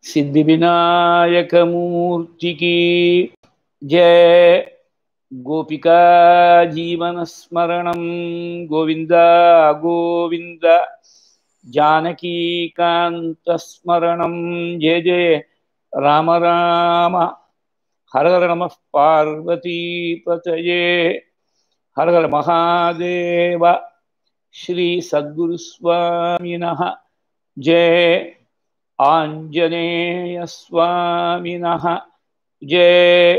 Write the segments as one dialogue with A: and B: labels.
A: सिद्धिविनायकमूर्ति की जय गोपिका जीवनस्मरणं गोविन्द गोविन्द जानकीकान्तस्मरणं जय जय राम राम हर हर नमः पार्वतीपतये हर हर महादेव श्रीसद्गुरुस्वामिनः जय आञ्जनेयस्वामिनः जय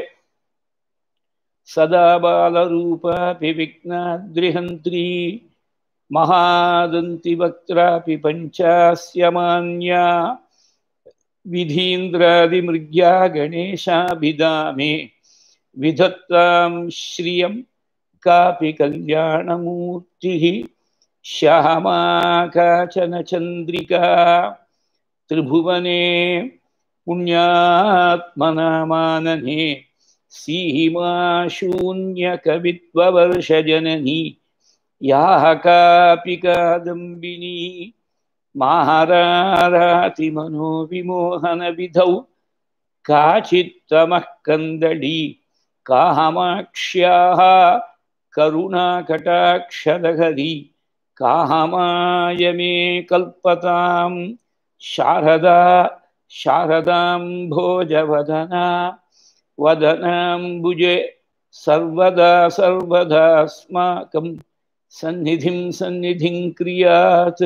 A: सदा बालरूपापि विघ्नाद्रिहन्त्री महादन्तिवक्त्रापि पञ्चास्यमान्या विधीन्द्रादिमृग्या गणेशाभिधामे विधत्तां श्रियं कापि कल्याणमूर्तिः श्यामा काचन चन्द्रिका त्रिभुवने पुण्यात्मनामानने सीमा शून्यकवित्ववर्षजननी याः कापि कादम्बिनी माहारातिमनोविमोहनविधौ काचित्तमः कन्दली कामाक्ष्याः करुणाकटाक्षदहरी कामाय मे कल्पतां शारदा शारदां भोजवदना वदनाम्बुजे सर्वदा सर्वदास्माकं सन्निधिं सन्निधिं क्रियात्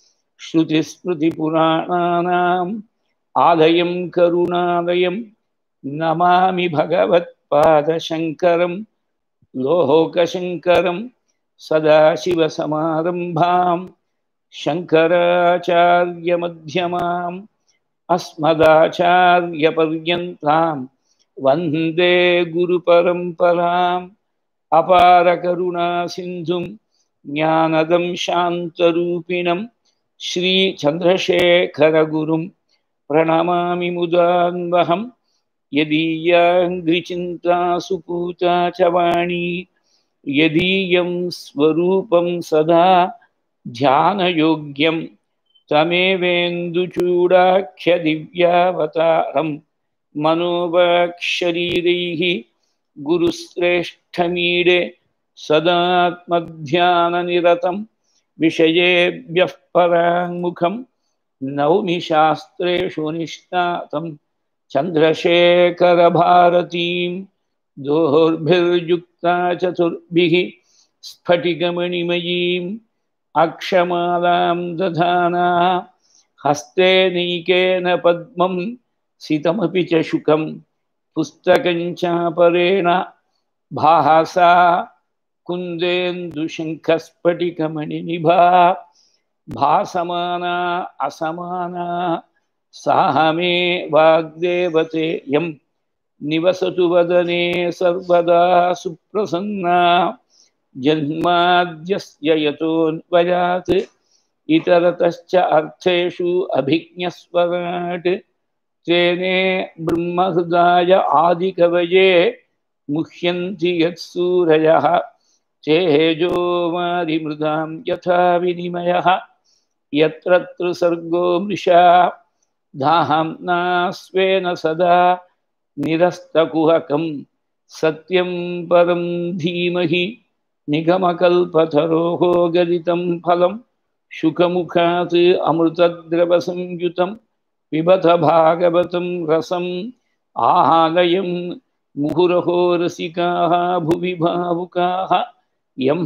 A: श्रुतिस्मृतिपुराणानाम् आलयं करुणालयं नमामि भगवत्पादशङ्करं लोहोकशङ्करं सदाशिवसमारम्भां शङ्कराचार्यमध्यमाम् अस्मदाचार्यपर्यन्तां वन्दे गुरुपरम्पराम् अपारकरुणासिन्धुं ज्ञानदं शान्तरूपिणं श्रीचन्द्रशेखरगुरुं प्रणमामि मुदान्वहं यदीयाङ्घ्रिचिन्ता सुपूता च वाणी यदीयं स्वरूपं सदा ध्यानयोग्यं तमेवेन्दुचूडाख्यदिव्यावतारं मनोवाक्शरीरैः गुरुश्रेष्ठमीडे सदात्मध्याननिरतं विषयेभ्यः पराङ्मुखं नौमि शास्त्रेषु निष्णातं चन्द्रशेखरभारतीं दोर्भिर्युक्ता चतुर्भिः स्फटिकमणिमयीम् अक्षमालां दधाना हस्ते नैकेन पद्मं सितमपि च शुकं पुस्तकं चापरेण भासा कुन्देन्दुशङ्खस्फटिकमणिनिभा भासमाना असमाना साह मे वाग्देवते यं निवसतु वदने सर्वदा सुप्रसन्ना जन्माद्यस्य यतोऽन्वयात् इतरतश्च अर्थेषु अभिज्ञस्वराट् तेने ब्रह्महृदाय आदिकवये मुह्यन्ति यत्सूरयः तेजोमादिमृदां यथा विनिमयः यत्र त्रिसर्गो मृषा धाम्ना स्वेन सदा निरस्तकुहकं सत्यं परं धीमहि निगमकल्पतरोः गदितं फलं शुकमुखात् अमृतद्रवसंयुतं पिबत भागवतं रसम् आलयं मुहुरहो रसिकाः भुवि भावुकाः यं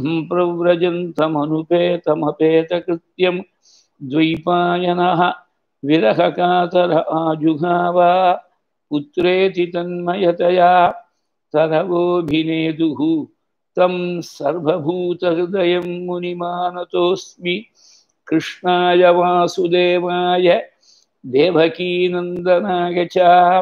A: प्रव्रजन्तमनुपेतमपेतकृत्यं द्वैपायनः विरहकातर आजुहाव पुत्रेति तन्मयतया तरवोऽभिनेदुः तं सर्वभूतहृदयं मुनिमानतोऽस्मि कृष्णाय वासुदेवाय देवकीनन्दनाय च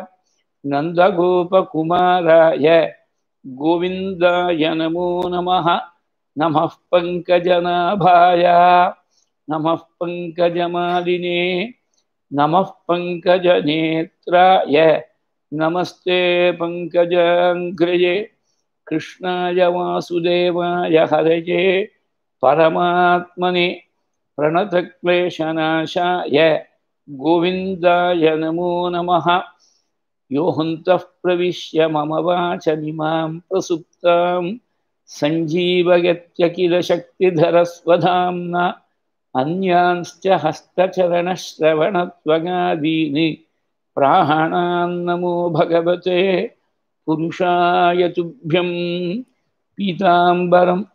A: नन्दगोपकुमाराय गोविन्दाय नमो नमः नमः पङ्कजनाभाय नमः पङ्कजमालिने नमः पङ्कजनेत्राय नमस्ते पङ्कजाङ्घ्रये कृष्णाय वासुदेवाय हरये परमात्मने प्रणतक्लेशनाशाय गोविन्दाय नमो नमः यो हन्तः प्रविश्य मम वाचमिमां प्रसुप्तां सञ्जीवयत्यखिलशक्तिधरस्वधाम्ना अन्यांश्च हस्तचरणश्रवणत्वगादीनि प्राणान्नमो भगवते पुरुषाय तुभ्यं पीताम्बरं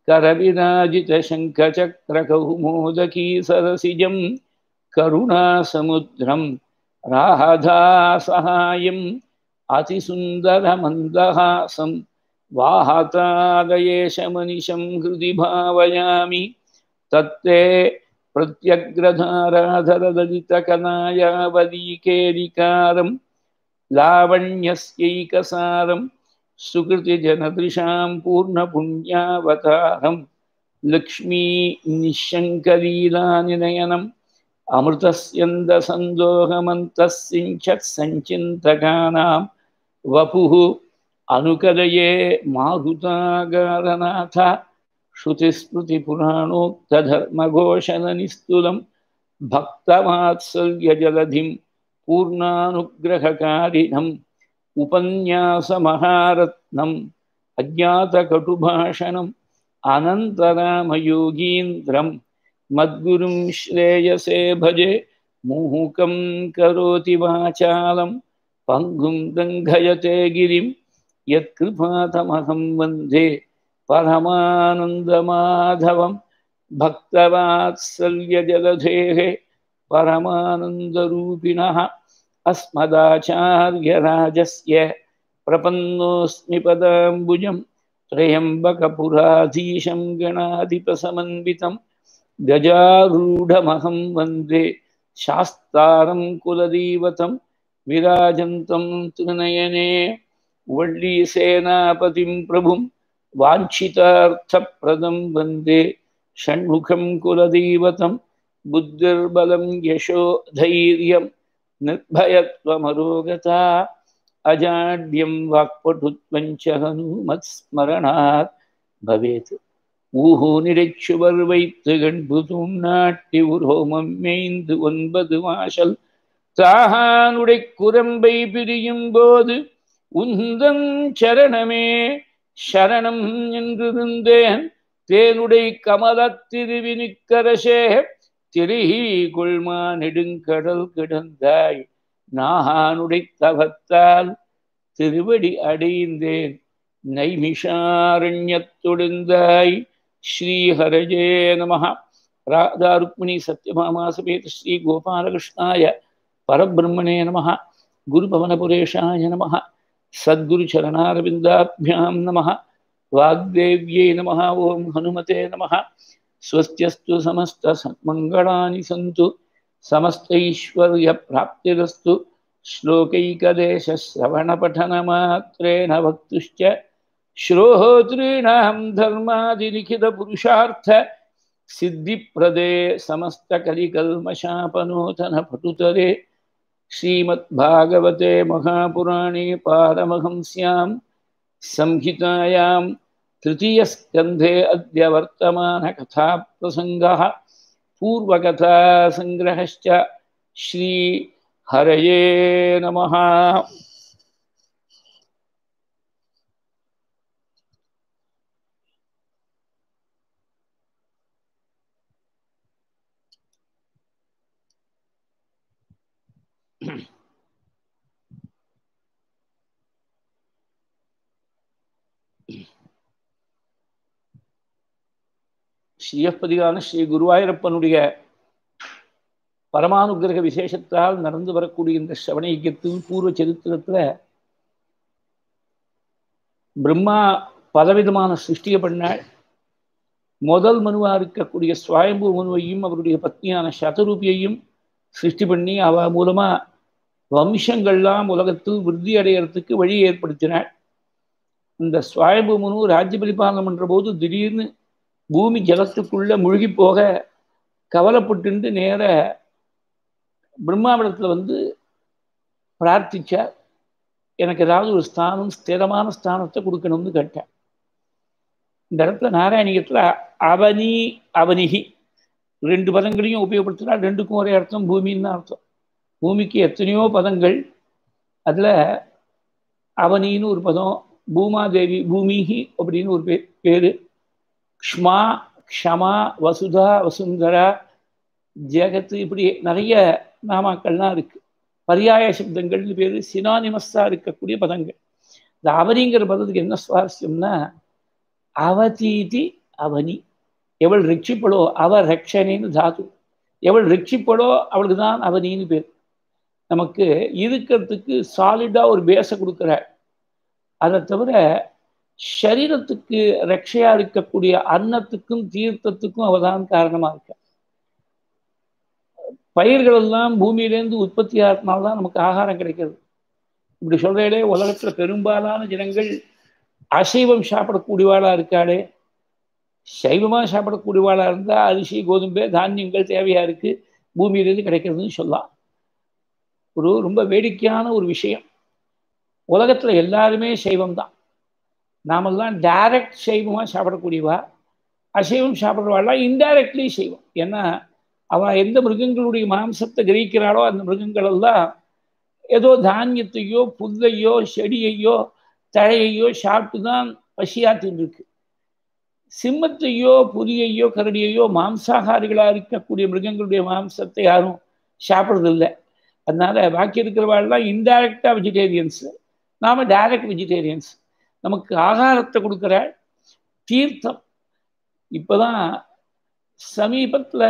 A: करविराजितशङ्खचक्रकौमोदकी सरसिजं करुणासमुद्रं राधासहायम् अतिसुन्दरमन्दहासं वाहतादयेशमनिशं हृदि भावयामि तत्ते प्रत्यग्रधाराधरदलितकनायावलीकेलिकारं लावण्यस्यैकसारं सुकृतिजनदृशां पूर्णपुण्यावतारं लक्ष्मी निःशङ्कलीलानिनयनम् अमृतस्यन्दसन्दोहमन्तस्सिञ्चत् सञ्चिन्तकानां वपुः अनुकदये मारुतागारनाथ श्रुतिस्मृतिपुराणोक्तधर्मघोषणनिस्तुलं भक्तवात्सल्यजलधिं पूर्णानुग्रहकारिणम् उपन्यासमहारत्नम् अज्ञातकटुभाषणम् अनन्तरामयोगीन्द्रम् मद्गुरुं श्रेयसे भजे मुहुकं करोति वाचालं पङ्गुं दङ्घयते गिरिं यत्कृपातमहं वन्दे परमानन्दमाधवं भक्तवात्सल्यजलधेः परमानन्दरूपिणः अस्मदाचार्यराजस्य प्रपन्नोऽस्मि पदाम्बुजं त्र्यम्बकपुराधीशं गणाधिपसमन्वितम् गजारूढमहं वन्दे शास्तारं कुलदैवतं विराजन्तं त्रिनयने वल्लीसेनापतिं प्रभुं वाञ्छितार्थप्रदं वन्दे षण्मुखं कुलदैवतं बुद्धिर्बलं यशो धैर्यं निर्भयत्वमरोगता अजाड्यं वाक्पटुत्वं च हनुमत्स्मरणात् भवेत् ஊஹோ நிறைச்சுவர் வைத்து கண்புதும் நாட்டி உரோமம் மேய்ந்து ஒன்பது வாசல் தாகானுடை குரம்பை பிரியும் போது உந்தன் சரணமே சரணம் என்றிருந்தேன் தேனுடை கமல திருவினிக்கரசே திரிகி கொள்மா நெடுங்கடல் கிடந்தாய் நாகானுடை தவத்தால் திருவடி அடைந்தேன் நைமிஷாரண்யத்தொடுந்தாய் श्रीहरये नमः राधारुक्मिणी सत्यभामा समेत श्रीगोपालकृष्णाय परब्रह्मणे नमः गुरुपवनपुरेशाय नमः सद्गुरुचरणारविन्दाभ्यां नमः वाग्देव्यै नमः ॐ हनुमते नमः स्वस्त्यस्तु समस्तमङ्गलानि सन्तु समस्तैश्वर्यप्राप्तिरस्तु श्लोकैकदेशश्रवणपठनमात्रेण वक्तुश्च श्रोतॄणां धर्मादिलिखितपुरुषार्थ सिद्धिप्रदे समस्तकलिकल्मषापनूतनपटुतरे श्रीमद्भागवते महापुराणे पारमहंस्यां संहितायां तृतीयस्कन्धे अद्य वर्तमानकथाप्रसङ्गः पूर्वकथासङ्ग्रहश्च श्रीहरये नमः ஸ்ரீயப்பதிகான ஸ்ரீ குருவாயூரப்பனுடைய பரமானுகிரக விசேஷத்தால் நடந்து வரக்கூடிய இந்த சிரவண யஜ்யத்தின் பூர்வ சரித்திரத்துல பிரம்மா பலவிதமான சிருஷ்டியை பண்ணாள் முதல் மனுவா இருக்கக்கூடிய சுவாயம்பு மனுவையும் அவருடைய பத்னியான சதரூபியையும் சிருஷ்டி பண்ணி அவ மூலமா வம்சங்கள்லாம் உலகத்தில் விருத்தி அடையறதுக்கு வழி ஏற்படுத்தினாள் இந்த சுவாயம்பு மனு ராஜ்ய பரிபாலனம் பண்ற போது திடீர்னு பூமி ஜலத்துக்குள்ள முழுகி போக கவலைப்பட்டு நேர பிரம்மாவிடத்துல வந்து பிரார்த்திச்சார் எனக்கு ஏதாவது ஒரு ஸ்தானம் ஸ்திரமான ஸ்தானத்தை கொடுக்கணும்னு கேட்டேன் இந்த இடத்துல நாராயணிகத்துல அவனி அவனிகி ரெண்டு பதங்களையும் உபயோகப்படுத்தினா ரெண்டுக்கும் ஒரே அர்த்தம் பூமின்னு தான் அர்த்தம் பூமிக்கு எத்தனையோ பதங்கள் அதில் அவனின்னு ஒரு பதம் பூமாதேவி பூமிஹி அப்படின்னு ஒரு பே பேர் க்ஷ்மா க்ஷமா வசுதா வசுந்தரா ஜெகத்து இப்படி நிறைய நாமாக்கள்லாம் இருக்கு பரியாய சப்தங்கள்னு பேர் சினானிமஸாக இருக்கக்கூடிய பதங்கள் இந்த அவனிங்கிற பதத்துக்கு என்ன சுவாரஸ்யம்னா அவதீதி அவனி எவள் ரட்சிப்படோ அவ ரக்ஷனின்னு தாத்து எவள் ரட்சிப்படோ அவளுக்கு தான் அவனின்னு பேர் நமக்கு இருக்கிறதுக்கு சாலிடாக ஒரு பேஸை கொடுக்குறாள் அதை தவிர சரீரத்துக்கு ரட்சையா இருக்கக்கூடிய அன்னத்துக்கும் தீர்த்தத்துக்கும் அவதான் காரணமா இருக்க பயிர்கள் எல்லாம் பூமியிலேருந்து உற்பத்தி ஆகிறதுனால்தான் நமக்கு ஆகாரம் கிடைக்கிறது இப்படி சொல்றேடே உலகத்துல பெரும்பாலான ஜனங்கள் அசைவம் சாப்பிடக்கூடியவாளா இருக்காளே சைவமா சாப்பிடக்கூடியவாளா இருந்தா அரிசி கோதுமை தானியங்கள் தேவையா இருக்கு பூமியிலேருந்து கிடைக்கிறதுன்னு சொல்லலாம் ஒரு ரொம்ப வேடிக்கையான ஒரு விஷயம் உலகத்துல எல்லாருமே சைவம் தான் நாமெல்லாம் டைரக்ட் சைவமாக சாப்பிடக்கூடியவா அசைவம் சாப்பிட்றவாள்லாம் இன்டைரக்ட்லி செய்வோம் ஏன்னா அவள் எந்த மிருகங்களுடைய மாம்சத்தை கிரகிக்கிறாளோ அந்த மிருகங்கள் எல்லாம் ஏதோ தானியத்தையோ புல்லையோ செடியையோ தழையையோ சாப்பிட்டு தான் பசியாத்தின்னு இருக்கு சிம்மத்தையோ புலியையோ கரடியையோ மாம்சாகாரிகளாக இருக்கக்கூடிய மிருகங்களுடைய மாம்சத்தை யாரும் சாப்பிட்றதில்லை அதனால பாக்கி இருக்கிறவாள்லாம் இன்டைரக்டா வெஜிடேரியன்ஸ் நாம டைரக்ட் வெஜிடேரியன்ஸ் நமக்கு ஆகாரத்தை கொடுக்குற தீர்த்தம் இப்போதான் சமீபத்தில்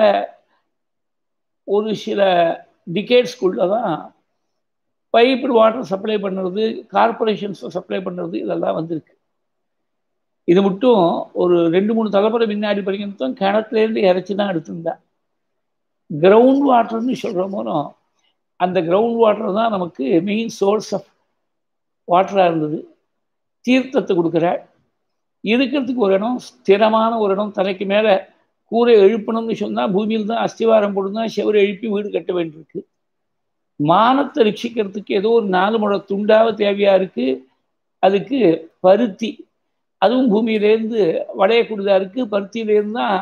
A: ஒரு சில டிகேட்ஸ்குள்ள தான் பைப்பு வாட்டர் சப்ளை பண்ணுறது கார்பரேஷன்ஸ் சப்ளை பண்ணுறது இதெல்லாம் வந்திருக்கு இது மட்டும் ஒரு ரெண்டு மூணு தலைமுறை முன்னாடி படிக்கிறதும் கிணத்துலேருந்து இறச்சி தான் எடுத்திருந்தேன் கிரவுண்ட் வாட்டர்னு சொல்கிற போதும் அந்த கிரவுண்ட் வாட்டர் தான் நமக்கு மெயின் சோர்ஸ் ஆஃப் வாட்டராக இருந்தது தீர்த்தத்தை கொடுக்குறாள் இருக்கிறதுக்கு ஒரு இடம் ஸ்திரமான ஒரு இடம் தலைக்கு மேலே கூரை எழுப்பணும்னு சொன்னால் பூமியில் தான் அஸ்திவாரம் போட்டு தான் செவரை எழுப்பி வீடு கட்ட வேண்டியிருக்கு மானத்தை ரட்சிக்கிறதுக்கு ஏதோ ஒரு நாலு முழ துண்டாக தேவையாக இருக்குது அதுக்கு பருத்தி அதுவும் பூமியிலேருந்து வளையக்கூடியதாக இருக்குது பருத்தியிலேருந்து தான்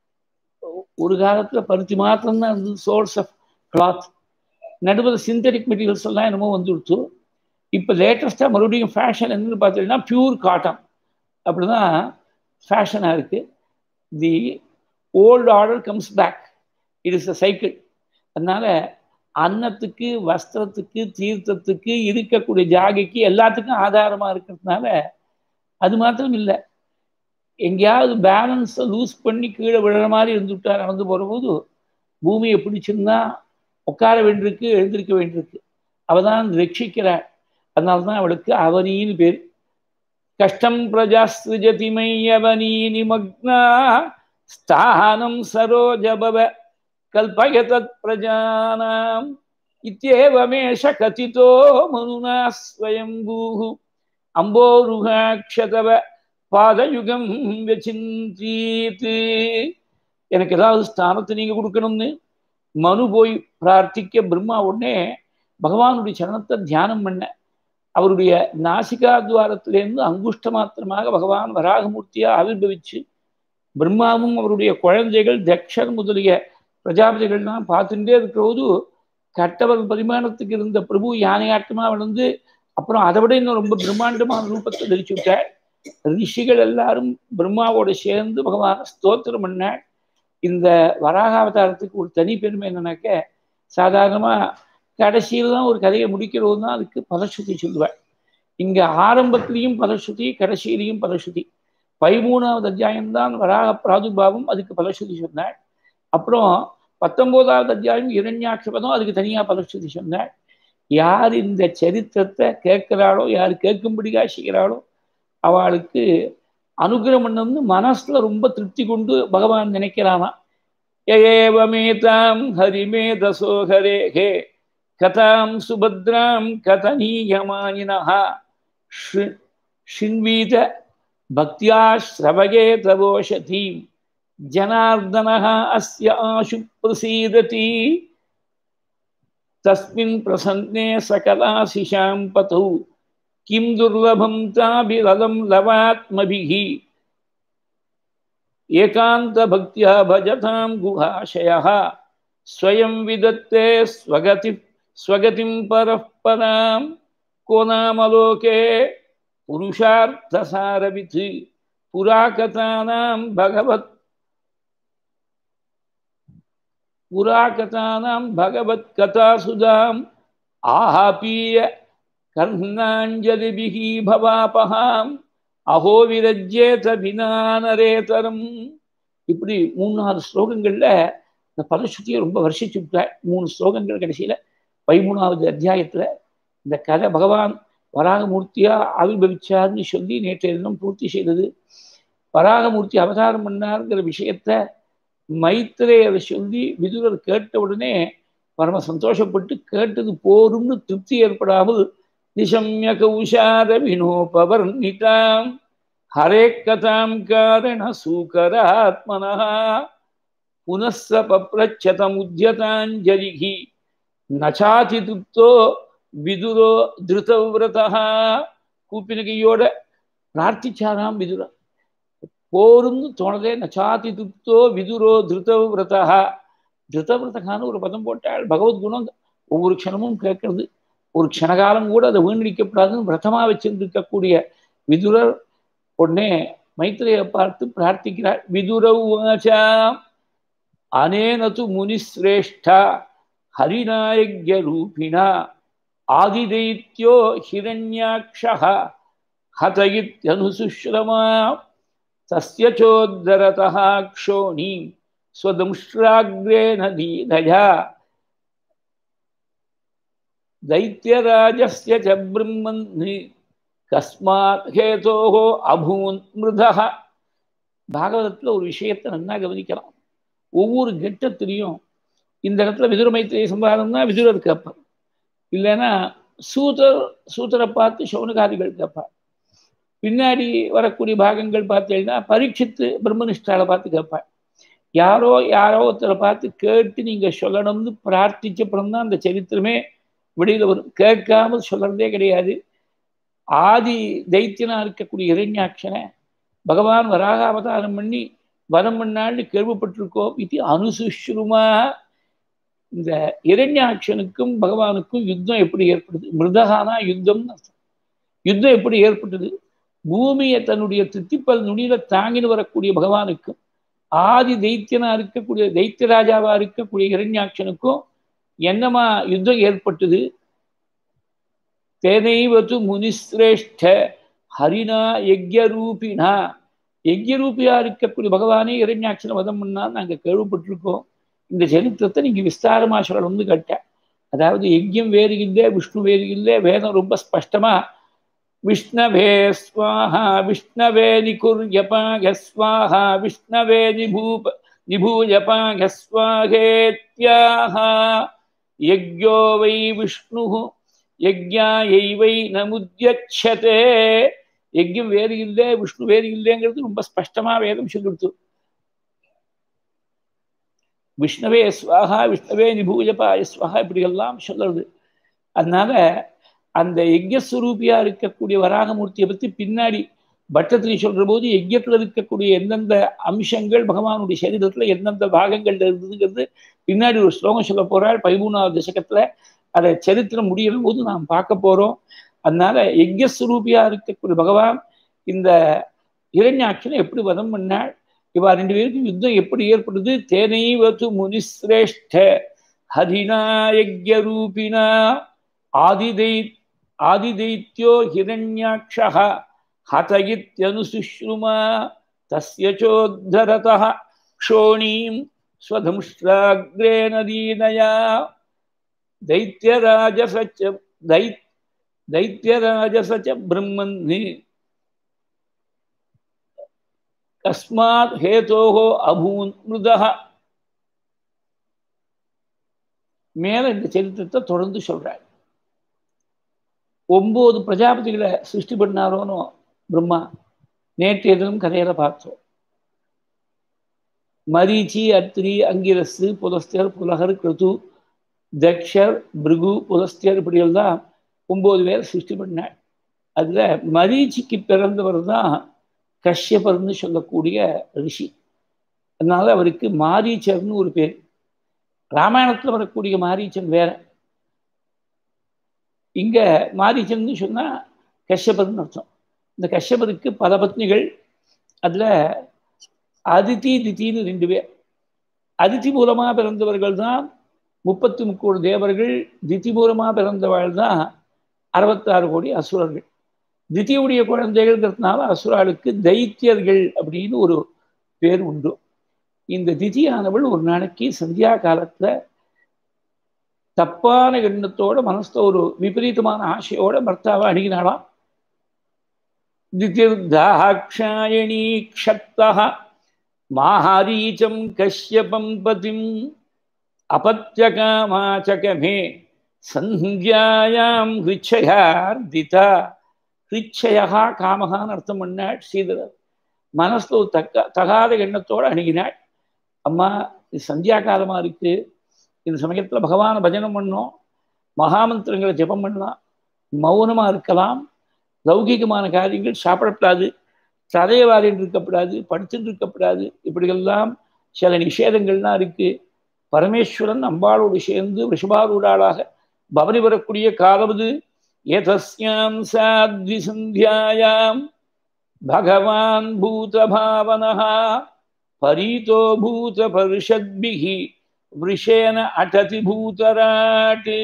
A: ஒரு காலத்தில் பருத்தி மாத்திரம்தான் இருந்தது சோர்ஸ் ஆஃப் கிளாத் நடுவில் சிந்தட்டிக் மெட்டீரியல்ஸ் எல்லாம் என்னமோ வந்துடுச்சு இப்போ லேட்டஸ்ட்டாக மறுபடியும் ஃபேஷன் என்னன்னு பார்த்தீங்கன்னா பியூர் காட்டன் அப்படி தான் ஃபேஷனாக இருக்குது the old order comes back it is a cycle அதனால் அன்னத்துக்கு வஸ்திரத்துக்கு தீர்த்தத்துக்கு இருக்கக்கூடிய ஜாகைக்கு எல்லாத்துக்கும் ஆதாரமாக இருக்கிறதுனால அது மாத்திரம் இல்லை எங்கேயாவது பேலன்ஸை லூஸ் பண்ணி கீழே விழுற மாதிரி இருந்துவிட்டா நடந்து போகிற போது பூமியை பிடிச்சிருந்தா உட்கார வேண்டியிருக்கு எழுந்திருக்க வேண்டியிருக்கு அவள் தான் ரட்சிக்கிறாள் அதனால தான் அவளுக்கு அவனின்னு பேர் கஷ்டம் பிரஜாஸ்திருஜதி மையவனீ நிமக்னா ஸ்தானம் சரோஜபவ கல்பய தத் பிரஜானாம் இத்தியேவமேஷ கதிதோ மனுனா ஸ்வயம்பூஹு அம்போருகாட்சதவ பாதயுகம் வச்சிந்தீத்து எனக்கு ஏதாவது ஸ்தானத்தை நீங்க கொடுக்கணும்னு மனு போய் பிரார்த்திக்க பிரம்மா உடனே பகவானுடைய சரணத்தை தியானம் பண்ண அவருடைய நாசிகா துவாரத்திலேருந்து அங்குஷ்ட மாத்திரமாக பகவான் வராகமூர்த்தியா ஆவிர்வவிச்சு பிரம்மாவும் அவருடைய குழந்தைகள் தக்ஷர் முதலிய பிரஜாபதிகள்லாம் பார்த்துட்டே இருக்கிறபோது கட்டவர் பரிமாணத்துக்கு இருந்த பிரபு யானையாட்டமாக வளர்ந்து அப்புறம் அதை விட இன்னும் ரொம்ப பிரம்மாண்டமான ரூபத்தை தரிச்சு விட்டார் ரிஷிகள் எல்லாரும் பிரம்மாவோட சேர்ந்து பகவான ஸ்தோத்திரம் பண்ணாள் இந்த வராகாவதாரத்துக்கு ஒரு தனி பெருமை என்னன்னாக்க சாதாரணமாக கடைசியில் தான் ஒரு கதையை முடிக்கிறது தான் அதுக்கு பதஸ்ருதி சொல்லுவாள் இங்கே ஆரம்பத்திலையும் பதஸ்ருதி கடைசியிலையும் பதஸ்ருதி பதிமூணாவது அத்தியாயம்தான் வராக பிராதுபாவம் அதுக்கு பலஸ்ருதி சொன்னாள் அப்புறம் பத்தொன்பதாவது அத்தியாயம் இரண்யாட்சபதம் அதுக்கு தனியாக பலஸ்ருதி சொன்னாள் யார் இந்த சரித்திரத்தை கேட்கிறாளோ யார் கேட்கும்படியா செய்கிறாளோ அவளுக்கு அனுகிரகம் பண்ணணும்னு மனசுல ரொம்ப திருப்தி கொண்டு பகவான் நினைக்கிறானா ஏவமேதாம் ஹரிமேதசோ ஹரே ஹே கதாம் சுபத்ராம் கதனீயமானினா ஷின்வீத பக்தியா ஸ்ரவகே தவோஷதீம் ஜனார்தனः அஸ்ய ஆஷு பிரசீததி தஸ்மின் பிரசன்னே சகலாசிஷாம் பதௌ கிம் துர்லபம் தாபிரதம் லவாத்மபிः ஏகாந்தபக்தியா பஜதாம் குஹாஷயः ஸ்வயம் விதத்தே ஸ்வகதி ஸ்வகதிம் பரப்பராம் को नामलोके पुरुषार्थसारवित् पुराकथानां भगवत् पुराकथानां भगवत्कथासुधाम् आहापीय कर्णाञ्जलिभिः भवापहाम् அஹோ விரஜ்யேத வினானரேதரம் இப்படி மூணு நாலு ஸ்லோகங்கள்ல இந்த பதசுத்தியை ரொம்ப வருஷிச்சு விட்டார் மூணு ஸ்லோகங்கள் கடைசியில பதிமூணாவது அத்தியாயத்துல இந்த கதை பகவான் வராகமூர்த்தியா ஆவிர்வவிச்சார்னு சொல்லி நேற்றைய தினம் பூர்த்தி செய்தது வராகமூர்த்தி அவதாரம் பண்ணாருங்கிற விஷயத்த மைத்திரேயரை சொல்லி விதுரர் கேட்ட உடனே பரம சந்தோஷப்பட்டு கேட்டது போரும்னு திருப்தி ஏற்படாமல் நிசம்ய கௌஷார வினோபவர்ணிதாம் ஹரே கதாம் காரண சூகராத்மனா புனஸ்ஸ பப்ரச்சதமுத்யதாஞ்சலிகி நச்சாதி திருப்தோ விதுரோ திருதவிரதா கூப்பின கையோட பிரார்த்திச்சாராம் விதுரா போரும்னு தோணதே நச்சாதி திருப்தோ விதுரோ திருதவிரதா திருதவிரதகான்னு ஒரு பதம் போட்டாள் பகவத்குணம் ஒவ்வொரு க்ஷணமும் கேட்கறது ஒரு க்ஷணகாலம் கூட அதை வீணடிக்கப்படாதுன்னு விரதமா வச்சிருந்திருக்கக்கூடிய விதுரர் உடனே மைத்திரையை பார்த்து பிரார்த்திக்கிறார் விதுரவாச்சா அனேனது முனிஸ்ரேஷ்டா ஹரிநாயக்ய ரூபிணா ஆதிதைத்யோ ஹிரண்யாட்சः हत इत्यनुसुश्रमा तस्य चोद्धरतः क्षोणीं स्वदंष्ट्राग्रेण दीनया दैत्यराजस्य च ब्रह्मन् கஸ்மாத் ஹேதோஹோ அபூன் மிருதः பாகவதத்தில் ஒரு விஷயத்தை நல்லா கவனிக்கலாம் ஒவ்வொரு கெட்டத்திலையும் இந்த இடத்துல விதுர மைத்திரை சம்பாதம்னா விதுரர் கேட்பார் இல்லைன்னா சூதர் சூதரை பார்த்து சௌனகாதிகள் கேட்பார் பின்னாடி வரக்கூடிய பாகங்கள் பார்த்தீங்கன்னா பரீட்சித்து பிரம்மனிஷ்டாவை பார்த்து கேட்பார் யாரோ யாரோ ஒருத்தரை பார்த்து கேட்டு நீங்க சொல்லணும்னு பிரார்த்திச்சப்புறம் தான் அந்த சரித்திரமே வெளியில வரும் கேட்காமல் சொல்றதே கிடையாது ஆதி தைத்தியனா இருக்கக்கூடிய இரண்யாட்சனை பகவான் வராக அவதாரம் பண்ணி வரம் பண்ணான்னு கேள்விப்பட்டிருக்கோம் இது அனுசுஷ்ருமா இந்த இரண்யாட்சனுக்கும் பகவானுக்கும் யுத்தம் எப்படி ஏற்படுது மிருதகானா யுத்தம்னு அர்த்தம் யுத்தம் எப்படி ஏற்பட்டது பூமியை தன்னுடைய தித்திப்பல் நுனியில தாங்கின்னு வரக்கூடிய பகவானுக்கும் ஆதி தைத்தியனா இருக்கக்கூடிய தைத்திய ராஜாவா இருக்கக்கூடிய இரண்யாட்சனுக்கும் என்னமா யுத்தம் ஏற்பட்டது தேனைவது முனிஸ்ரேஷ்ட ஹரினா யஜ்யரூபினா யஜ்யரூபியா இருக்கக்கூடிய பகவானே இரண்யாட்சனை வதம் பண்ணா நாங்கள் கேள்விப்பட்டிருக்கோம் இந்த சரித்திரத்தை நீங்க விஸ்தாரமா சொல்லணும்னு கேட்டேன் அதாவது யஜ்யம் வேறு இல்லை விஷ்ணு வேறு இல்லை வேதம் ரொம்ப ஸ்பஷ்டமா விஷ்ணவே ஸ்வாஹா விஷ்ணவே நிகுர்யபாக ஸ்வாஹா விஷ்ணவே நிபூப நிபூயபாக ஸ்வாகேத்யாஹா யஜ்யோ வை விஷ்ணு யஜ்யாயை நமுத்யட்சதே யஜ்யம் வேறு இல்லை விஷ்ணு வேறு இல்லைங்கிறது ரொம்ப ஸ்பஷ்டமா வேதம் சொல்லிடுத்து விஷ்ணவே ஸ்வாகா விஷ்ணவே நிபூஜபாய ஸ்வாகா இப்படியெல்லாம் சொல்றது அதனால அந்த யஜ்யஸ்வரூபியா இருக்கக்கூடிய வராகமூர்த்தியை பத்தி பின்னாடி பட்டத்திரி சொல்ற போது யஜ்யத்துல இருக்கக்கூடிய எந்தெந்த அம்சங்கள் பகவானுடைய சரீரத்துல எந்தெந்த பாகங்கள்ல இருந்ததுங்கிறது பின்னாடி ஒரு ஸ்லோகம் சொல்ல போறாள் பதிமூணாவது தசகத்துல அதை சரித்திரம் முடியும் போது நாம் பார்க்க போறோம் அதனால யஜ்யஸ்வரூபியா இருக்கக்கூடிய பகவான் இந்த இரண்யாட்சனை எப்படி வதம் பண்ணாள் இவா ரெண்டு பேருக்கும் யுத்தம் எப்படி ஏற்படுது தேனைவது முனிஸ்ரேஷ்ட ஹரிநாயக்ய ரூபினா ஆதிதை ஆதிதைத்யோ ஹிரண்யாட்சः ஹத இத்யனுசுஷ்ருமா தஸ்ய சோத்தரதः க்ஷோணீம் ஸ்வதம்ஷ்டாக்ரேண தீனயா दैत्यराजस दै दैत्यराजस च ब्रह्मन् कस्मात् हेतोः अभून् मृदः மேல இந்த சரித்திரத்தை தொடர்ந்து சொல்றாள் ஒன்பது பிரஜாபதிகளை சிருஷ்டி பண்ணாரோன்னு பிரம்மா நேற்றைய தினம் கதையில பார்த்தோம் மரீச்சி அத்ரி அங்கிரசு புலஸ்தர் புலகர் கிருது தக்ஷர் பிருகு புலஸ்தியர் இப்படியெல்லாம் ஒன்பது பேர் சிருஷ்டி பண்ணாள் அதுல மரீச்சிக்கு பிறந்தவர் தான் கஷ்யபர்னு சொல்லக்கூடிய ரிஷி அதனால அவருக்கு மாரீச்சர்னு ஒரு பேர் ராமாயணத்தில் வரக்கூடிய மாரீச்சன் வேற இங்க மாரீச்சன் சொன்னா கஷ்யபர்னு அர்த்தம் இந்த கஷ்யபருக்கு பல பத்னிகள் அதுல அதிதி தித்தின்னு ரெண்டு பேர் அதிதி மூலமா பிறந்தவர்கள் தான் முப்பத்தி முக்கோடி தேவர்கள் திதி மூலமா பிறந்தவர்கள் தான் அறுபத்தாறு கோடி அசுரர்கள் திதியுடைய குழந்தைகள்ங்கிறதுனால அசுராளுக்கு தைத்தியர்கள் அப்படின்னு ஒரு பேர் உண்டு இந்த திதியானவள் ஒரு நாளைக்கு சந்தியா காலத்துல தப்பான எண்ணத்தோட மனசுல ஒரு விபரீதமான ஆசையோட பர்த்தாவை அணுகினாலாம் திதிர்தாட்சாயணி க்ஷப்தா மாஹாரீச்சம் கஷ்யபம் பதிம் அபத்தியகாமாச்சகமே சந்தியாயாம் ஹிச்சயார்திதா ஹிச்சயா காமகான்னு அர்த்தம் பண்ணாள் ஸ்ரீதரர் மனசுல ஒரு தக்க தகாத எண்ணத்தோடு அணுகினாள் அம்மா இது சந்தியா காலமா இருக்கு இந்த சமயத்துல பகவான பஜனம் பண்ணோம் மகாமந்திரங்களை ஜெபம் பண்ணலாம் மௌனமா இருக்கலாம் லௌகிகமான காரியங்கள் சாப்பிடக்கூடாது சதையவாரின்னு இருக்கக்கூடாது படுத்துட்டு இருக்கக்கூடாது இப்படியெல்லாம் சில நிஷேதங்கள்லாம் இருக்கு பரமேஸ்வரன் அம்பாளோடு சேர்ந்து ரிஷபாரூடாளாக பவனி வரக்கூடிய காலவது ஏதஸ்யாம் சாத்விசந்தியாயாம் பகவான் பூதபாவனஹா பரீதோ பூத பரிஷத்பிகி விஷேன அடதி பூதராட்டு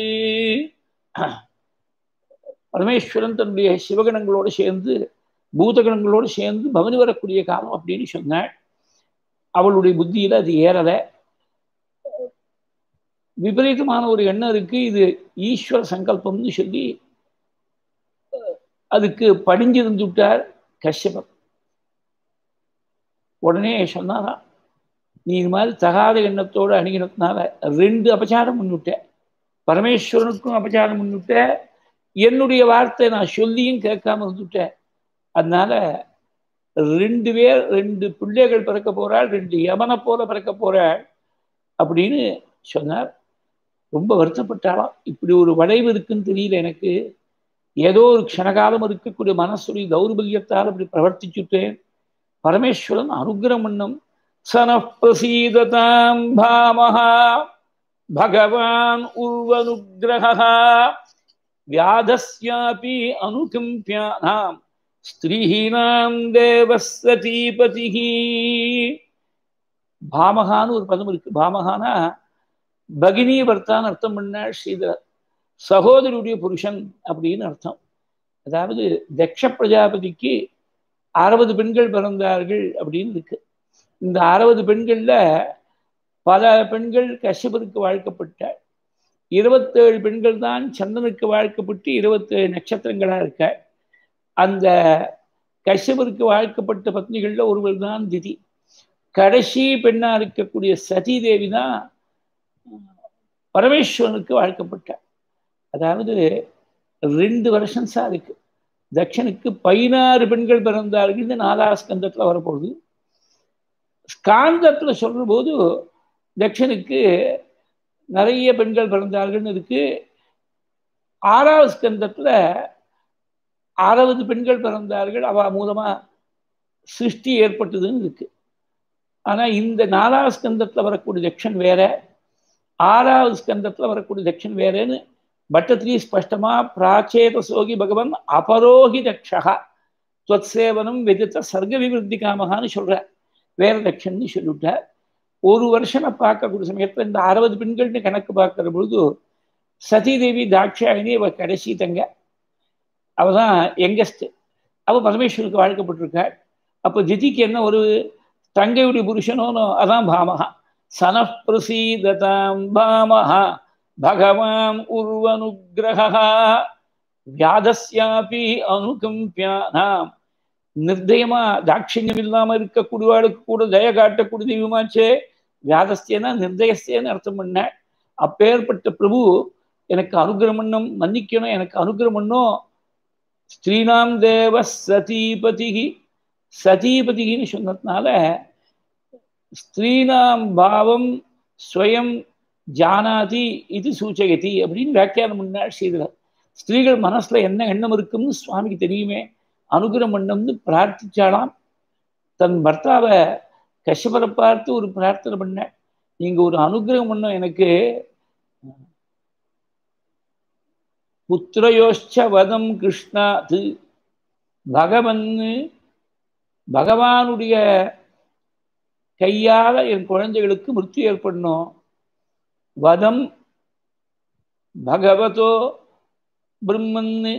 A: பரமேஸ்வரன் தன்னுடைய சிவகணங்களோடு சேர்ந்து பூதகணங்களோடு சேர்ந்து பவனி வரக்கூடிய காலம் அப்படின்னு சொன்னாள் அவளுடைய புத்தியில அது ஏறலை விபரீதமான ஒரு எண்ணம் இருக்கு இது ஈஸ்வர சங்கல்பம்னு சொல்லி அதுக்கு படிஞ்சிருந்து விட்டார் கஷ்யபர் உடனே சொன்னாராம் நீ இது மாதிரி தகாத எண்ணத்தோடு அணுகினதுனால ரெண்டு அபச்சாரம் முன்னிட்ட பரமேஸ்வரனுக்கும் அபச்சாரம் முன்னிட்ட என்னுடைய வார்த்தை நான் சொல்லியும் கேட்காம இருந்துட்டேன் அதனால ரெண்டு பேர் ரெண்டு பிள்ளைகள் பிறக்க போறாள் ரெண்டு யமனை போல பிறக்க போறாள் அப்படின்னு சொன்னார் ரொம்ப வருத்தப்பட்டாலாம் இப்படி ஒரு வளைவு இருக்குன்னு தெரியல எனக்கு ஏதோ ஒரு க்ஷணகாலம் இருக்கக்கூடிய மனசுடைய தௌர்பல்யத்தால் அப்படி பிரவர்த்திச்சுட்டேன் பரமேஸ்வரன் அனுகிரம் பண்ணம் சன பிரசீததாம் பாமஹா பகவான் உர்வனுகிரகா வியாதஸ்யாபி அனுகம்பியானாம் ஸ்திரீனாம் தேவசதீபதிஹி பாமகான்னு ஒரு பதம் இருக்கு பாமகானா பகினி வர்த்தான்னு அர்த்தம் பண்ணாள் ஸ்ரீதர் சகோதரியுடைய புருஷன் அப்படின்னு அர்த்தம் அதாவது தக்ஷ பிரஜாபதிக்கு அறுபது பெண்கள் பிறந்தார்கள் அப்படின்னு இருக்கு இந்த அறுபது பெண்கள்ல பல பெண்கள் கஷ்யபருக்கு வாழ்க்கப்பட்டாள் இருபத்தேழு பெண்கள் தான் சந்திரனுக்கு வாழ்க்கப்பட்டு இருபத்தேழு நட்சத்திரங்களா இருக்க அந்த கஷ்யபருக்கு வாழ்க்கப்பட்ட பத்னிகள்ல ஒருவர் தான் திதி கடைசி பெண்ணா இருக்கக்கூடிய சதி தேவி தான் பரமேஸ்வரனுக்கு வாழ்க்கப்பட்டார் அதாவது ரெண்டு வருஷம் சார் இருக்கு தட்சனுக்கு பதினாறு பெண்கள் பிறந்தார்கள் இந்த நாலாவது ஸ்கந்தத்தில் வரப்போகுது ஸ்காந்தத்தில் சொல்ற போது தட்சனுக்கு நிறைய பெண்கள் பிறந்தார்கள்னு இருக்கு ஆறாவது ஸ்கந்தத்தில் அறுபது பெண்கள் பிறந்தார்கள் அவ மூலமா சிருஷ்டி ஏற்பட்டதுன்னு இருக்கு ஆனா இந்த நாலாவது ஸ்கந்தத்தில் வரக்கூடிய தட்சன் வேற ஆறாவது ஸ்கந்தத்தில் வரக்கூடிய தட்சன் வேறேன்னு பட்டத்திரி ஸ்பஷ்டமா பிராச்சேத சோகி பகவன் அபரோகி தக்ஷகா துவத் சேவனம் விதித்த சர்க்க விவருத்தி காமகான்னு சொல்ற வேற தட்சன்னு சொல்லிவிட்டார் ஒரு வருஷம் பார்க்கக்கூடிய சமயத்தில் இந்த அறுபது பெண்கள்னு கணக்கு பார்க்கிற பொழுது சதீதேவி தாட்சாயினி அவ கடைசி தங்க அவ தான் யங்கஸ்ட் அவ பரமேஸ்வருக்கு வாழ்க்கப்பட்டிருக்காள் அப்போ ஜிதிக்கு என்ன ஒரு தங்கையுடைய புருஷனோனோ அதான் பாமகா சனப்பிரசீததாம் பாமஹா பகவான் உருவனுகிரகா வியாதஸ்யாபி அனுகம்பியானாம் நிர்தயமா தாட்சியம் இல்லாம இருக்கக்கூடியவாளுக்கு கூட தய காட்டக்கூடிய தெய்வமாச்சே வியாதஸ்தேனா நிர்தயஸ்தேன்னு அர்த்தம் பண்ண அப்பேற்பட்ட பிரபு எனக்கு அனுகிரமண்ணும் மன்னிக்கணும் எனக்கு அனுகிரமண்ணும் ஸ்ரீனாம் தேவ சதீபதிகி சதீபதிகின்னு சொன்னதுனால ஸ்திரீனாம் பாவம் ஸ்வயம் ஜானாதி இது சூச்சகதி அப்படின்னு வியாக்கியானம் பண்ணாள் ஸ்ரீதர் ஸ்திரீகள் மனசுல என்ன எண்ணம் இருக்கும்னு சுவாமிக்கு தெரியுமே அனுகிரம் பண்ணம்னு பிரார்த்திச்சாலாம் தன் பர்த்தாவை கஷ்யபரை பார்த்து ஒரு பிரார்த்தனை பண்ண நீங்க ஒரு அனுகிரகம் பண்ணும் எனக்கு புத்திரயோஷ்ச வதம் கிருஷ்ணாது பகவன் பகவானுடைய கையால என் குழந்தைகளுக்கு மிருத்தி ஏற்படணும் வதம் பகவதோ பிரம்மன்னு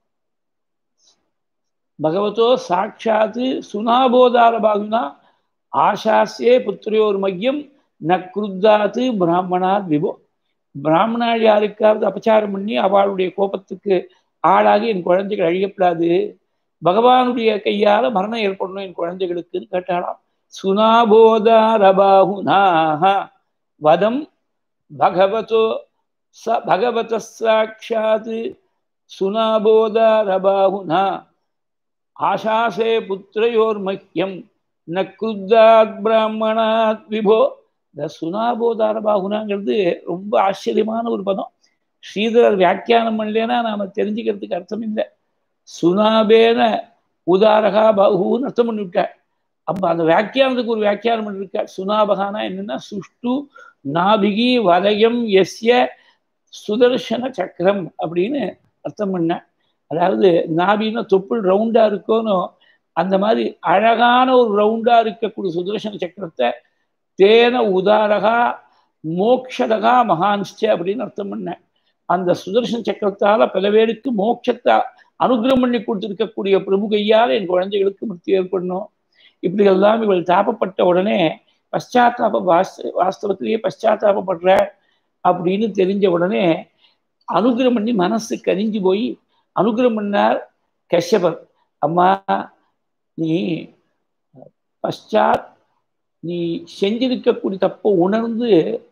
A: பகவதோ சாட்சாத்து சுனாபோதார பாகுனா ஆசாசியே புத்திரையோர் மையம் ந குருத்தாத்து பிராமணாத் விபோ பிராமணால் யாருக்காவது அபச்சாரம் பண்ணி அவளுடைய கோபத்துக்கு ஆளாகி என் குழந்தைகள் அழியப்படாது பகவானுடைய கையால மரணம் ஏற்படணும் என் குழந்தைகளுக்குன்னு கேட்டாலாம் சுனாபோதாரபாகுனாக வதம் பகவதோ ச பகவத சாட்சாத் சுனாபோதாரபாகுனா ஆசாசே புத்திரையோர் மக்கியம் ந குருத்தாத் பிராமணாத் விபோ இந்த சுனாபோதார பாகுனாங்கிறது ரொம்ப ஆச்சரியமான ஒரு பதம் ஸ்ரீதரர் வியாக்கியானம் பண்ணலன்னா நாம தெரிஞ்சுக்கிறதுக்கு அர்த்தம் இல்லை சுனாபேன உதாரகா பாகுன்னு அர்த்தம் பண்ணிவிட்டார் அப்ப அந்த வியாக்கியானத்துக்கு ஒரு வியாக்கியானம் பண்ணிருக்கார் சுனாபகானா என்னன்னா சுஷ்டு நாபிகி வலயம் எஸ்ய சுதர்சன சக்கரம் அப்படின்னு அர்த்தம் பண்ண அதாவது நாபின்னா தொப்புள் ரவுண்டா இருக்கணும் அந்த மாதிரி அழகான ஒரு ரவுண்டா இருக்கக்கூடிய சுதர்சன சக்கரத்தை தேன உதாரகா மோக்ஷதகா மகான்ஸ்ட அப்படின்னு அர்த்தம் பண்ண அந்த சுதர்சன சக்கரத்தால பல பேருக்கு மோட்சத்தை அனுகிரகம் பண்ணி கொடுத்துருக்கக்கூடிய பிரபு கையால் என் குழந்தைகளுக்கு முக்தி ஏற்படணும் இப்படி எல்லாம் இவள் தாபப்பட்ட உடனே பశ్చాத்தாப வாஸ்த வாஸ்தவத்திலேயே பశ్చాத்தாபப்படுற அப்படின்னு தெரிஞ்ச உடனே அனுகிரகம் பண்ணி மனசு கரிஞ்சு போய் அனுகிரகம் பண்ணார் கஷ்யபர் அம்மா நீ பశ్చాத் நீ செஞ்சிருக்கக்கூடிய தப்பை உணர்ந்து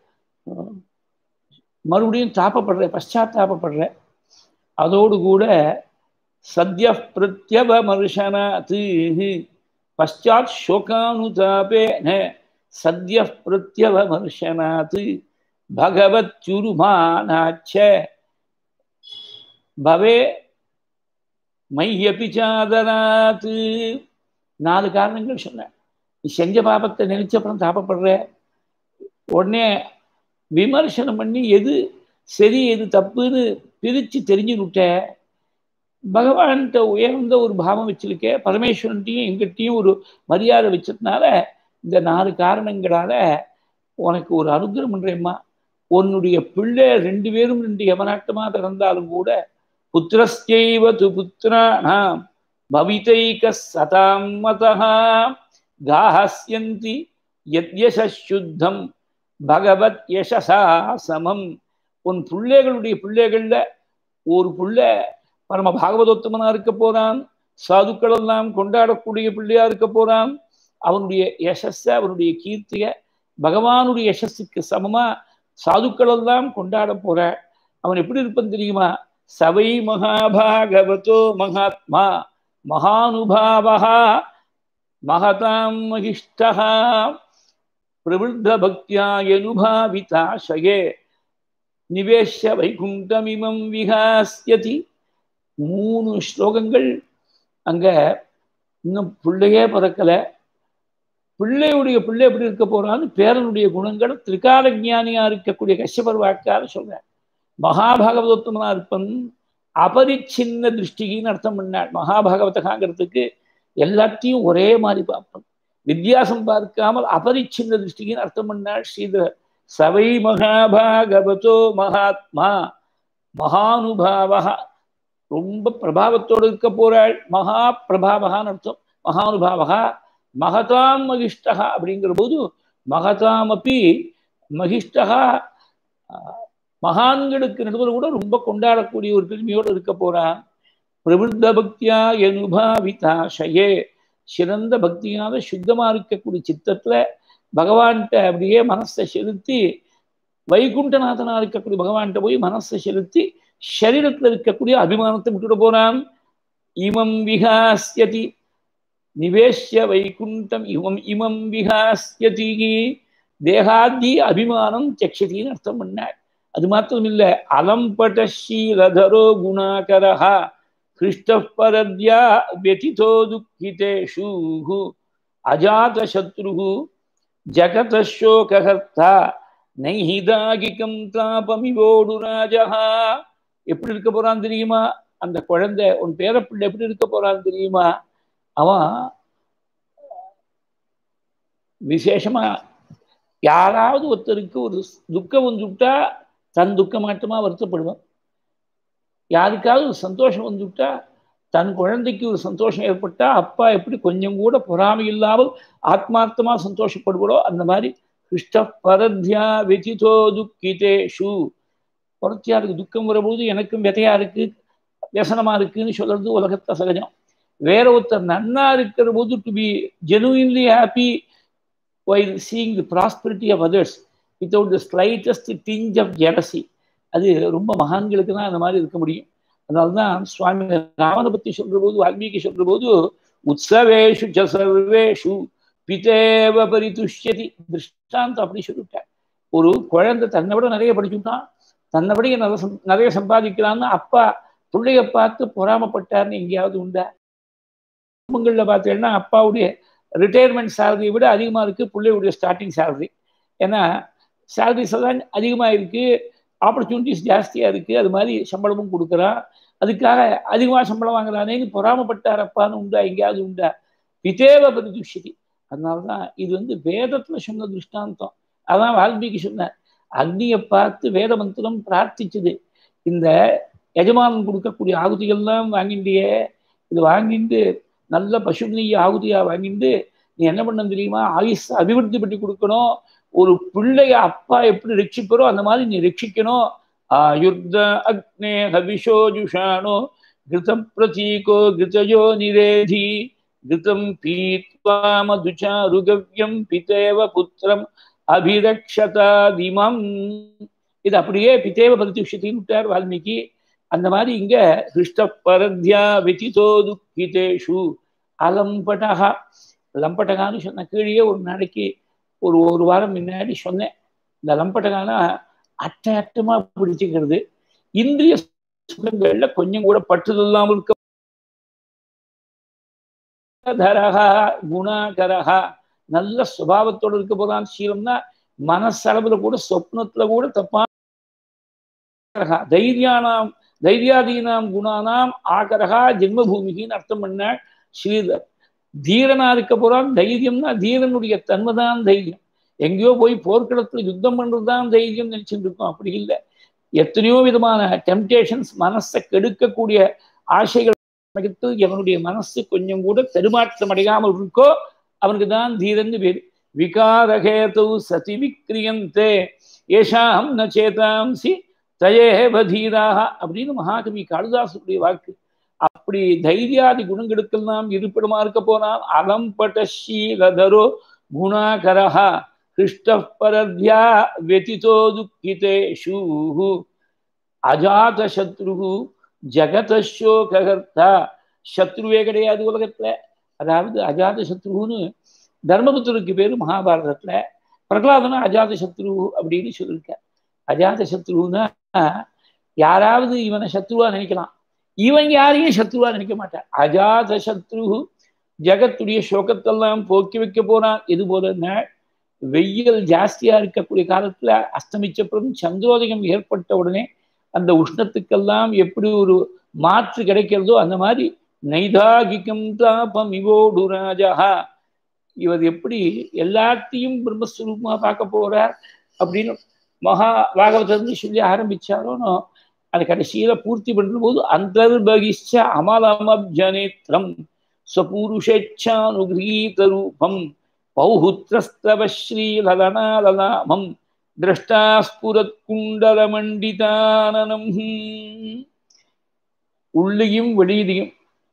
A: மறுபடியும் தாப்பப்படுற பశ్చాத்தாபப்படுற அதோடு கூட சத்ய பிரத்யவமர்ஷனாத்து பశ్చాத் சோகானுதாபேன சத்ய பிரத்யவமர்ஷனாத்து பகவத் சுருமானாச்ச பவே மையபி சாதனாத்து நாலு காரணங்கள் சொன்னேன் நீ செஞ்ச பாபத்தை நினைச்ச அப்புறம் தாபப்படுற உடனே விமர்சனம் பண்ணி எது சரி எது தப்புன்னு பிரித்து தெரிஞ்சு விட்ட பகவான்கிட்ட உயர்ந்த ஒரு பாவம் வச்சிருக்க பரமேஸ்வரன்ட்டையும் எங்கிட்டையும் ஒரு மரியாதை வச்சதுனால இந்த நாலு காரணங்களால உனக்கு ஒரு அனுகிரகம் பண்றேம்மா உன்னுடைய பிள்ளை ரெண்டு பேரும் ரெண்டு யமநாட்டமா பிறந்தாலும் கூட புத்திரஸ்யைவ து புத்திராணாம் பவிதைக சதாம் மதா காஹஸ்யந்தி யத்யசுத்தம் பகவத் யசசா சமம் உன் பிள்ளைகளுடைய பிள்ளைகள்ல ஒரு பிள்ளை பரம பாகவதோத்தமனா இருக்க போறான் சாதுக்கள் எல்லாம் கொண்டாடக்கூடிய பிள்ளையா இருக்க போறான் அவனுடைய யசஸ அவனுடைய கீர்த்திய பகவானுடைய யசஸுக்கு சமமா சாதுக்கள் எல்லாம் கொண்டாட போற அவன் எப்படி இருப்பான் தெரியுமா சவை மகாபாகவதோ மகாத்மா மகானுபாவா மகதாம் மகிஷ்டா பிரவருத்த பக்தியாயனுபாவிதாசயே நிவேஷ வைகுண்டமிமம் விகாசியதி மூணு ஸ்லோகங்கள் அங்க இன்னும் பிள்ளையே பிறக்கல பிள்ளையுடைய பிள்ளை எப்படி இருக்க போறான்னு பேரனுடைய குணங்கள் திரிகால ஞானியா இருக்கக்கூடிய கஷ்யபர் வாக்கார சொல்றேன் மகாபாகவதோத்தமனா இருப்பன் அபரிச்சின்ன திருஷ்டிகின்னு அர்த்தம் பண்ணாள் மகாபாகவதகாங்கிறதுக்கு எல்லாத்தையும் ஒரே மாதிரி பார்ப்பன் வித்தியாசம் பார்க்காமல் அபரிச்சின்ன திருஷ்டிகின்னு அர்த்தம் பண்ணாள் ஸ்ரீதர் சவை மகாபாகவதோ மகாத்மா மகானுபாவா ரொம்ப பிரபாவத்தோடு இருக்க போறாள் மகா பிரபாவகான்னு அர்த்தம் மகானுபாவகா மகதாம் மகிஷ்டகா அப்படிங்கிற போது மகதாம் அப்பி மகிஷ்டகா மகான்களுக்கு நடுவில் கூட ரொம்ப கொண்டாடக்கூடிய ஒரு பெருமையோடு இருக்க போறான் பிரபுத்த பக்தியா அனுபாவிதாசயே சிறந்த பக்தியினால சுத்தமா இருக்கக்கூடிய சித்தத்துல பகவான்கிட்ட அப்படியே மனசை செலுத்தி வைகுண்டநாதனா இருக்கக்கூடிய பகவான்கிட்ட போய் மனசை செலுத்தி சரீரத்தில் இருக்கக்கூடிய அபிமானத்தை விட்டுட போறான் இமம் விகாசியதி நிவேஷ்ய வைகுண்டம் இமம் இமம் விகாசியதி தேகாதி அபிமானம் சக்ஷதின்னு அர்த்தம் பண்ணார் அது மாத்திரம் இல்ல அலம்பட்டீலதரோ குணாகரஹா கிருஷ்டபரத்யா வெதிதோ துக்கிதேஷு அஜாத சத்ருகு ஜகதசோகர்த்தா நைஹிதாகிகம் தாபமிவோடு ராஜா எப்படி இருக்க போறான் தெரியுமா அந்த குழந்தை உன் பேரப்பிள்ளை எப்படி இருக்க போறான் தெரியுமா அவன் விசேஷமா யாராவது ஒருத்தருக்கு ஒரு துக்கம் வந்துவிட்டா தன் துக்கம் மாட்டமா வருத்தப்படுவான் யாருக்காவது ஒரு சந்தோஷம் வந்துவிட்டா தன் குழந்தைக்கு ஒரு சந்தோஷம் ஏற்பட்டா அப்பா எப்படி கொஞ்சம் கூட பொறாமை இல்லாமல் ஆத்மார்த்தமா சந்தோஷப்படுவடோ அந்த மாதிரி கிருஷ்ட பரத்யா வெதிதோ துக்கிதேஷு புறத்தியாருக்கு துக்கம் வரும்போது எனக்கும் விதையா இருக்கு வியசனமா இருக்குன்னு சொல்றது உலகத்தை சகஜம் வேற ஒருத்தர் நன்னா இருக்கிற போது to be genuinely happy while seeing the prosperity of others without the slightest tinge of jealousy அது ரொம்ப மகான்களுக்கு தான் அந்த மாதிரி இருக்க முடியும் அதனால தான் சுவாமி ராமனை பற்றி சொல்ற போது வால்மீகி சொல்ற போது உற்சவேஷு ச சர்வேஷு பிதேவ பரிதுஷ்யதி திருஷ்டாந்தம் அப்படி சொல்லிவிட்டார் ஒரு குழந்தை தன்னை விட நிறைய படிச்சுட்டான் தன்னை விட நிறைய நிறைய சம்பாதிக்கிறான்னு அப்பா பிள்ளைய பார்த்து பொறாமப்பட்டார்னு எங்கேயாவது உண்டா குடும்பங்களில் பார்த்தீங்கன்னா அப்பாவுடைய ரிட்டையர்மெண்ட் சேலரியை விட அதிகமாக இருக்குது பிள்ளையுடைய ஸ்டார்டிங் சேலரி ஏன்னா சேலரிஸ் எல்லாம் அதிகமாக இருக்குது ஆப்பர்ச்சுனிட்டிஸ் ஜாஸ்தியாக இருக்குது அது மாதிரி சம்பளமும் கொடுக்குறான் அதுக்காக அதிகமாக சம்பளம் வாங்குறானேன்னு பொறாமப்பட்டார் அப்பான்னு உண்டா எங்கேயாவது உண்டா விதேவ பிரதிஷதி அதனால தான் இது வந்து வேதத்தில் சொன்ன திருஷ்டாந்தம் அதான் வால்மீகி சொன்னார் அக்னியை பார்த்து வேத மந்திரம் பிரார்த்திச்சது இந்த எஜமானன் கொடுக்கக்கூடிய ஆகுதிகள்லாம் வாங்கிண்டியே இது வாங்கிட்டு நல்ல பசு நெய் ஆகுதியா வாங்கிட்டு நீ என்ன பண்ண தெரியுமா ஆயுஷ் அபிவிருத்தி பண்ணி கொடுக்கணும் ஒரு பிள்ளைய அப்பா எப்படி ரட்சிப்பரோ அந்த மாதிரி நீ ரட்சிக்கணும் ஆயுர்த அக்னே ஹவிஷோ ஜுஷானோ கிருதம் பிரதீகோ கிருதயோ நிரேதி கிருதம் பீத்வா மதுச்சாருகவ்யம் பிதேவ புத்திரம் அபிரக்ஷதாதிமம் இது அப்படியே பிதேவ பிரதிஷத்தின்னு விட்டார் வால்மீகி அந்த மாதிரி இங்க ஹிருஷ்ட பரத்யா வெதிதோ துக்கிதேஷு அலம்படகா லம்பட்டகான்னு சொன்ன கீழே ஒரு நாளைக்கு ஒரு ஒரு வாரம் முன்னாடி சொன்னேன் இந்த லம்பட்டகானா அட்ட அட்டமா பிடிச்சிக்கிறது இந்திரிய சுகங்கள்ல கொஞ்சம் கூட பற்றுதல் இல்லாமல் இருக்க தரகா குணாகரகா நல்ல சுபாவத்தோடு இருக்க போதான் சீலம்னா மனசளவுல கூட சொப்னத்துல கூட தப்பா தைரியானாம் தைரியாதீனாம் குணானாம் ஆகரகா ஜென்மபூமிகின்னு அர்த்தம் பண்ண ஸ்ரீதர் தீரனா இருக்க போறான் தைரியம்னா தீரனுடைய தன்மைதான் தைரியம் எங்கேயோ போய் போர்க்களத்துல யுத்தம் பண்றதுதான் தைரியம் நினைச்சுட்டு இருக்கோம் அப்படி இல்லை எத்தனையோ விதமான டெம்டேஷன்ஸ் மனசை கெடுக்கக்கூடிய ஆசைகள் எவனுடைய மனசு கொஞ்சம் கூட தடுமாற்றம் அடையாமல் இருக்கோ அவனுக்கு தான் தீரன்னு பேர் விகாரகேது சதி விக்ரியந்தே ஏஷாம் ந சேதாம்சி தயேவ தீராக அப்படின்னு மகாகவி காளிதாசனுடைய வாக்கு அப்படி தைரியாதி குணங்களுக்கெல்லாம் இருப்பிடமா இருக்க போனால் அலம்பட ஷீலதரோ குணாகரஹா கிருஷ்ட பரத்யா வெதிதோ துக்கிதேஷு அஜாத சத்ரு ஜெகதசோகர்த்தா சத்ருவே கிடையாது உலகத்துல அதாவது அஜாத சத்ருன்னு தர்மபுத்தருக்கு பேரு மகாபாரதத்துல பிரகலாதனா அஜாத சத்ரு அப்படின்னு சொல்லியிருக்க அஜாத சத்ருன்னா யாராவது இவனை சத்ருவா நினைக்கலாம் இவன் யாரையும் சத்ருவா நினைக்க மாட்டான் அஜாத சத்ரு ஜகத்துடைய சோகத்தெல்லாம் போக்கி வைக்க போறான் இது போலன்னா வெயில் ஜாஸ்தியா இருக்கக்கூடிய காலத்துல அஸ்தமிச்சப்புறம் சந்திரோதயம் ஏற்பட்ட உடனே அந்த உஷ்ணத்துக்கெல்லாம் எப்படி ஒரு மாற்று கிடைக்கிறதோ அந்த மாதிரி நைதாகிக்கம் தாபம் இவோடு ராஜா இவர் எப்படி எல்லாத்தையும் பிரம்மஸ்வரூபமா பார்க்க போறார் அப்படின்னு மகா பாகவத்திலிருந்து சொல்லி ஆரம்பிச்சாரோனோ அது கடைசியில பூர்த்தி பண்ற போது அந்தர்பகிஷ்ச அமலமப்ஜனேத்திரம் ஸ்வபூருஷேச்சானுகிரீத ரூபம் பௌஹுத்திரஸ்தவ ஸ்ரீலலனாலலாமம் திரஷ்டாஸ்புரத் குண்டலமண்டிதானனம் உள்ளியும் வெளியிலையும்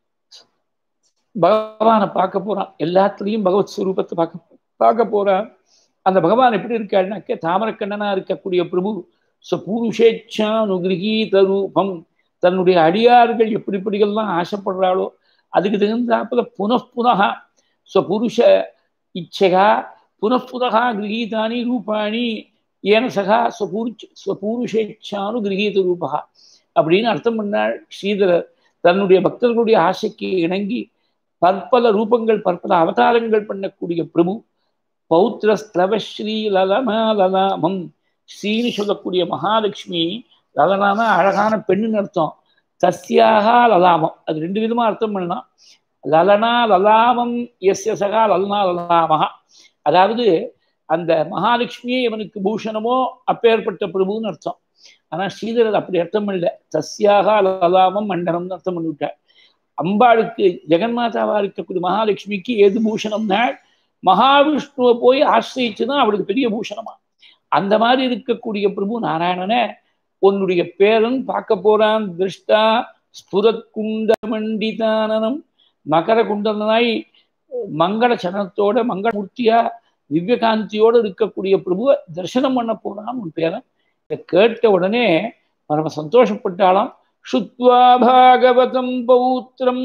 A: பகவானை பார்க்க போறான் எல்லாத்துலேயும் பகவத் ஸ்வரூபத்தை பார்க்க பார்க்க போறான் அந்த பகவான் எப்படி இருக்காருனாக்க தாமரக்கண்ணனா இருக்கக்கூடிய பிரபு சபூருஷேச்சானுகிரகீத ரூபம் தன்னுடைய அடியார்கள் எப்படி இப்படிகள்லாம் ஆசைப்படுறாளோ அதுக்கு தகுந்தாப்புல புனఃப்புனகா ஸ்வபுருஷ இச்சகா புனఃப்புனகா கிரகீதானி ரூபாணி ஏன சகா ஸ்வபூருஷ ஸ்வபூருஷேச்சானு கிரகீத ரூபா அப்படின்னு அர்த்தம் பண்ணாள் ஸ்ரீதரர் தன்னுடைய பக்தர்களுடைய ஆசைக்கு இணங்கி பற்பல ரூபங்கள் பற்பல அவதாரங்கள் பண்ணக்கூடிய பிரபு பௌத்திரஸ்தவஸ்ரீ லலனா லலாமம் ஸ்ரீன்னு சொல்லக்கூடிய மகாலட்சுமி லலனானா அழகான பெண்ணுன்னு அர்த்தம் தஸ்யாக லலாமம் அது ரெண்டு விதமா அர்த்தம் பண்ணலாம் லலனா லலாமம் எஸ் சகா லலனா லலாமகா அதாவது அந்த மகாலட்சுமியே இவனுக்கு பூஷணமோ அப்பேற்பட்ட பிரபுன்னு அர்த்தம் ஆனா ஸ்ரீதரர் அப்படி அர்த்தம் பண்ணல தஸ்யாக லலாமம் மண்டனம்னு அர்த்தம் பண்ணிவிட்டார் அம்பாளுக்கு ஜெகன்மாதாவா இருக்கக்கூடிய மகாலட்சுமிக்கு ஏது பூஷணம்னா மகாவிஷ்ணுவை போய் ஆசிரியிச்சுதான் அவளுக்கு பெரிய பூஷணமா அந்த மாதிரி இருக்கக்கூடிய பிரபு நாராயணனை உன்னுடைய பேரன் பார்க்க போறான் திருஷ்டா ஸ்புரத் குண்ட மண்டிதானனம் மகர குண்டலனாய் மங்கள சனத்தோட மங்களமூர்த்தியா திவ்யகாந்தியோடு இருக்கக்கூடிய பிரபுவை தரிசனம் பண்ண போறான் உன் பேரன் இதை கேட்ட உடனே பரம சந்தோஷப்பட்டாலாம் சுத்வா பாகவதம் பௌத்திரம்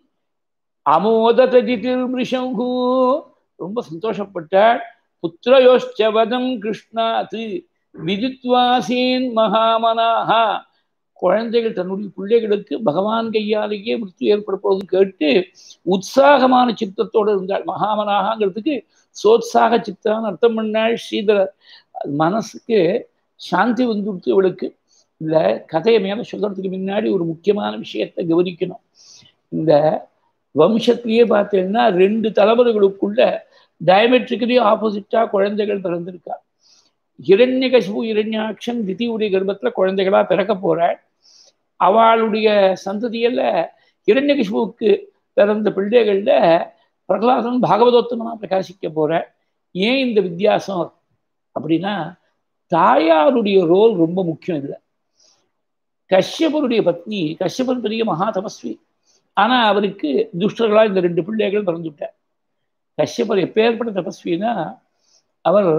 A: அமோததிதிர்மிருஷங்கு ரொம்ப சந்தோஷப்பட்டாள் புத்திரயோஷ்சவதம் கிருஷ்ணாத்து விதித்வாசீன் மகாமனாகா குழந்தைகள் தன்னுடைய பிள்ளைகளுக்கு பகவான் கையாலேயே மிருத்து ஏற்பட போகுது கேட்டு உற்சாகமான சித்தத்தோடு இருந்தாள் மகாமனாகங்கிறதுக்கு சோத்சாக சித்தான்னு அர்த்தம் பண்ணாள் ஸ்ரீதரர் மனசுக்கு சாந்தி வந்துடுத்து இவளுக்கு இந்த கதையை மேல சொல்றதுக்கு முன்னாடி ஒரு முக்கியமான விஷயத்தை கவனிக்கணும் இந்த வம்சத்திலேயே பார்த்தீங்கன்னா ரெண்டு தலைமுறைகளுக்குள்ள டயமெட்ரிக்கலி ஆப்போசிட்டா குழந்தைகள் பிறந்திருக்கா இரண்யகசிபு இரண்யாட்சன் திதியுடைய கர்ப்பத்துல குழந்தைகளா பிறக்க போறாள் அவளுடைய சந்ததியில இரண்யகசிபுவுக்கு பிறந்த பிள்ளைகள்ல பிரகலாதன் பாகவதோத்தமனா பிரகாசிக்க போற ஏன் இந்த வித்தியாசம் அப்படின்னா தாயாருடைய ரோல் ரொம்ப முக்கியம் இல்லை கஷ்யபருடைய பத்னி கஷ்யபன் பெரிய மகா தபஸ்வி ஆனா அவருக்கு துஷ்டர்களா இந்த ரெண்டு பிள்ளைகள் பிறந்துவிட்டார் கஷ்யபர் எப்பேற்பட்ட தபஸ்வினா அவர்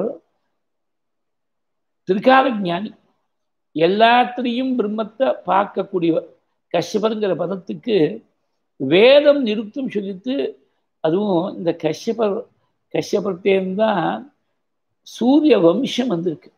A: திருக்கால ஞானி எல்லாத்திலையும் பிரம்மத்தை பார்க்கக்கூடியவர் கஷ்யபருங்கிற பதத்துக்கு வேதம் நிருத்தம் சொல்லித்து அதுவும் இந்த கஷ்யபர் கஷ்யபர்த்தேந்தான் சூரிய வம்சம் வந்திருக்கு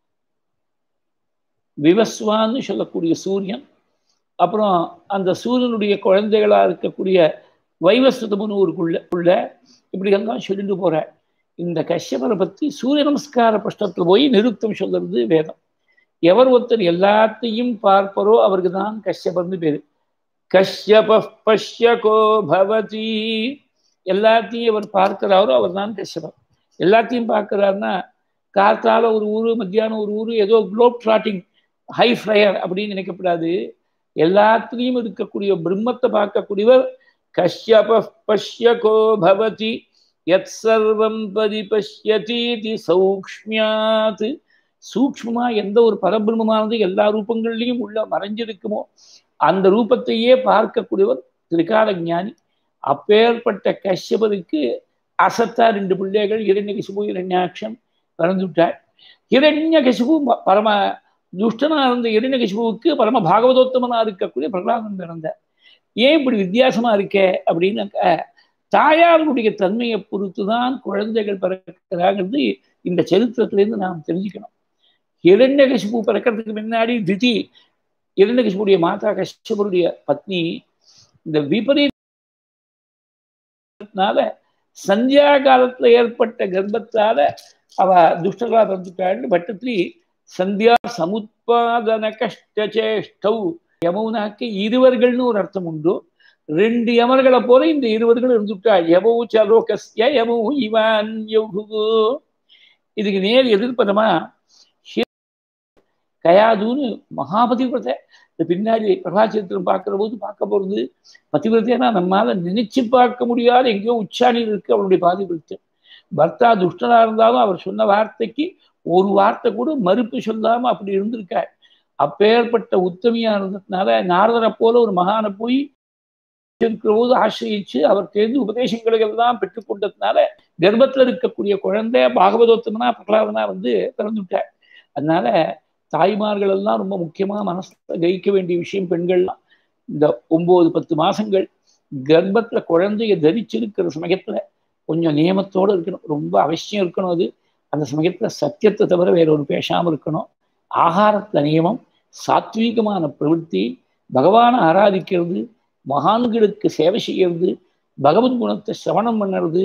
A: விவஸ்வான்னு சொல்லக்கூடிய சூரியன் அப்புறம் அந்த சூரியனுடைய குழந்தைகளா இருக்கக்கூடிய வைவஸ்வதம்னு ஒரு குள்ள உள்ள இப்படி எல்லாம் சொல்லிட்டு போற இந்த கஷ்யபரை பத்தி சூரிய நமஸ்கார பஷ்டத்தில் போய் நிருத்தம் சொல்றது வேதம் எவர் ஒருத்தர் எல்லாத்தையும் பார்ப்பரோ அவருக்கு தான் கஷ்யபர்னு பேரு கஷ்யப பஷ்யகோ பவதி எல்லாத்தையும் அவர் பார்க்கிறாரோ அவர் தான் கஷ்யபர் எல்லாத்தையும் பார்க்கிறாருன்னா காத்தால ஒரு ஊரு மத்தியானம் ஒரு ஊரு ஏதோ குளோப் ட்ராட்டிங் ஹை ஃப்ளையர் அப்படின்னு நினைக்கப்படாது எல்லாத்துலேயும் இருக்கக்கூடிய பிரம்மத்தை பார்க்கக்கூடியவர் கஷ்யப பஷ்யகோ பவதி எத் சர்வம் பரிபஷ்யதீதி சௌக்ஷ்மியாத் சூக்ஷ்மமா எந்த ஒரு பரபிரம்மமானது எல்லா ரூபங்கள்லையும் உள்ள மறைஞ்சிருக்குமோ அந்த ரூபத்தையே பார்க்கக்கூடியவர் திரிகால ஞானி அப்பேற்பட்ட கஷ்யபருக்கு அசத்தா ரெண்டு பிள்ளைகள் இரண்யகசிபு இரண்யாட்சம் பிறந்துவிட்டார் இரண்யகசிபு பரம துஷ்டனா இருந்த இரண்யகசிபுவுக்கு பரம பாகவதோத்தமனா இருக்கக்கூடிய பிரகலாதன் பிறந்தார் ஏன் இப்படி வித்தியாசமா இருக்கே அப்படின்னாக்க தாயாருடைய தன்மையை பொறுத்து தான் குழந்தைகள் பிறக்கிறாங்கிறது இந்த சரித்திரத்திலேருந்து நாம் தெரிஞ்சுக்கணும் இரண்யகசிபு பிறக்கிறதுக்கு முன்னாடி திதி இரண்யகசிபுடைய மாதா கஷ்யபருடைய பத்னி இந்த விபரீதனால சந்தியா காலத்துல ஏற்பட்ட கர்ப்பத்தால அவ துஷ்டர்களா பிறந்துட்டாள்னு பட்டத்திரி சந்தியா சமுத்பாதன கஷ்டச்சேஷ்டௌ யமுனாக்கு இருவர்கள்னு ஒரு அர்த்தம் உண்டு ரெண்டு யமர்களை போல இந்த இருவர்கள் இருந்துட்டா யமு சலோகஸ்ய யமு இவான் யௌகு இதுக்கு நேர் எதிர்ப்பதமா கயாதுன்னு மகாபதிவிரதை இந்த பின்னாடி பிரகாசத்திரம் பார்க்கிற போது பார்க்க போறது பதிவிரதைனா நம்மால நினைச்சு பார்க்க முடியாத எங்கேயோ உச்சாணியில் இருக்கு அவருடைய பாதிவிரத்தை பர்த்தா துஷ்டனா இருந்தாலும் அவர் சொன்ன வார்த்தைக்கு ஒரு வார்த்தை கூட மறுப்பு சொல்லாம அப்படி இருந்திருக்கார் அப்பேற்பட்ட உத்தமியா இருந்ததுனால நாரதரை போல ஒரு மகானை போய் இருக்கிற போது ஆசிரியிச்சு அவர் தெரிந்து உபதேசங்களை எல்லாம் பெற்றுக்கொண்டதுனால கர்ப்பத்துல இருக்கக்கூடிய குழந்தை பாகவதோத்தமனா பிரகலாதனா வந்து பிறந்துட்டார் அதனால தாய்மார்கள் எல்லாம் ரொம்ப முக்கியமா மனசுல கழிக்க வேண்டிய விஷயம் பெண்கள்லாம் இந்த ஒன்பது பத்து மாசங்கள் கர்ப்பத்துல குழந்தைய தரிச்சிருக்கிற சமயத்துல கொஞ்சம் நியமத்தோடு இருக்கணும் ரொம்ப அவசியம் இருக்கணும் அது அந்த சமயத்துல சத்தியத்தை தவிர வேற ஒரு பேசாம இருக்கணும் ஆகாரத்துல நியமம் சாத்வீகமான பிரவൃத்தி பகவானை ஆராதிக்கிறது மகான்களுக்கு சேவை செய்யறது பகவத் குணத்தை சிரவணம் பண்ணுறது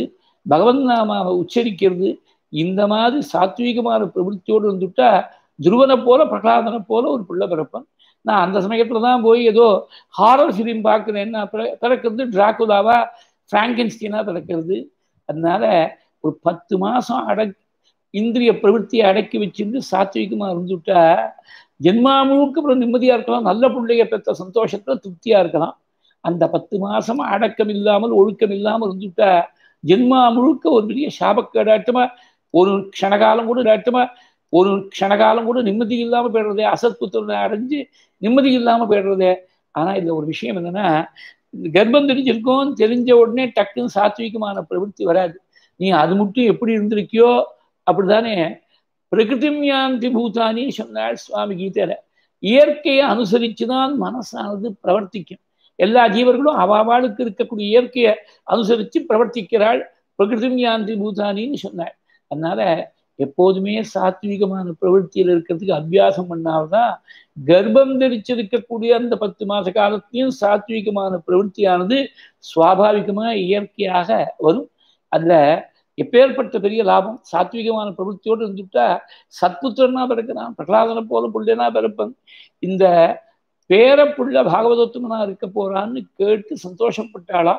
A: பகவன் நாமாவை உச்சரிக்கிறது இந்த மாதிரி சாத்வீகமான பிரவృத்தியோடு இருந்துட்டா துருவனை போல பிரகலாதனை போல ஒரு பிள்ளை பிறப்பன் நான் அந்த சமயத்துல தான் போய் ஏதோ ஹாரர் ஃபிலிம் பார்க்குறேன் பிறக்கிறது டிராகுலாவா ஃப்ராங்கன்ஸ்டீனா பிறக்கிறது அதனால ஒரு பத்து மாசம் அட இந்திரிய பிரவೃத்தியை அடக்கி வச்சிருந்து சாத்விகமா இருந்துட்டா ஜென்மா முழுக்க அப்புறம் நிம்மதியா இருக்கலாம் நல்ல பிள்ளைய பெற்ற சந்தோஷத்துல திருப்தியா இருக்கலாம் அந்த பத்து மாசம் அடக்கம் இல்லாமல் ஒழுக்கம் இல்லாமல் இருந்துட்டா ஜென்மா முழுக்க ஒரு பெரிய சாபக்கேடாட்டமா ஒரு க்ஷணகாலம் கூட இடாட்டமா ஒரு க்ஷணகாலம் கூட நிம்மதி இல்லாம போயிடுறதே அசத்புத்திரனை அடைஞ்சு நிம்மதி இல்லாம போயிடுறதே ஆனா இதுல ஒரு விஷயம் என்னன்னா கர்ப்பம் தெரிஞ்சிருக்கோம் தெரிஞ்ச உடனே டக்குன்னு சாத்விகமான பிரவೃத்தி வராது நீ அது மட்டும் எப்படி இருந்திருக்கியோ அப்படிதானே பிரகிருதிம் யாந்தி பூதானி சொன்னாள் சுவாமி கீதையில இயற்கையை அனுசரிச்சுதான் மனசானது பிரவர்த்திக்கும் எல்லா ஜீவர்களும் அவாவாளுக்கு இருக்கக்கூடிய இயற்கையை அனுசரித்து பிரவர்த்திக்கிறாள் பிரகிருதிம் யாந்தி பூதானின்னு சொன்னாள் அதனால எப்போதுமே சாத்வீகமான பிரவೃத்தியில் இருக்கிறதுக்கு அபியாசம் பண்ணால்தான் கர்ப்பம் தரிச்சிருக்கக்கூடிய அந்த பத்து மாச காலத்தையும் சாத்வீகமான பிரவೃத்தியானது சுவாபாவிகமா இயற்கையாக வரும் அதுல எப்பேற்பட்ட பெரிய லாபம் சாத்விகமான பிரவೃத்தியோடு இருந்துட்டா சத்புத்திரனா பிறக்கிறான் பிரகலாதனை போல புள்ளனா பிறப்பன் இந்த பேரப்புள்ள பாகவதத்துவனா இருக்க போறான்னு கேட்டு சந்தோஷப்பட்டாளாம்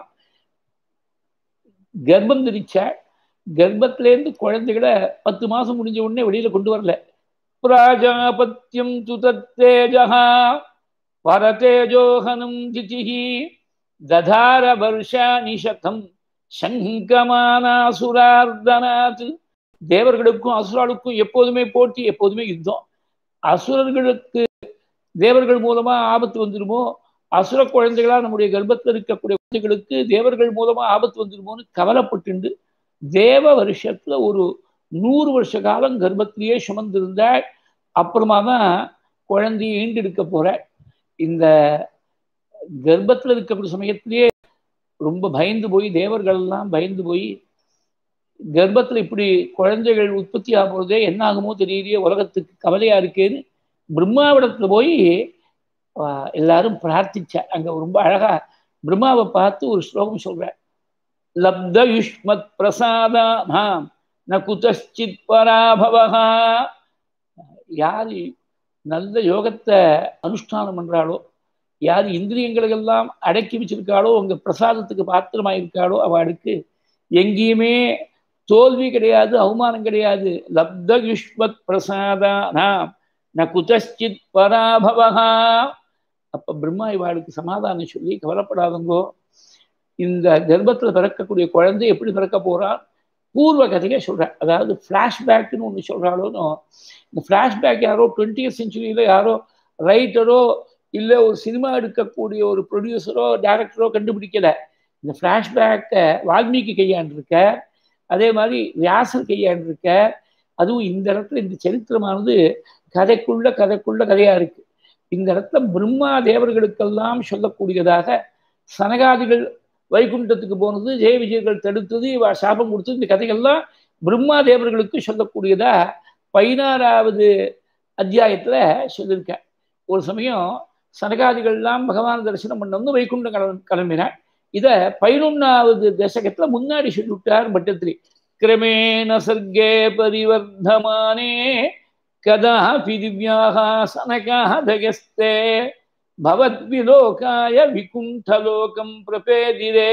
A: கர்ப்பம் தரிச்சாள் கர்ப்பத்திலேருந்து குழந்தைகளை பத்து மாசம் முடிஞ்ச உடனே வெளியில கொண்டு வரல பிராஜாபத்தியம் துதத்தேஜா பரதேஜோகனம் திதிஹி ததார வருஷானி சதம் சங்கமானாசுரார்தனாத் தேவர்களுக்கும் அசுராளுக்கும் எப்போதுமே போட்டி எப்போதுமே யுத்தம் அசுரர்களுக்கு தேவர்கள் மூலமா ஆபத்து வந்துடுமோ அசுர குழந்தைகளா நம்முடைய கர்ப்பத்தில் இருக்கக்கூடிய குழந்தைகளுக்கு தேவர்கள் மூலமா ஆபத்து வந்துடுமோன்னு கவலைப்பட்டுண்டு தேவ வருஷத்துல ஒரு நூறு வருஷ காலம் கர்ப்பத்திலேயே சுமந்திருந்தாள் அப்புறமா தான் குழந்தையை ஈண்டெடுக்க போற இந்த கர்ப்பத்தில் இருக்கக்கூடிய சமயத்திலேயே ரொம்ப பயந்து போய் தேவர்கள் எல்லாம் பயந்து போய் கர்ப்பத்துல இப்படி குழந்தைகள் உற்பத்தி ஆகும்போதே என்ன ஆகுமோ தெரியலையே உலகத்துக்கு கவலையா இருக்கேன்னு பிரம்மாவிடத்துல போய் எல்லாரும் பிரார்த்திச்சா அங்க ரொம்ப அழகா பிரம்மாவை பார்த்து ஒரு ஸ்லோகம் சொல்ற லப்த யுஷ்மத் பிரசாதாம் ந குதச்சித் பராபவகா யாரு நல்ல யோகத்தை அனுஷ்டானம் பண்றாளோ யார் இந்திரியங்களுக்கெல்லாம் அடக்கி வச்சிருக்காளோ உங்க பிரசாதத்துக்கு பாத்திரமாயிருக்காளோ அவளுக்கு எங்கேயுமே தோல்வி கிடையாது அவமானம் கிடையாது லப்த யுஷ்மத் பிரசாதாம் ந குதச்சித் பராபவகா அப்ப பிரம்மா இவாளுக்கு சமாதானம் சொல்லி கவலைப்படாதங்கோ இந்த கர்ப்பத்துல பிறக்கக்கூடிய குழந்தை எப்படி பிறக்க போறான் பூர்வ கதையை சொல்றேன் அதாவது ஃப்ளாஷ்பேக்னு ஒன்று சொல்றாளோன்னு இந்த ஃப்ளாஷ்பேக் யாரோ டுவெண்ட்டி செஞ்சுரியில யாரோ ரைட்டரோ இல்லை ஒரு சினிமா எடுக்கக்கூடிய ஒரு ப்ரொடியூசரோ டேரக்டரோ கண்டுபிடிக்கல இந்த ஃப்ளாஷ்பேக்கை வால்மீகி கையாண்டிருக்க அதே மாதிரி வியாசர் கையாண்டிருக்க அதுவும் இந்த இடத்துல இந்த சரித்திரமானது கதைக்குள்ள கதைக்குள்ள கதையா இருக்கு இந்த இடத்துல பிரம்மா தேவர்களுக்கெல்லாம் சொல்லக்கூடியதாக சனகாதிகள் வைகுண்டத்துக்கு போனது ஜெய விஜயர்கள் தடுத்தது இவ சாபம் கொடுத்தது இந்த கதைகள்லாம் பிரம்மா தேவர்களுக்கு சொல்லக்கூடியதா பதினாறாவது அத்தியாயத்துல சொல்லியிருக்க ஒரு சமயம் சனகாதிகள்லாம் பகவான் தரிசனம் பண்ண வந்து வைகுண்டம் கிளம் கிளம்பினார் இத பதினொன்னாவது தசகத்துல முன்னாடி சொல்லிவிட்டார் பட்டத்திரி கிரமேண சர்க்கே பரிவர்த்தமானே கதாபி திவ்யாக சனகாதகஸ்தே பவத்விலோகாய விகுண்டலோகம் பிரபேதிரே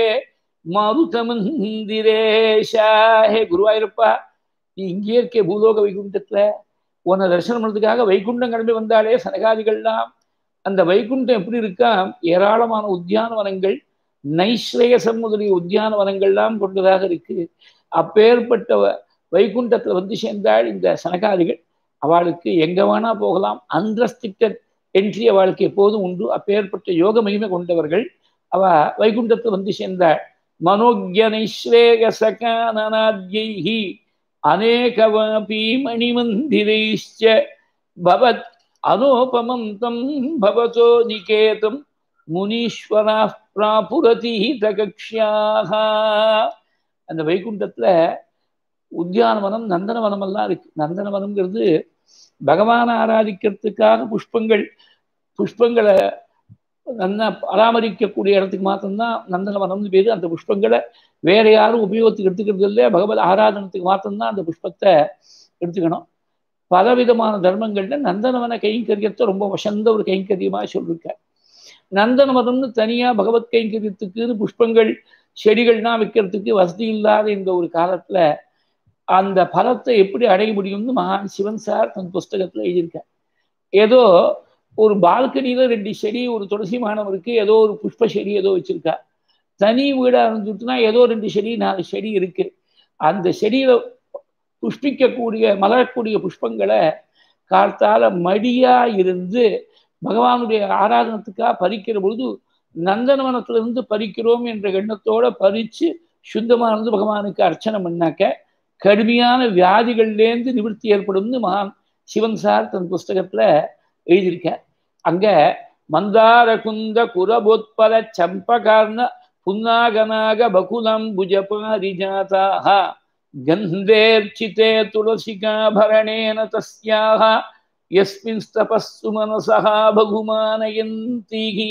A: மருதமந்திரேஷா ஹே குருவாயிருப்பா நீ இங்கே இருக்கே பூலோக வைகுண்டத்துல உன்னை தரிசனம் பண்ணுறதுக்காக வைகுண்டம் கிளம்பி வந்தாலே சனகாதிகள்லாம் அந்த வைகுண்டம் எப்படி இருக்கா ஏராளமான உத்தியானவனங்கள் நைஸ்ரேயசம் முதலிய உத்தியானவனங்கள்லாம் கொண்டதாக இருக்கு அப்பேற்பட்ட வைகுண்டத்துல வந்து சேர்ந்தாள் இந்த சனகாதிகள் அவளுக்கு எங்க வேணா போகலாம் அன்ரெஸ்ட்ரிக்டட் என்ட்ரி அவளுக்கு எப்போதும் உண்டு அப்பேற்பட்ட யோக மகிமை கொண்டவர்கள் அவ வைகுண்டத்துல வந்து சேர்ந்தாள் மனோஜ்ய நைஸ்ரேயசகானநாத்யைஹி அநேகவாபி மணிமந்திரைश्च பவத் அனோபமம் தம் பவதோ நிகேதம் முனீஸ்வரா பிராபுரதீத கக்ஷியாக அந்த வைகுண்டத்துல உத்தியானவனம் நந்தனவனம் எல்லாம் இருக்கு நந்தனவனம்ங்கிறது பகவானை ஆராதிக்கிறதுக்காக புஷ்பங்கள் புஷ்பங்களை நல்லா பராமரிக்கக்கூடிய இடத்துக்கு மாத்திரம்தான் நந்தனவனம்னு பேரு அந்த புஷ்பங்களை வேற யாரும் உபயோகத்துக்கு எடுத்துக்கிறது இல்லை பகவத் ஆராதனத்துக்கு மாத்திரம்தான் அந்த புஷ்பத்தை எடுத்துக்கணும் பலவிதமான தர்மங்கள்ல நந்தனவன கைங்கரியத்தை ரொம்ப வசந்த ஒரு கைங்கரியமாக சொல்லியிருக்கார் நந்தனவனம்னு தனியா பகவத் கைங்கரியத்துக்குன்னு புஷ்பங்கள் செடிகள்லாம் வைக்கிறதுக்கு வசதி இல்லாத இந்த ஒரு காலத்துல அந்த பலத்தை எப்படி அடைய முடியும்னு மகான் சிவன் சார் தன் புஸ்தகத்துல எழுதியிருக்கார் ஏதோ ஒரு பால்கனியில ரெண்டு செடி ஒரு துளசி மானம் இருக்கு ஏதோ ஒரு புஷ்ப செடி ஏதோ வச்சிருக்கா தனி வீடா இருந்துட்டுனா ஏதோ ரெண்டு செடி நாலு செடி இருக்கு அந்த செடியில புஷ்பிக்கக்கூடிய மலரக்கூடிய புஷ்பங்களை கார்த்தால மடியா இருந்து பகவானுடைய ஆராதனத்துக்காக பறிக்கிற பொழுது நந்தனவனத்திலிருந்து பறிக்கிறோம் என்ற எண்ணத்தோட பறிச்சு சுத்தமா இருந்து பகவானுக்கு அர்ச்சனை பண்ணாக்க கடுமையான வியாதிகள்லேருந்து நிவர்த்தி ஏற்படும்னு மகான் சிவன் சார் தன் புஸ்தகத்துல எழுதியிருக்க அங்க மந்தார குந்த குரபோத்பல சம்பகார்ண புன்னாகனாக பகுலம் புஜபாரிஜாதாக கந்தேர்ச்சிதே துளசிகாபரணேன தஸ்யாக எஸ்மின் தபஸ்ஸு மனசா பகுமானயந்தீகி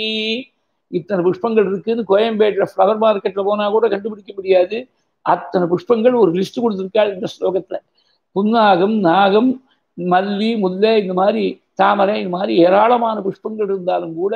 A: இத்தனை புஷ்பங்கள் இருக்குன்னு கோயம்பேட்டில் ஃப்ளவர் மார்க்கெட்டில் போனால் கூட கண்டுபிடிக்க முடியாது அத்தனை புஷ்பங்கள் ஒரு லிஸ்ட் கொடுத்துருக்காள் இந்த ஸ்லோகத்துல புன்னாகம் நாகம் மல்லி முல்லை இந்த மாதிரி தாமரை இந்த மாதிரி ஏராளமான புஷ்பங்கள் இருந்தாலும் கூட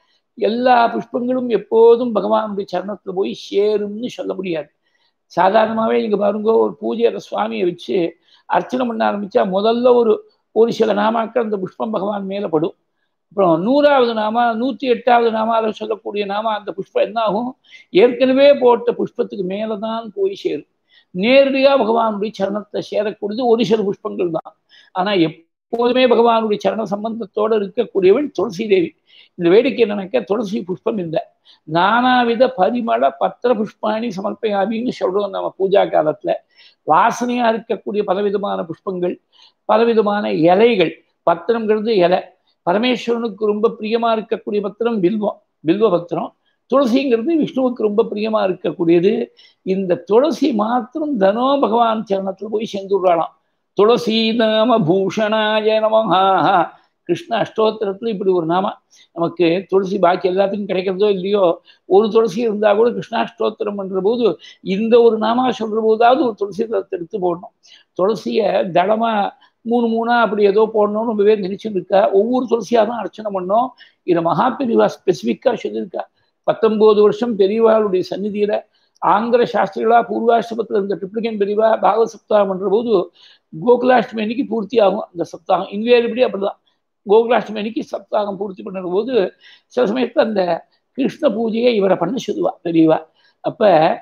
A: எல்லா புஷ்பங்களும் எப்போதும் பகவானுடைய சரணத்துல போய் சேரும்னு சொல்ல முடியாது சாதாரணமாகவே நீங்க பாருங்க ஒரு பூஜையில சுவாமியை வச்சு அர்ச்சனை பண்ண ஆரம்பிச்சா முதல்ல ஒரு ஒரு சில நாமாக்கள் அந்த புஷ்பம் பகவான் மேல படும் அப்புறம் நூறாவது நாமா நூற்றி எட்டாவது நாமால சொல்லக்கூடிய நாமா அந்த புஷ்பம் என்ன ஆகும் ஏற்கனவே போட்ட புஷ்பத்துக்கு மேலதான் போய் சேரும் நேரடியா பகவானுடைய சரணத்தை சேரக்கூடியது ஒரு சில புஷ்பங்கள் தான் ஆனா எப்போதுமே பகவானுடைய சரண சம்பந்தத்தோட இருக்கக்கூடியவள் துளசி தேவி இந்த வேடிக்கை என்னன்னாக்க துளசி புஷ்பம் இல்லை நானாவித பரிமள பத்திர புஷ்பாணி சமர்ப்பயாமின்னு சொல்றோம் நம்ம பூஜா காலத்துல வாசனையா இருக்கக்கூடிய பலவிதமான புஷ்பங்கள் பலவிதமான இலைகள் பத்திரங்கிறது இலை பரமேஸ்வரனுக்கு ரொம்ப பிரியமா இருக்கக்கூடிய பத்திரம் பில்வம் பில்வ பத்திரம் துளசிங்கிறது விஷ்ணுவுக்கு ரொம்ப பிரியமா இருக்கக்கூடியது இந்த துளசி மாத்திரம் தனோ பகவான் சரணத்துல போய் சேர்ந்துடுறாளாம் துளசி நாம பூஷணாய நமஹா கிருஷ்ண அஷ்டோத்திரத்துல இப்படி ஒரு நாம நமக்கு துளசி பாக்கி எல்லாத்துக்கும் கிடைக்கிறதோ இல்லையோ ஒரு துளசி இருந்தா கூட கிருஷ்ணாஷ்டோத்திரம் பண்ற போது இந்த ஒரு நாமா சொல்ற போதாவது ஒரு துளசி எடுத்து போடணும் துளசிய தளமா மூணு மூணா அப்படி ஏதோ போடணும்னு ரொம்ப பேர் நினைச்சுட்டு இருக்கா ஒவ்வொரு துளசியா தான் அர்ச்சனை பண்ணோம் இதை மகா பெரியவா ஸ்பெசிஃபிக்கா சொல்லியிருக்கா பத்தொன்பது வருஷம் பெரியவாளுடைய சந்நிதியில ஆந்திர சாஸ்திரிகளா பூர்வாஷ்டமத்தில் இருந்த ட்ரிப்ளிகன் பெரியவா பாகவத் சப்தாகம் பண்ற போது கோகுலாஷ்டமி அன்னைக்கு பூர்த்தி ஆகும் அந்த சப்தாகம் இன்வேரிபடி அப்படிதான் கோகுலாஷ்டமி அன்னைக்கு சப்தாகம் பூர்த்தி பண்ணுற போது சில சமயத்தில் அந்த கிருஷ்ண பூஜையை இவரை பண்ண சொல்லுவா பெரியவா அப்ப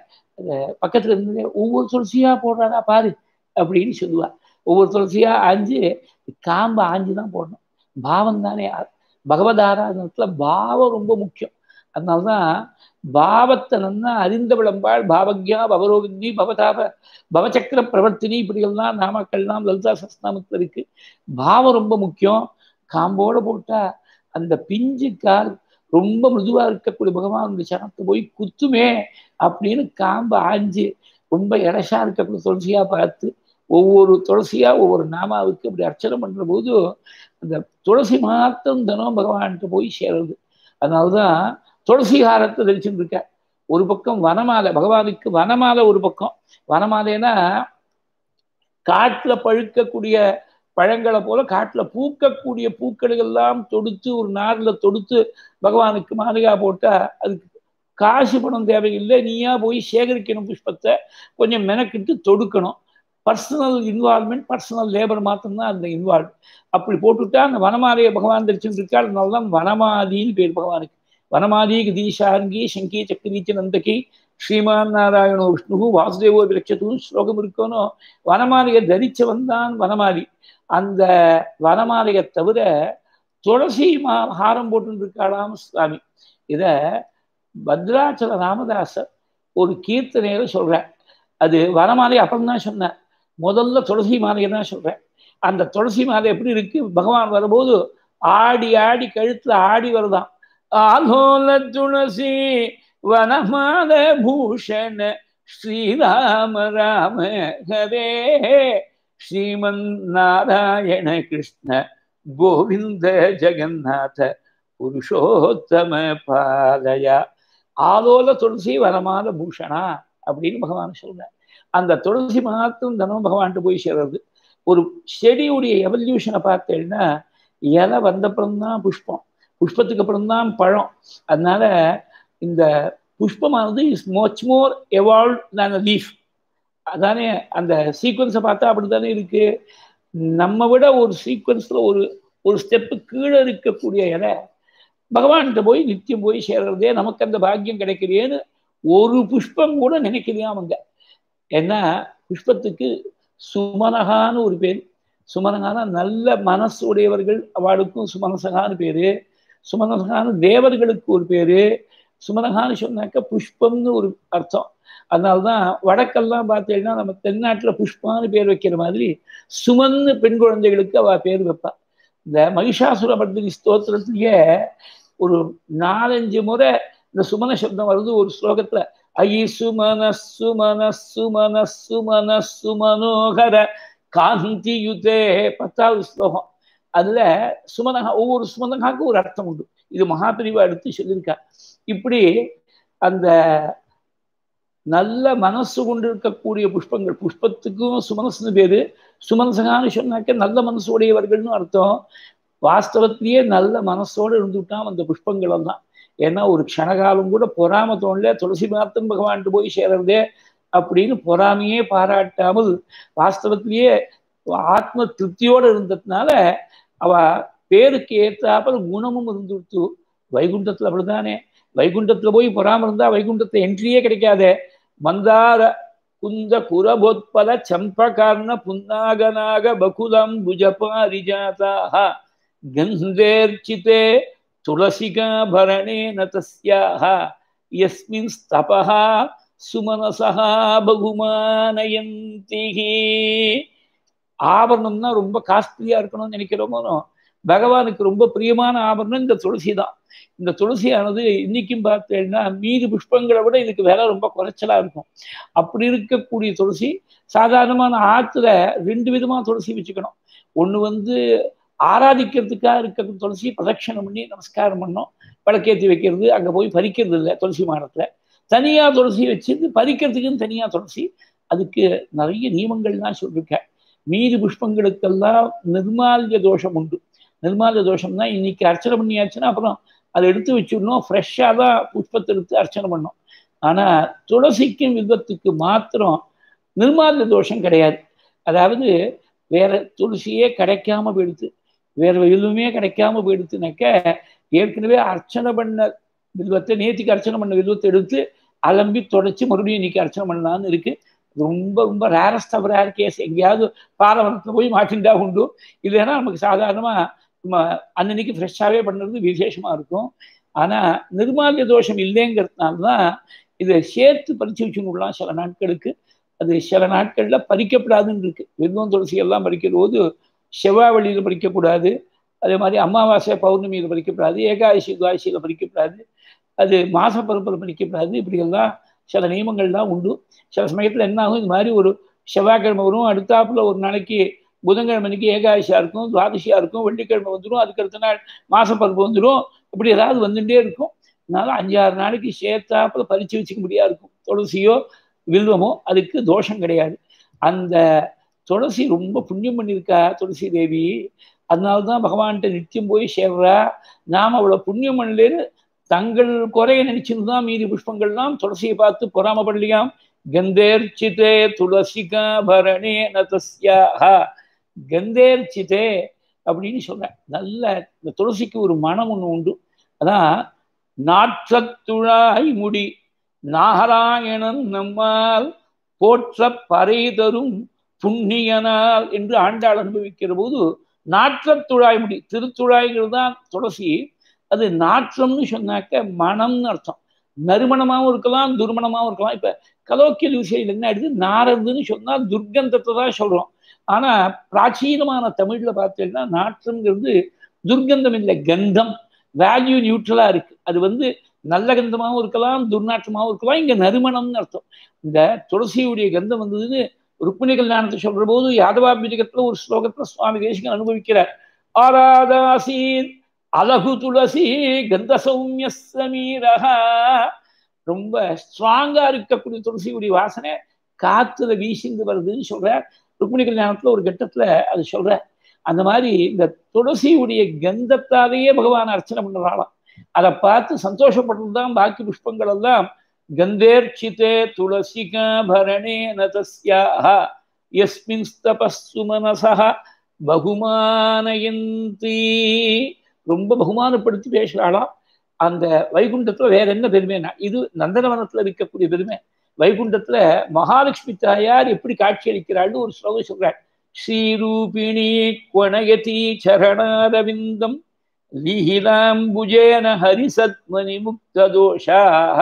A: பக்கத்துல இருந்து ஒவ்வொரு துளசியா போடுறாரா பாரு அப்படின்னு சொல்லுவா ஒவ்வொரு துளசியா ஆஞ்சு காம்பை ஆஞ்சு தான் போடணும் பாவம் தானே பகவத் ஆராதனத்துல பாவம் ரொம்ப முக்கியம் அதனால்தான் பாவத்தை நன்னா அறிந்த விளம்பாள் பாவக்யா பவரோகினி பவதாப பவச்சக்கர பிரவர்த்தினி இப்படியெல்லாம் நாமக்கள்லாம் லலிதா சஸ்நாமத்தில் இருக்கு பாவம் ரொம்ப முக்கியம் காம்போட போட்டா அந்த பிஞ்சு கால் ரொம்ப மிருதுவா இருக்கக்கூடிய பகவானுடைய சரணத்தை போய் குத்துமே அப்படின்னு காம்பை ஆஞ்சு ரொம்ப இடைசா இருக்கக்கூடிய துளசியா பார்த்து ஒவ்வொரு துளசியா ஒவ்வொரு நாமாவுக்கு அப்படி அர்ச்சனை பண்ற போது அந்த துளசி மாத்திரம் தினம் பகவான்கிட்ட போய் சேருது அதனால்தான் துளசி ஹாரத்தை தரிச்சுட்டு இருக்க ஒரு பக்கம் வனமாலை பகவானுக்கு வனமாலை ஒரு பக்கம் வனமாலைனா காட்டுல பழுக்கக்கூடிய பழங்களை போல காட்டுல பூக்கக்கூடிய பூக்கள் எல்லாம் தொடுத்து ஒரு நார்ல தொடுத்து பகவானுக்கு மாலையா போட்டா அதுக்கு காசு பணம் தேவையில்லை நீயா போய் சேகரிக்கணும் புஷ்பத்தை கொஞ்சம் மெனக்கிட்டு தொடுக்கணும் பர்சனல் இன்வால்மெண்ட் பர்சனல் லேபர் மாத்திரம்தான் அந்த இன்வால்வ் அப்படி போட்டுட்டா அந்த வனமாலையை பகவான் தரிச்சுட்டு இருக்கா அதனால தான் வனமாதின்னு பேர் பகவானுக்கு வனமாதி கதீஷாங்கி சங்கி சக்கரீச்ச நந்தகி ஸ்ரீமான் நாராயணோ விஷ்ணு வாசுதேவோ விலட்சத்துன்னு ஸ்லோகம் இருக்கணும் வனமாலையை தரிச்சவன் தான் வனமாலி அந்த வனமாலையை தவிர துளசி மா ஹாரம் போட்டு இருக்காளாம் சுவாமி இத பத்ராச்சல ராமதாசர் ஒரு கீர்த்தனையில சொல்றேன் அது வனமாலை அப்புறம் தான் சொன்னேன் முதல்ல துளசி மாலையை தான் சொல்றேன் அந்த துளசி மாலை எப்படி இருக்கு பகவான் வரும்போது ஆடி ஆடி கழுத்துல ஆடி வருதான் ஆலோல துளசி வனமால பூஷண ஸ்ரீராம ராம ஹரே ஸ்ரீமன் நாராயண கிருஷ்ண கோவிந்த ஜெகநாத புருஷோத்தம பாதயா ஆலோல துளசி வரமால பூஷணா அப்படின்னு பகவான் சொல்றார் அந்த துளசி மாத்திரம் தினமும் பகவான்ட்டு போய் சேர்றது ஒரு செடியுடைய எவல்யூஷனை பார்த்தேன்னா இலை வந்தப்புறம் தான் புஷ்பம் புஷ்பத்துக்கு அப்புறம் தான் பழம் அதனால இந்த புஷ்பமானது is much more evolve than leaf அதானே அந்த சீக்வன்ஸை பார்த்தா அப்படித்தானே இருக்கு நம்ம விட ஒரு சீக்வன்ஸ்ல ஒரு ஒரு ஸ்டெப்பு கீழே இருக்கக்கூடிய இலை பகவான்கிட்ட போய் நித்தியம் போய் சேர்றதே நமக்கு அந்த பாக்கியம் கிடைக்கலையேன்னு ஒரு புஷ்பம் கூட நினைக்கலையா அவங்க ஏன்னா புஷ்பத்துக்கு சுமனகான்னு ஒரு பேர் சுமனகான நல்ல மனசு உடையவர்கள் அவளுக்கும் சுமனசகான்னு பேரு சுமனசகான தேவர்களுக்கு ஒரு பேரு சுமனகான்னு சொன்னாக்க புஷ்பம்னு ஒரு அர்த்தம் அதனால்தான் வடக்கெல்லாம் பார்த்தீங்கன்னா நம்ம தென்னாட்டில் புஷ்பான்னு பேர் வைக்கிற மாதிரி சுமன்னு பெண் குழந்தைகளுக்கு அவ பேர் வைப்பா இந்த மகிஷாசுரமர்தினி ஸ்தோத்திரத்திலேயே ஒரு நாலஞ்சு முறை இந்த சுமன சப்தம் வருது ஒரு ஸ்லோகத்துல ஐ சுமன சுமன சுமன சுமன சுமனோகர காந்தியுதே பத்தாவது ஸ்லோகம் அதுல சுமனகா ஒவ்வொரு சுமனகாவுக்கும் ஒரு அர்த்தம் உண்டு இது மகாபிரிவா எடுத்து சொல்லியிருக்கா இப்படி அந்த நல்ல மனசு கொண்டு இருக்கக்கூடிய புஷ்பங்கள் புஷ்பத்துக்கும் சுமனசுன்னு பேரு சுமனசகான்னு சொன்னாக்க நல்ல மனசு உடையவர்கள்னு அர்த்தம் வாஸ்தவத்திலேயே நல்ல மனசோடு இருந்துட்டான் அந்த புஷ்பங்கள் எல்லாம் ஏன்னா ஒரு க்ஷணகாலம் கூட பொறாம தோணல துளசி மாத்தம் பகவான்ட்டு போய் சேர்றதே அப்படின்னு பொறாமையே பாராட்டாமல் வாஸ்தவத்திலேயே ஆத்ம திருப்தியோடு இருந்ததுனால அவ பேருக்கு ஏற்றாப்பல் குணமும் இருந்துட்டு வைகுண்டத்துல அப்படித்தானே வைகுண்டத்துல போய் பொறாம இருந்தா வைகுண்டத்துல என்ட்ரியே கிடைக்காதே மந்தார குந்த குரபோத்பல சம்பகர்ண புன்னாகனாக பகுலம் புஜபாரிஜாதாக கந்தேர்ச்சிதே துளசிகாபரணேன தஸ்யாக யஸ்மின் ஸ்தபः சுமனசः பகுமானயந்தி ஆபரணம்னா ரொம்ப காஸ்ட்லியா இருக்கணும்னு நினைக்கிறோமோ பகவானுக்கு ரொம்ப பிரியமான ஆபரணம் இந்த துளசி தான் இந்த துளசியானது இன்னைக்கும் பார்த்தேன்னா மீதி புஷ்பங்களை விட இதுக்கு விலை ரொம்ப குறைச்சலா இருக்கும் அப்படி இருக்கக்கூடிய துளசி சாதாரணமான ஆத்துல ரெண்டு விதமா துளசி வச்சுக்கணும் ஒண்ணு வந்து ஆராதிக்கிறதுக்காக இருக்கிற துளசி பிரதட்சணம் பண்ணி நமஸ்காரம் பண்ணோம் விளக்கேற்றி வைக்கிறது அங்கே போய் பறிக்கிறது இல்லை துளசி மாடத்தில் தனியாக துளசி வச்சிருந்து பறிக்கிறதுக்குன்னு தனியாக துளசி அதுக்கு நிறைய நியமங்கள்லாம் சொல்லியிருக்கேன் மீதி புஷ்பங்களுக்கெல்லாம் நிர்மால்ய தோஷம் உண்டு நிர்மால்ய தோஷம்னா இன்னைக்கு அர்ச்சனை பண்ணியாச்சுன்னா அப்புறம் அதை எடுத்து வச்சுடணும் ஃப்ரெஷ்ஷாக தான் புஷ்பத்தை எடுத்து அர்ச்சனை பண்ணோம் ஆனால் துளசிக்கும் வில்வத்துக்கு மாத்திரம் நிர்மால்ய தோஷம் கிடையாது அதாவது வேற துளசியே கிடைக்காம போயிடுத்து வேற எதுவுமே கிடைக்காம போயிடுத்துனாக்க ஏற்கனவே அர்ச்சனை பண்ண வில்வத்தை நேத்திக்கு அர்ச்சனை பண்ண வில்வத்தை எடுத்து அலம்பி தொடச்சி மறுபடியும் இன்னைக்கு அர்ச்சனை பண்ணலான்னு இருக்கு ரொம்ப ரொம்ப ரேரஸ்ட் ஆஃப் ரேர் கேஸ் எங்கேயாவது பாலவனத்தில் போய் மாட்டின்டா உண்டு இல்லைன்னா நமக்கு சாதாரணமாக நம்ம அன்னன்னைக்கு ஃப்ரெஷ்ஷாகவே பண்ணுறது விசேஷமாக இருக்கும் ஆனால் நிர்மால்ய தோஷம் இல்லைங்கிறதுனால தான் இதை சேர்த்து பறித்து வச்சுக்கலாம் சில நாட்களுக்கு அது சில நாட்களில் பறிக்கப்படாதுன்னு இருக்கு வில்வம் துளசி எல்லாம் பறிக்கிற போது செவ்வாவளியில் பறிக்கக்கூடாது அதே மாதிரி அமாவாசை பௌர்ணமியில் பறிக்கப்படாது ஏகாதசி துவாசியில் பறிக்கப்படாது அது மாசப்பருப்பில் பறிக்கப்படாது இப்படியெல்லாம் சில நியமங்கள்லாம் உண்டு சில சமயத்தில் என்ன ஆகும் இந்த மாதிரி ஒரு செவ்வாய்க்கிழமை வரும் அடுத்தாப்புல ஒரு நாளைக்கு புதன்கிழமைக்கு ஏகாதசியாக இருக்கும் துவாதசியாக இருக்கும் வெள்ளிக்கிழமை வந்துடும் அதுக்கு அடுத்த நாள் மாசப்பருப்பு வந்துடும் இப்படி ஏதாவது வந்துட்டே இருக்கும் அதனால அஞ்சாறு நாளைக்கு சேர்த்தாப்புல பறித்து வச்சுக்க முடியாது இருக்கும் துளசியோ வில்வமோ அதுக்கு தோஷம் கிடையாது அந்த துளசி ரொம்ப புண்ணியம் பண்ணியிருக்கா துளசி தேவி அதனால்தான் பகவான்கிட்ட நித்தியம் போய் சேர்றா நாம் அவளை புண்ணியம் பண்ணலேன்னு தங்கள் குறைய நினைச்சிருந்தான் மீதி புஷ்பங்கள்லாம் துளசியை பார்த்து பொறாமப்படலையாம் கந்தேர்ச்சிதே துளசிகா பரணே நதஸ்யாக கந்தேர்ச்சிதே அப்படின்னு சொல்றேன் நல்ல இந்த துளசிக்கு ஒரு மனம் ஒன்று உண்டு அதான் நாற்றத்துழாய் முடி நாராயணன் நம்மால் போற்ற பறை தரும் புண்ணியனால் என்று ஆண்டாள் அனுபவிக்கிற போது நாற்றத்துழாய் முடி திருத்துழாய்கள் தான் துளசி அது நாற்றம்னு சொன்னாக்க மனம்னு அர்த்தம் நறுமணமாகவும் இருக்கலாம் துர்மணமாகவும் இருக்கலாம் இப்ப கலோக்கியல் விஷயம் என்ன ஆயிடுது நாரதுன்னு சொன்னா துர்கந்தத்தை தான் சொல்றோம் ஆனா பிராச்சீனமான தமிழ்ல பார்த்தீங்கன்னா நாற்றம்ங்கிறது துர்கந்தம் இல்லை கந்தம் வேல்யூ நியூட்ரலா இருக்கு அது வந்து நல்ல கந்தமாகவும் இருக்கலாம் துர்நாற்றமாகவும் இருக்கலாம் இங்க நறுமணம்னு அர்த்தம் இந்த துளசியுடைய கந்தம் வந்ததுன்னு ருக்மிணி கல்யாணத்தை சொல்ற போது யாதவாபிஜகத்துல ஒரு ஸ்லோகத்துல சுவாமி தேசிகன் அனுபவிக்கிறார் ஆராதாசீன் அழகு துளசி கந்த சௌமிய சமீரகா ரொம்ப ஸ்ட்ராங்கா இருக்கக்கூடிய துளசியுடைய வாசனை காத்துல வீசிந்து வருதுன்னு சொல்ற ருக்மிணி கல்யாணத்துல ஒரு கட்டத்துல அது சொல்ற அந்த மாதிரி இந்த துளசியுடைய கந்தத்தாலேயே பகவான் அர்ச்சனை பண்றாளாம் அதை பார்த்து சந்தோஷப்படுறது தான் பாக்கி புஷ்பங்கள் எல்லாம் கந்தேர்ச்சிதே துளசிகா பரணே நதஸ்யாக எஸ்மின் தபஸ்ஸு மனசா பகுமானயந்தி ரொம்ப பகுமானப்படுத்தி பேசுறாளாம் அந்த வைகுண்டத்துல வேற என்ன பெருமைனா இது நந்தனவனத்துல இருக்கக்கூடிய பெருமை வைகுண்டத்துல மகாலட்சுமி தாயார் எப்படி காட்சி அளிக்கிறாள்னு ஒரு ஸ்லோகம் சொல்றாள் ஸ்ரீரூபிணி கொணயதி சரணாரவிந்தம் லீலாம்புஜேன ஹரிசத்மனி முக்ததோஷாः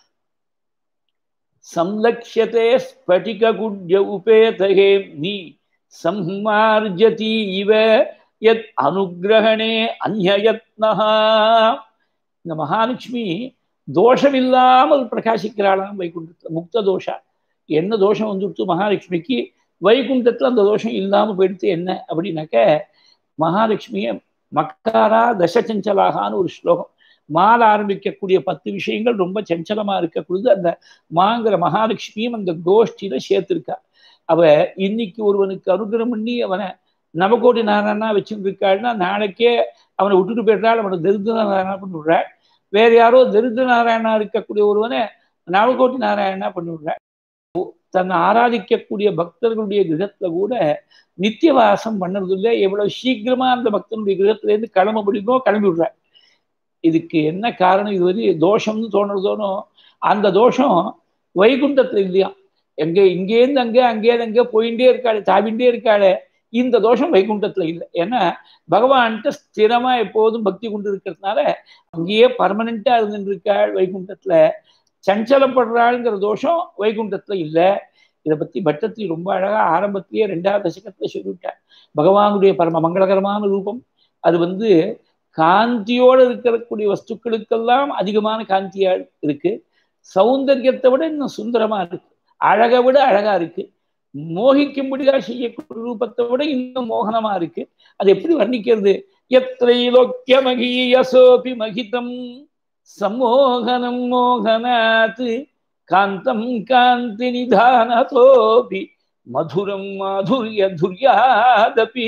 A: संलक्ष्यते स्फटिककुड्य उपेतहेम्नि संमार्जति इव यत् अनुग्रहणे अन्ययत्नः இந்த மகாலட்சுமி தோஷமில்லாமல் பிரகாசிக்கிறாளாம் வைகுண்டத்துல முக்த தோஷா என்ன தோஷம் வந்துடுத்து மகாலட்சுமிக்கு வைகுண்டத்துல அந்த தோஷம் இல்லாம போயிடுத்து என்ன அப்படின்னாக்க மகாலட்சுமிய மக்காரா தசச்சஞ்சலாகான்னு ஒரு ஸ்லோகம் மால ஆரம்பிக்கக்கூடிய பத்து விஷயங்கள் ரொம்ப சஞ்சலமா இருக்கக்கூடியது அந்த மாங்கிற மகாலட்சுமியும் அந்த கோஷ்டியில சேர்த்திருக்கா அவ இன்னைக்கு ஒருவனுக்கு அனுகிரகம் பண்ணி அவனை நவகோடி நாராயணா வச்சுட்டு இருக்காள்னா நாளைக்கே அவனை விட்டுட்டு போயிடுறாள் அவனை தரித்திர நாராயணா பண்ணி விடுறாள் வேற யாரோ தரித்திர நாராயணா இருக்கக்கூடிய ஒருவனை நவகோட்டி நாராயணா பண்ணி விடுறாள் தன்னை ஆராதிக்கக்கூடிய பக்தர்களுடைய கிரகத்துல கூட நித்தியவாசம் பண்ணுறது இல்லை எவ்வளவு சீக்கிரமா அந்த பக்தனுடைய கிரகத்துல இருந்து கிளம்ப முடியுமோ கிளம்பி விடுறாள் இதுக்கு என்ன காரணம் இது வந்து தோஷம்னு தோணுறதோனோ அந்த தோஷம் வைகுண்டத்துல இல்லையா எங்க இங்கேருந்து அங்கே அங்கேயிருந்து அங்கே போயிட்டே இருக்காளே தாவிண்டே இருக்காளே இந்த தோஷம் வைகுண்டத்துல இல்லை ஏன்னா பகவான்கிட்ட ஸ்திரமா எப்போதும் பக்தி கொண்டு இருக்கிறதுனால அங்கேயே பர்மனண்டா இருந்துட்டு இருக்காள் வைகுண்டத்துல சஞ்சலப்படுறாளுங்கிற தோஷம் வைகுண்டத்துல இல்லை இதை பத்தி பட்டத்தில் ரொம்ப அழகா ஆரம்பத்திலேயே ரெண்டாவது தசகத்துல சொல்லிவிட்டார் பகவானுடைய பரம மங்களகரமான ரூபம் அது வந்து காந்தியோடு இருக்கக்கூடிய வஸ்துக்களுக்கெல்லாம் அதிகமான காந்தியா இருக்கு சௌந்தரியத்தை விட இன்னும் சுந்தரமா இருக்கு அழகை விட அழகா இருக்கு மோகிக்கும்படியா செய்யக்கூடிய ரூபத்தை விட இன்னும் மோகனமா இருக்கு அது எப்படி வர்ணிக்கிறது எத்திரைலோக்கிய மகியசோபி மகிதம் சம்மோகனம் மோகனாத் காந்தம் காந்தி நிதானதோபி மதுரம் மாதுரிய துர்யாதபி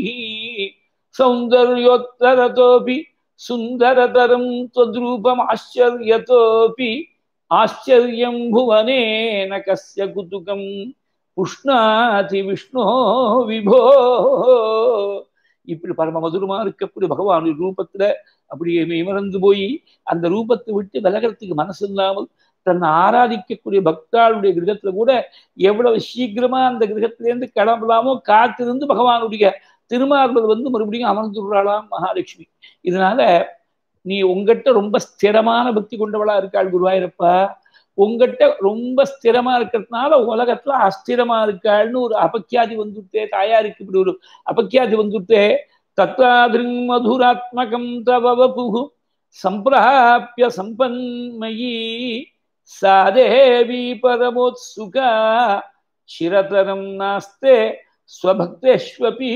A: சௌந்தர்யோத்தரதோபி சுந்தரதரம் त्वद्रूपम् आश्चर्यतोऽपि ஆச்சரியம் புவனேன கஸ்ய குதுகம் புஷ்ணாதி விஷ்ணோ விபோ இப்படி பரம மதுரமா இருக்கக்கூடிய பகவானுடைய ரூபத்துல அப்படியே மெய்மறந்து போய் அந்த ரூபத்தை விட்டு விலகிறதுக்கு மனசு இல்லாமல் தன்னை ஆராதிக்கக்கூடிய பக்தாளுடைய கிரகத்துல கூட எவ்வளவு சீக்கிரமா அந்த கிரகத்திலேருந்து கிளம்பலாமோ காத்திருந்து பகவானுடைய திருமார்பல் வந்து மறுபடியும் அமர்ந்துடுறாளாம் மகாலட்சுமி இதனால நீ உங்ககிட்ட ரொம்ப ஸ்திரமான பக்தி கொண்டவளா இருக்காள் குருவாயிரப்பா உங்ககிட்ட ரொம்ப ஸ்திரமா இருக்கிறதுனால உலகத்துல அஸ்திரமா இருக்காள்னு ஒரு அபக்கியாதி வந்துட்டே தாயாருக்கு இப்படி ஒரு அபக்கியாதி வந்துட்டே தத்வாதிருங் மதுராத்மகம் தவபு சம்பிராபிய சம்பன்மயி சாதேவி பரமோத்சுகா சிரதரம் நாஸ்தே ஸ்வபக்தேஷ்வபி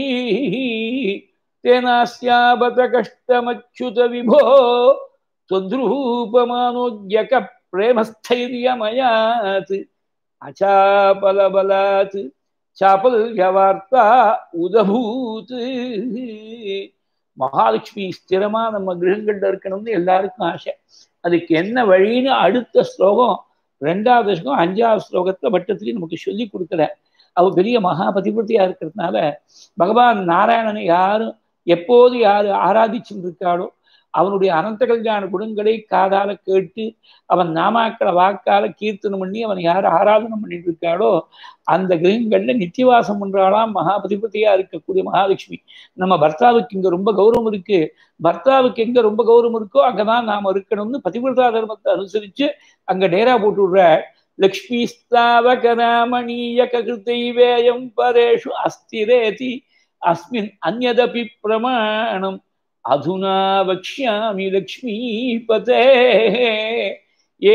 A: तेनास्याबत कष्टमच्युत विभो त्वद्रूपमानोज्ञक प्रेमस्थैर्यमयात् अचापलबलात् चापल्यवार्ता உதபூத் மகாலட்சுமி ஸ்திரமா நம்ம கிரகங்கள்ல இருக்கணும்னு எல்லாருக்கும் ஆசை அதுக்கு என்ன வழின்னு அடுத்த ஸ்லோகம் ரெண்டாவது ஸ்லோகம் அஞ்சாவது ஸ்லோகத்துல பட்டத்திலேயே நமக்கு சொல்லி கொடுக்கல அவ பெரிய மகாபதிபதியா இருக்கிறதுனால பகவான் நாராயணனை யாரும் எப்போது யாரு ஆராதிச்சுட்டு இருக்காளோ அவனுடைய அனந்த கல்யாண குணங்களை காதால கேட்டு அவன் நாமாக்களை வாக்கால கீர்த்தனம் பண்ணி அவன் யார் ஆராதனம் பண்ணிட்டு இருக்காளோ அந்த கிரகங்கள்ல நித்தியவாசம் பண்றாளாம் மகாபதிபதியா இருக்கக்கூடிய மகாலட்சுமி நம்ம பர்த்தாவுக்கு இங்க ரொம்ப கௌரவம் இருக்கு பர்த்தாவுக்கு எங்க ரொம்ப கௌரவம் இருக்கோ அங்கதான் நாம இருக்கணும்னு பதிவிரதா தர்மத்தை அனுசரிச்சு அங்க டேரா போட்டு விடுற லக்ஷ்மீஸ்தாவகராமணீயகிருத்தைவேயம் பரேஷு அஸ்திரேதி அஸ்மின் அந்நதபி பிரமாணம் அதுனா வக்ஷ்யாமி லக்ஷ்மீபதே ये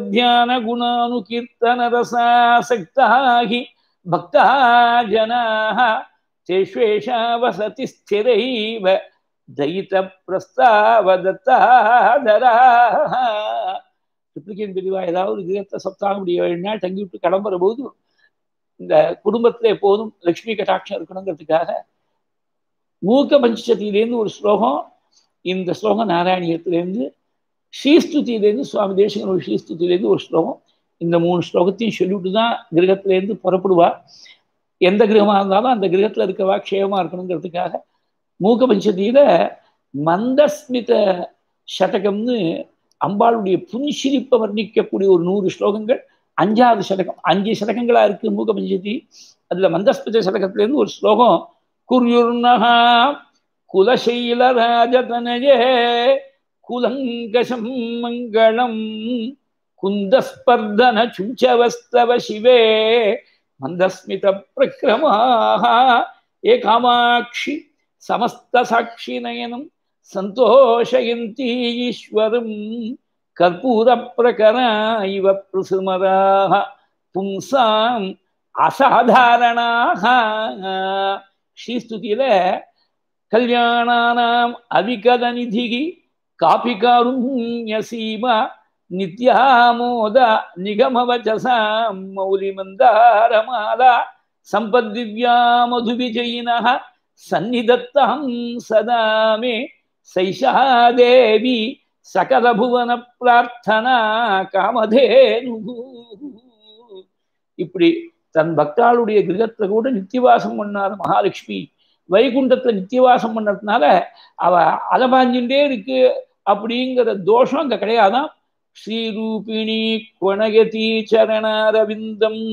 A: त्वध्यानगुणानुकीर्तनरसासक्ताहि भक्ता जनाः तेष्वेषा वसति स्थिरैव தைத்த பிரஸ்தாவதத்தாதரா ட்ரிப்ளிகேன் பிரிவா ஏதாவது ஒரு கிரகத்தை சப்தாகமுடைய ஏழு நாள் தங்கி விட்டு கிளம்புற போது இந்த குடும்பத்துல எப்போதும் லக்ஷ்மி கட்டாட்சம் இருக்கணுங்கிறதுக்காக மூக்க பஞ்சசத்திலேருந்து ஒரு ஸ்லோகம் இந்த ஸ்லோகம் நாராயணியத்திலேருந்து ஸ்ரீஸ்துதியிலேருந்து சுவாமி தேசிகன் ஒரு ஸ்ரீஸ்துதியிலேருந்து ஒரு ஸ்லோகம் இந்த மூணு ஸ்லோகத்தையும் சொல்லிவிட்டு தான் கிரகத்திலேருந்து புறப்படுவா எந்த கிரகமாக இருந்தாலும் அந்த கிரகத்தில் இருக்கவா க்ஷேமமாக இருக்கணுங்கிறதுக்காக மூக்க பஞ்சதியில மந்தஸ்மித சதகம்னு அம்பாளுடைய புன்சிரிப்பை வர்ணிக்கக்கூடிய ஒரு நூறு ஸ்லோகங்கள் அஞ்சாவது சதகம் அஞ்சு சதகங்களா இருக்கு மூக்க பஞ்சதி அதுல மந்தஸ்மித சதகத்திலேருந்து ஒரு ஸ்லோகம் குர்யுர்ணஹா குலசைல ராஜதனயே குலங்கசம் மங்களம் குந்தஸ்பர்தன சுஞ்சவஸ்தவ சிவே மந்தஸ்மித பிரக்ரமாக ஏ காமாட்சி சமஸ்த சாட்சி நயனம் சந்தோஷயந்தி ஈஸ்வரம் கற்பூர பிரகரா இவ பிரசுமராக பும்சாம் அசாதாரணாக ஸ்ரீஸ்துதியில கல்யாணானாம் அவிகத நிதிகி காபி காருண்ய சீமா நித்யாமோத நிகமவச்சசாம் மௌலி மந்தாரமாலா சம்பத்திவ்யா மது விஜயினः சந்நிதத்தாம் சதா மே சைஷா தேவி சகல புவன பிரார்த்தனா காமதேனு இப்படி தன் பக்தாளுடைய கிரகத்துல கூட நித்தியவாசம் பண்ணாத மகாலட்சுமி வைகுண்டத்துல நித்தியவாசம் பண்ணதுனால அவ அலபாஞ்சுட்டே இருக்கு அப்படிங்கிற தோஷம் அங்க கிடையாதான் ஸ்ரீரூபிணி கொணகதி சரணாரவிந்தம்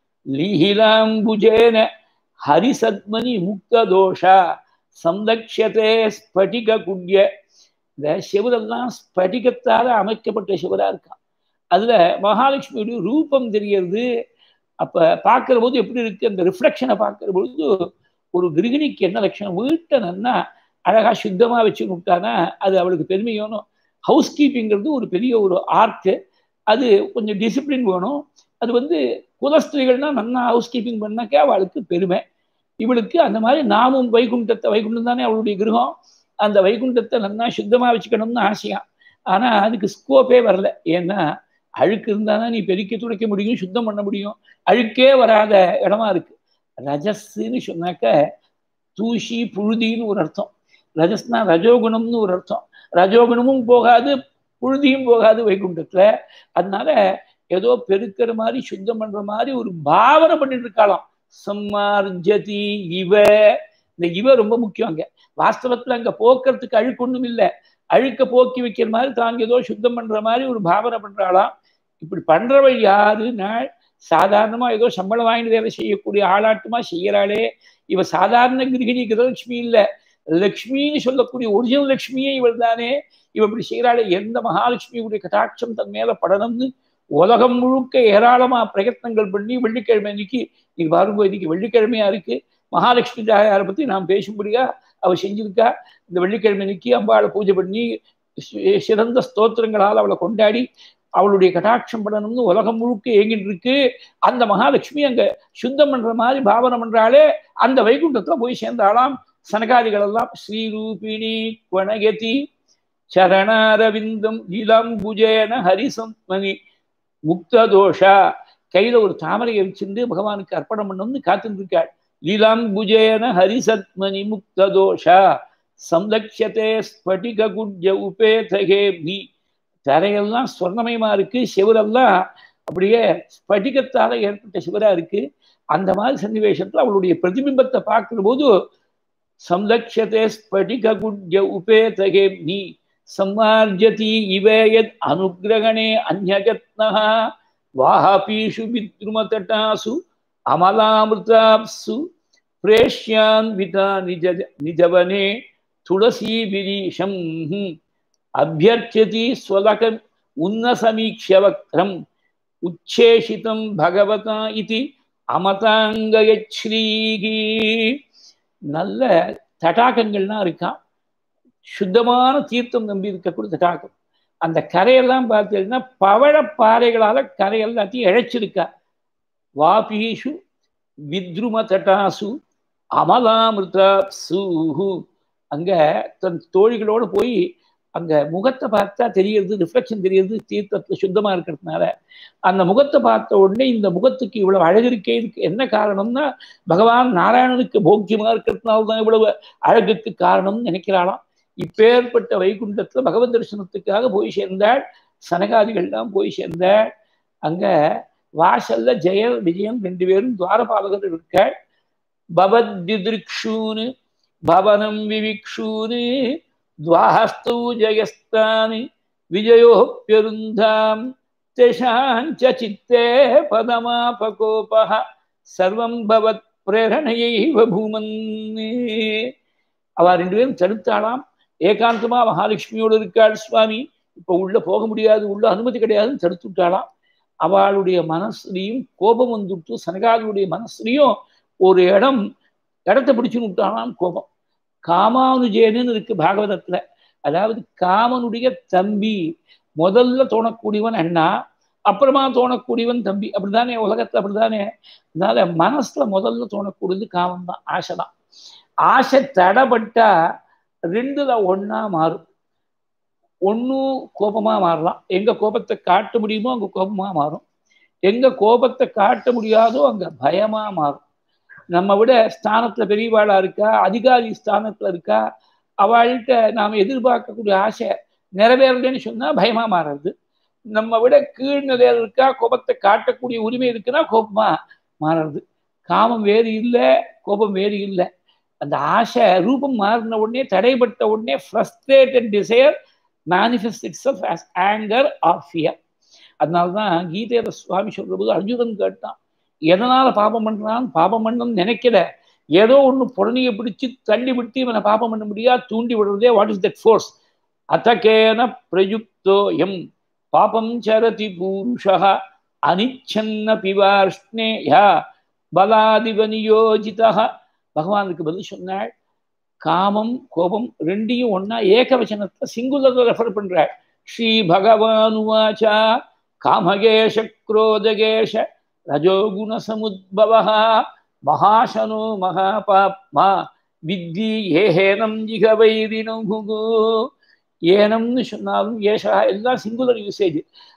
A: லீலாம்புஜேன ஹரிசத்மனி முக்த தோஷா சந்தக்ஷதே ஸ்படிக குட்ய இந்த சிவரெல்லாம் ஸ்படிகத்தால அமைக்கப்பட்ட சிவரா இருக்கான் அதுல மகாலட்சுமியுடைய ரூபம் தெரியறது அப்ப பார்க்கிற போது எப்படி இருக்கு அந்த ரிஃப்ளெக்ஷனை பார்க்கிற பொழுது ஒரு கிருகிணிக்கு என்ன லட்சணம் வீட்டை நன்னா அழகா சுத்தமா வச்சு விட்டானா அது அவளுக்கு பெருமையோனும் ஹவுஸ் கீப்பிங்கிறது ஒரு பெரிய ஒரு ஆர்ட் அது கொஞ்சம் டிசிப்ளின் வேணும் அது வந்து குலஸ்திரிகள்னா நன்னா ஹவுஸ் கீப்பிங் பண்ணாக்கே அவளுக்கு பெருமை இவளுக்கு அந்த மாதிரி நாமும் வைகுண்டத்தை வைகுண்டம் தானே அவளுடைய கிரகம் அந்த வைகுண்டத்தை நன்னா சுத்தமா வச்சுக்கணும்னு ஆசையா ஆனா அதுக்கு ஸ்கோப்பே வரல ஏன்னா அழுக்கு இருந்தா தான் நீ பெருக்கி துடைக்க முடியும் சுத்தம் பண்ண முடியும் அழுக்கே வராத இடமா இருக்கு ரஜஸ்ன்னு சொன்னாக்க தூசி புழுதின்னு ஒரு அர்த்தம் ரஜஸ்னா ரஜோகுணம்னு ஒரு அர்த்தம் ரஜோகுணமும் போகாது புழுதியும் போகாது வைகுண்டத்துல அதனால ஏதோ பெருக்கிற மாதிரி சுத்தம் பண்ற மாதிரி ஒரு பாவனை பண்ணிட்டு இருக்காளாம் சம்மார்ஜதி இவ இந்த இவ ரொம்ப முக்கியம் அங்க வாஸ்தவத்துல அங்க போக்குறதுக்கு அழுக்கு ஒண்ணும் இல்லை அழுக்க போக்கி வைக்கிற மாதிரி தாங்க ஏதோ சுத்தம் பண்ற மாதிரி ஒரு பாவனை பண்றாளாம் இப்படி பண்றவள் யாரு நாள் சாதாரணமா ஏதோ சம்பளம் வாங்கிட்டு வேலை செய்யக்கூடிய ஆளாட்டுமா செய்யறாளே இவ சாதாரண கிரகிணி கிரலட்சுமி இல்ல லக்ஷ்மின்னு சொல்லக்கூடிய ஒரிஜினல் லக்ஷ்மியே இவள் தானே இவ இப்படி செய்யறாளே எந்த மகாலட்சுமியுடைய கட்டாட்சம் தன் மேல படணும்னு உலகம் முழுக்க ஏராளமா பிரயத்னங்கள் பண்ணி வெள்ளிக்கிழமை அன்னைக்கு நீங்க பாருங்க இன்னைக்கு வெள்ளிக்கிழமையா இருக்கு மகாலட்சுமி தாயாரை பத்தி நாம் பேசும்படியா அவ செஞ்சிருக்கா இந்த வெள்ளிக்கிழமை அன்னைக்கு அம்பாளை பூஜை பண்ணி சிறந்த ஸ்தோத்திரங்களால் அவளை கொண்டாடி அவளுடைய கட்டாட்சம் பண்ணணும்னு உலகம் முழுக்க ஏங்கிட்டு இருக்கு அந்த மகாலட்சுமி அங்க சுத்தம் பண்ற மாதிரி பாவனை பண்றாளே அந்த வைகுண்டத்துல போய் சேர்ந்தாலாம் சனகாதிகள் எல்லாம் ஸ்ரீரூபிணி குணகதி சரணாரவிந்தம் இளம்புஜேன ஹரிசம்மணி முக்த தோஷா கையில ஒரு தாமரையை வச்சிருந்து பகவானுக்கு அர்ப்பணம் பண்ணணும்னு காத்துட்டு இருக்காள் லீலாம்புஜேன ஹரிசத்மனி முக்த தோஷா சம்லக்ஷதே ஸ்படிக குட்ய உபேதகேபி தரையெல்லாம் ஸ்வர்ணமயமா இருக்கு சிவரெல்லாம் அப்படியே ஸ்படிகத்தால ஏற்பட்ட சிவரா இருக்கு அந்த மாதிரி சன்னிவேஷத்துல அவளுடைய பிரதிபிம்பத்தை பார்க்கிற போது சம்லக்ஷதே ஸ்படிக குட்ய உபேதகேபி சம்மார்ஜதி இவேயத் அனுகிரகணே அந்யஜத்னः வாஹபீஷு வித்ருமதட்டாசு அமலாமிருதாப்சு பிரேஷ்யான்விதா நிஜ நிஜவனே துளசீபிரீஷம் அபியர்ச்சதி ஸ்வலகம் உன்னசமீக்ஷவக்ரம் உச்சேஷிதம் பகவதா இது அமதாங்கயஸ்ரீகி நல்ல தடாகங்கள்லாம் இருக்கான் சுத்தமான தீர்த்தம் நம்பி இருக்கக்கூடிய தடாகம் அந்த கரையெல்லாம் பார்த்தீங்கன்னா பவழப்பாறைகளால கரை எல்லாத்தையும் இழைச்சிருக்கா வாபீஷு வித்ரும தட்டாசு அமலாமிருதாசு அங்க தன் தோழிகளோட போய் அங்க முகத்தை பார்த்தா தெரியறது ரிஃப்ளெக்ஷன் தெரியறது தீர்த்தத்துல சுத்தமா இருக்கிறதுனால அந்த முகத்தை பார்த்த உடனே இந்த முகத்துக்கு இவ்வளவு அழகு இருக்கே இதுக்கு என்ன காரணம்னா பகவான் நாராயணனுக்கு போக்கியமா இருக்கிறதுனால தான் இவ்வளவு அழகுக்கு காரணம்னு நினைக்கிறாளாம் இப்பேற்பட்ட வைகுண்டத்துல பகவத் தரிசனத்துக்காக போய் சேர்ந்தாள் சனகாதிகள்லாம் போய் சேர்ந்தாள் அங்க வாசல்ல ஜெய விஜயம் ரெண்டு பேரும் துவாரபாலகர் இருக்க பவத்யுதிருக்ஷூனு பவனம் விவிக்ஷூனு துவாஸ்து ஜெயஸ்தானி விஜயோப்பியருந்தாம் தேஷாஞ்ச சித்தே பதமாபகோபः சர்வம் பவத் பிரேரணையைவ பூமன் அவ ரெண்டு பேரும் தடுத்தாளாம் ஏகாந்தமா மகாலட்சுமியோடு இருக்காள் சுவாமி இப்ப உள்ள போக முடியாது உள்ள அனுமதி கிடையாதுன்னு தடுத்து விட்டாளாம் அவளுடைய மனசுலையும் கோபம் வந்துட்டு சனகாலுடைய மனசுலையும் ஒரு இடம் இடத்த பிடிச்சுன்னு விட்டாலாம் கோபம் காமானுஜேனு இருக்கு பாகவதத்துல அதாவது காமனுடைய தம்பி முதல்ல தோணக்கூடியவன் அண்ணா அப்புறமா தோணக்கூடியவன் தம்பி அப்படிதானே உலகத்துல அப்படிதானே அதனால மனசுல முதல்ல தோணக்கூடியது காமம் தான் ஆசை தான் ஆசை தடைப்பட்டா ரெண்டுல ஒன்னா மாறும் ஒன்னும் கோபமா மாறலாம் எங்க கோபத்தை காட்ட முடியுமோ அங்க கோபமா மாறும் எங்க கோபத்தை காட்ட முடியாதோ அங்க பயமா மாறும் நம்ம விட ஸ்தானத்துல பெரியவாளா இருக்கா அதிகாரி ஸ்தானத்துல இருக்கா அவள்கிட்ட நாம் எதிர்பார்க்கக்கூடிய ஆசை நிறைவேறலன்னு சொன்னா பயமா மாறுறது நம்ம விட கீழ்நிலையில் இருக்கா கோபத்தை காட்டக்கூடிய உரிமை இருக்குன்னா கோபமா மாறுறது காமம் வேறு இல்லை கோபம் வேறு இல்லை அந்த ஆசை ரூபம் மாறின உடனே தடைப்பட்ட உடனே frustrated desire manifest it's as anger or fear அதனால தான் கீதையில சுவாமி சொல்ற போது அர்ஜுனன் கேட்டான் எதனால பாபம் பண்றான் பாபம் பண்ணணும்னு நினைக்கல ஏதோ ஒன்று புறணியை பிடிச்சு தள்ளி விட்டு இவனை பாபம் பண்ண முடியா தூண்டி விடுறதே வாட் இஸ் தட் ஃபோர்ஸ் அத்தகேன பிரயுக்தோ எம் பாபம் சரதி பூருஷா அனிச்சன்ன பிவார்ஷ்ணேயா பலாதிவ நியோஜிதா பகவானுக்கு பதில் சொன்னாள் காமம் கோபம் ரெண்டையும் ஒன்னா ஏகவச்சனத்தை சிங்குலத்தை ரெஃபர் பண்றாள் ஸ்ரீ பகவானுவாச்சா காமகேஷ குரோதகேஷ ரஜோகுண சமுத்பவ மகாசனோ மகாபாப்மா வித்தி ஏஹேனம் ஜிக வைரினு ஏனம்னு சொன்னாலும் ஏஷா எல்லாம் சிங்குலர் யூசேஜ்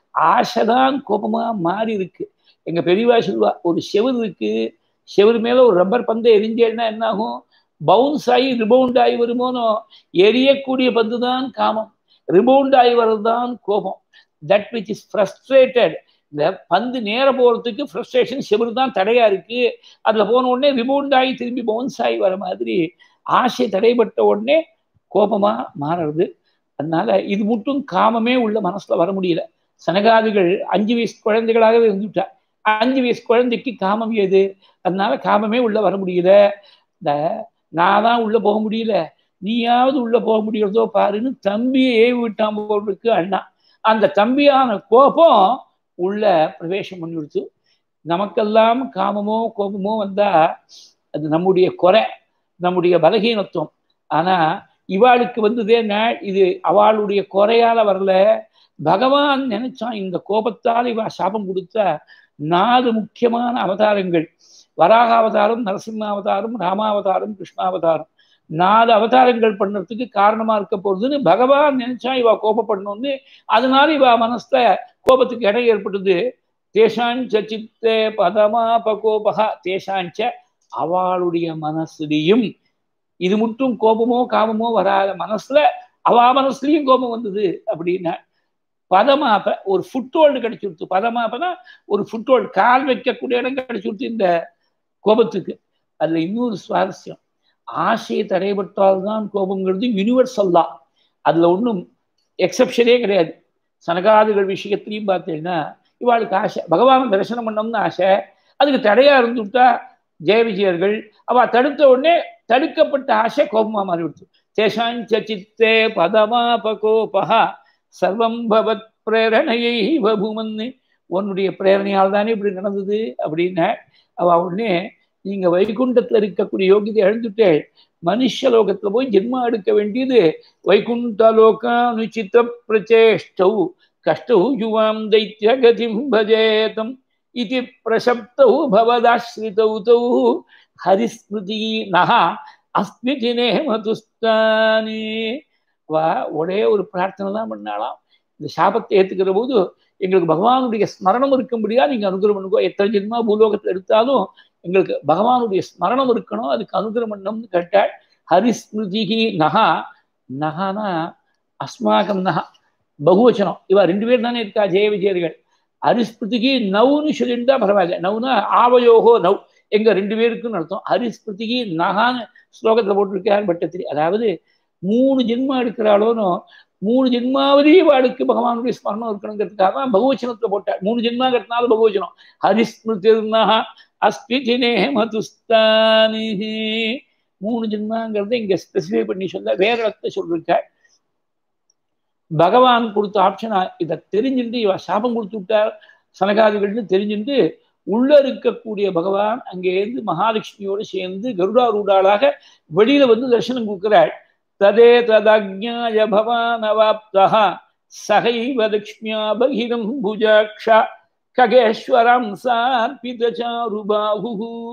A: ஆசைதான் கோபமா மாறி இருக்கு எங்க பெரியவா சொல்லுவா ஒரு செவர் இருக்கு செவர் மேல ஒரு ரப்பர் பந்தை எரிஞ்சேன்னா என்ன ஆகும் பவுன்ஸ் ஆகி ரிபவுண்ட் ஆகி வருமோனோ எரியக்கூடிய பந்து தான் காமம் ரிபவுண்ட் ஆகி வர்றதுதான் கோபம் தட் விச் இஸ் ஃப்ரஸ்ட்ரேட்டட் இந்த பந்து நேர போறதுக்கு ஃப்ரஸ்ட்ரேஷன் செவர் தான் தடையா இருக்கு அதுல போன உடனே ரிபவுண்ட் ஆகி திரும்பி பவுன்ஸ் ஆகி வர மாதிரி ஆசை தடைப்பட்ட உடனே கோபமா மாறுறது அதனால இது மட்டும் காமமே உள்ள மனசுல வர முடியல சனகாதிகள் அஞ்சு வயசு குழந்தைகளாகவே இருந்துட்டா அஞ்சு வயசு குழந்தைக்கு காமம் ஏது அதனால காமமே உள்ள வர முடியல இந்த நான் தான் உள்ள போக முடியல நீயாவது உள்ள போக முடியறதோ பாருன்னு தம்பியை ஏவி விட்டான் போடுறதுக்கு அண்ணா அந்த தம்பியான கோபம் உள்ள பிரவேசம் பண்ணி கொடுத்து நமக்கெல்லாம் காமமோ கோபமோ வந்தா அது நம்முடைய குறை நம்முடைய பலகீனத்துவம் ஆனா இவாளுக்கு வந்ததே இது அவளுடைய குறையால வரல பகவான் நினைச்சான் இந்த கோபத்தால் இவ சாபம் கொடுத்த நாலு முக்கியமான அவதாரங்கள் வராக அவதாரம் நரசிம்ம அவதாரம் ராமாவதாரம் கிருஷ்ணாவதாரம் நாலு அவதாரங்கள் பண்ணுறதுக்கு காரணமா இருக்க போறதுன்னு பகவான் நினைச்சா இவ கோபப்படணும்னு அதனால இவ மனசுல கோபத்துக்கு இடம் ஏற்பட்டது தேசாஞ்ச சித்தே பதமா பகோபகா தேசாஞ்ச அவளுடைய மனசுலையும் இது மட்டும் கோபமோ காமமோ வராத மனசுல அவ மனசுலயும் கோபம் வந்தது அப்படின்னா பதமாப்ப ஒரு ஃபுட்ஹோல்டு கிடைச்சி கொடுத்து பதமாப்பனா ஒரு ஃபுட்ஹோல்டு கால் வைக்கக்கூடிய இடம் கிடைச்சி கொடுத்து இந்த கோபத்துக்கு அதுல இன்னொரு சுவாரஸ்யம் ஆசையை தடைபட்டால்தான் கோபங்கிறது யூனிவர்சல் தான் அதுல ஒன்றும் எக்ஸப்ஷனே கிடையாது சனகாதிகள் விஷயத்திலையும் பார்த்தீங்கன்னா இவாளுக்கு ஆசை பகவான் தரிசனம் பண்ணணும்னு ஆசை அதுக்கு தடையா இருந்துட்டா ஜெய விஜயர்கள் அவ தடுத்த உடனே தடுக்கப்பட்ட ஆசை கோபமா மாறிவிடுத்து தேசாஞ்ச சித்தே பதமாபகோபா சர்வம் பவத் பிரேரணையை பூமன்னு உன்னுடைய பிரேரணையால் தானே இப்படி நடந்தது அப்படின்னு அவ உடனே நீங்க வைகுண்டத்துல இருக்கக்கூடிய யோகிதை எழுந்துட்டே மனுஷ லோகத்துல போய் ஜென்மா எடுக்க வேண்டியது வைகுண்ட லோகானுச்சித்த பிரச்சேஷ்டௌ கஷ்டௌ யுவாம் தைத்திய கதிம் பஜேதம் இது பிரசப்தௌ பவதாஸ்ரிதௌ தௌ ஹரிஸ்மிருதி நகா அஸ்மிதினே மதுஸ்தானே வா ஒரே ஒரு பிரார்த்தனை தான் பண்ணாலாம் இந்த சாபத்தை ஏத்துக்கிற போது எங்களுக்கு பகவானுடைய ஸ்மரணம் இருக்கும்படியா நீங்க அனுகிரகம் பண்ணுங்க எத்தனை ஜென்மா பூலோகத்தில் எடுத்தாலும் எங்களுக்கு பகவானுடைய ஸ்மரணம் இருக்கணும் அதுக்கு அனுகிரகம் பண்ணணும்னு கேட்டாள் ஹரிஸ்மிருதிகி நகா நகானா அஸ்மாகம் நகா பகுவச்சனம் இவ ரெண்டு பேர் தானே இருக்கா ஜெய விஜயர்கள் ஹரிஸ்மிருதிக்கு நவுன்னு சொல்லியிருந்தா பரவாயில்ல நவுனா ஆவயோகோ நவ் எங்க ரெண்டு பேருக்குன்னு அர்த்தம் ஹரிஸ்மிருதிக்கு நகான்னு ஸ்லோகத்தில் போட்டிருக்கார் பட்டத்திரி அதாவது மூணு ஜென்மா எடுக்கிறாளோன்னு மூணு ஜென்மாவதி வாளுக்கு பகவானுடைய ஸ்மரணம் இருக்கணுங்கிறதுக்காக தான் பகவச்சனத்தை போட்டார் மூணு ஜென்மாங்கிறதுனால பகவச்சனம் ஹரிஸ்மிருதிர்னா அஸ்மிதினே மதுஸ்தானி மூணு ஜென்மாங்கிறத இங்க ஸ்பெசிஃபை பண்ணி சொல்ல வேற இடத்த சொல்லிருக்கார் பகவான் கொடுத்த ஆப்ஷனா இதை தெரிஞ்சுட்டு இவ சாபம் கொடுத்து விட்டார் சனகாதிகள்னு தெரிஞ்சுட்டு உள்ள இருக்கக்கூடிய பகவான் அங்கேருந்து மகாலட்சுமியோடு சேர்ந்து கருடா ரூடாளாக வெளியில வந்து தரிசனம் கொடுக்கிறாள் ததே ததஜாய பவான் அவாப்தா சகைவ லக்ஷ்மியா பகிரம் புஜாக்ஷா ககேஸ்வரம் சார்பிதாருபாகு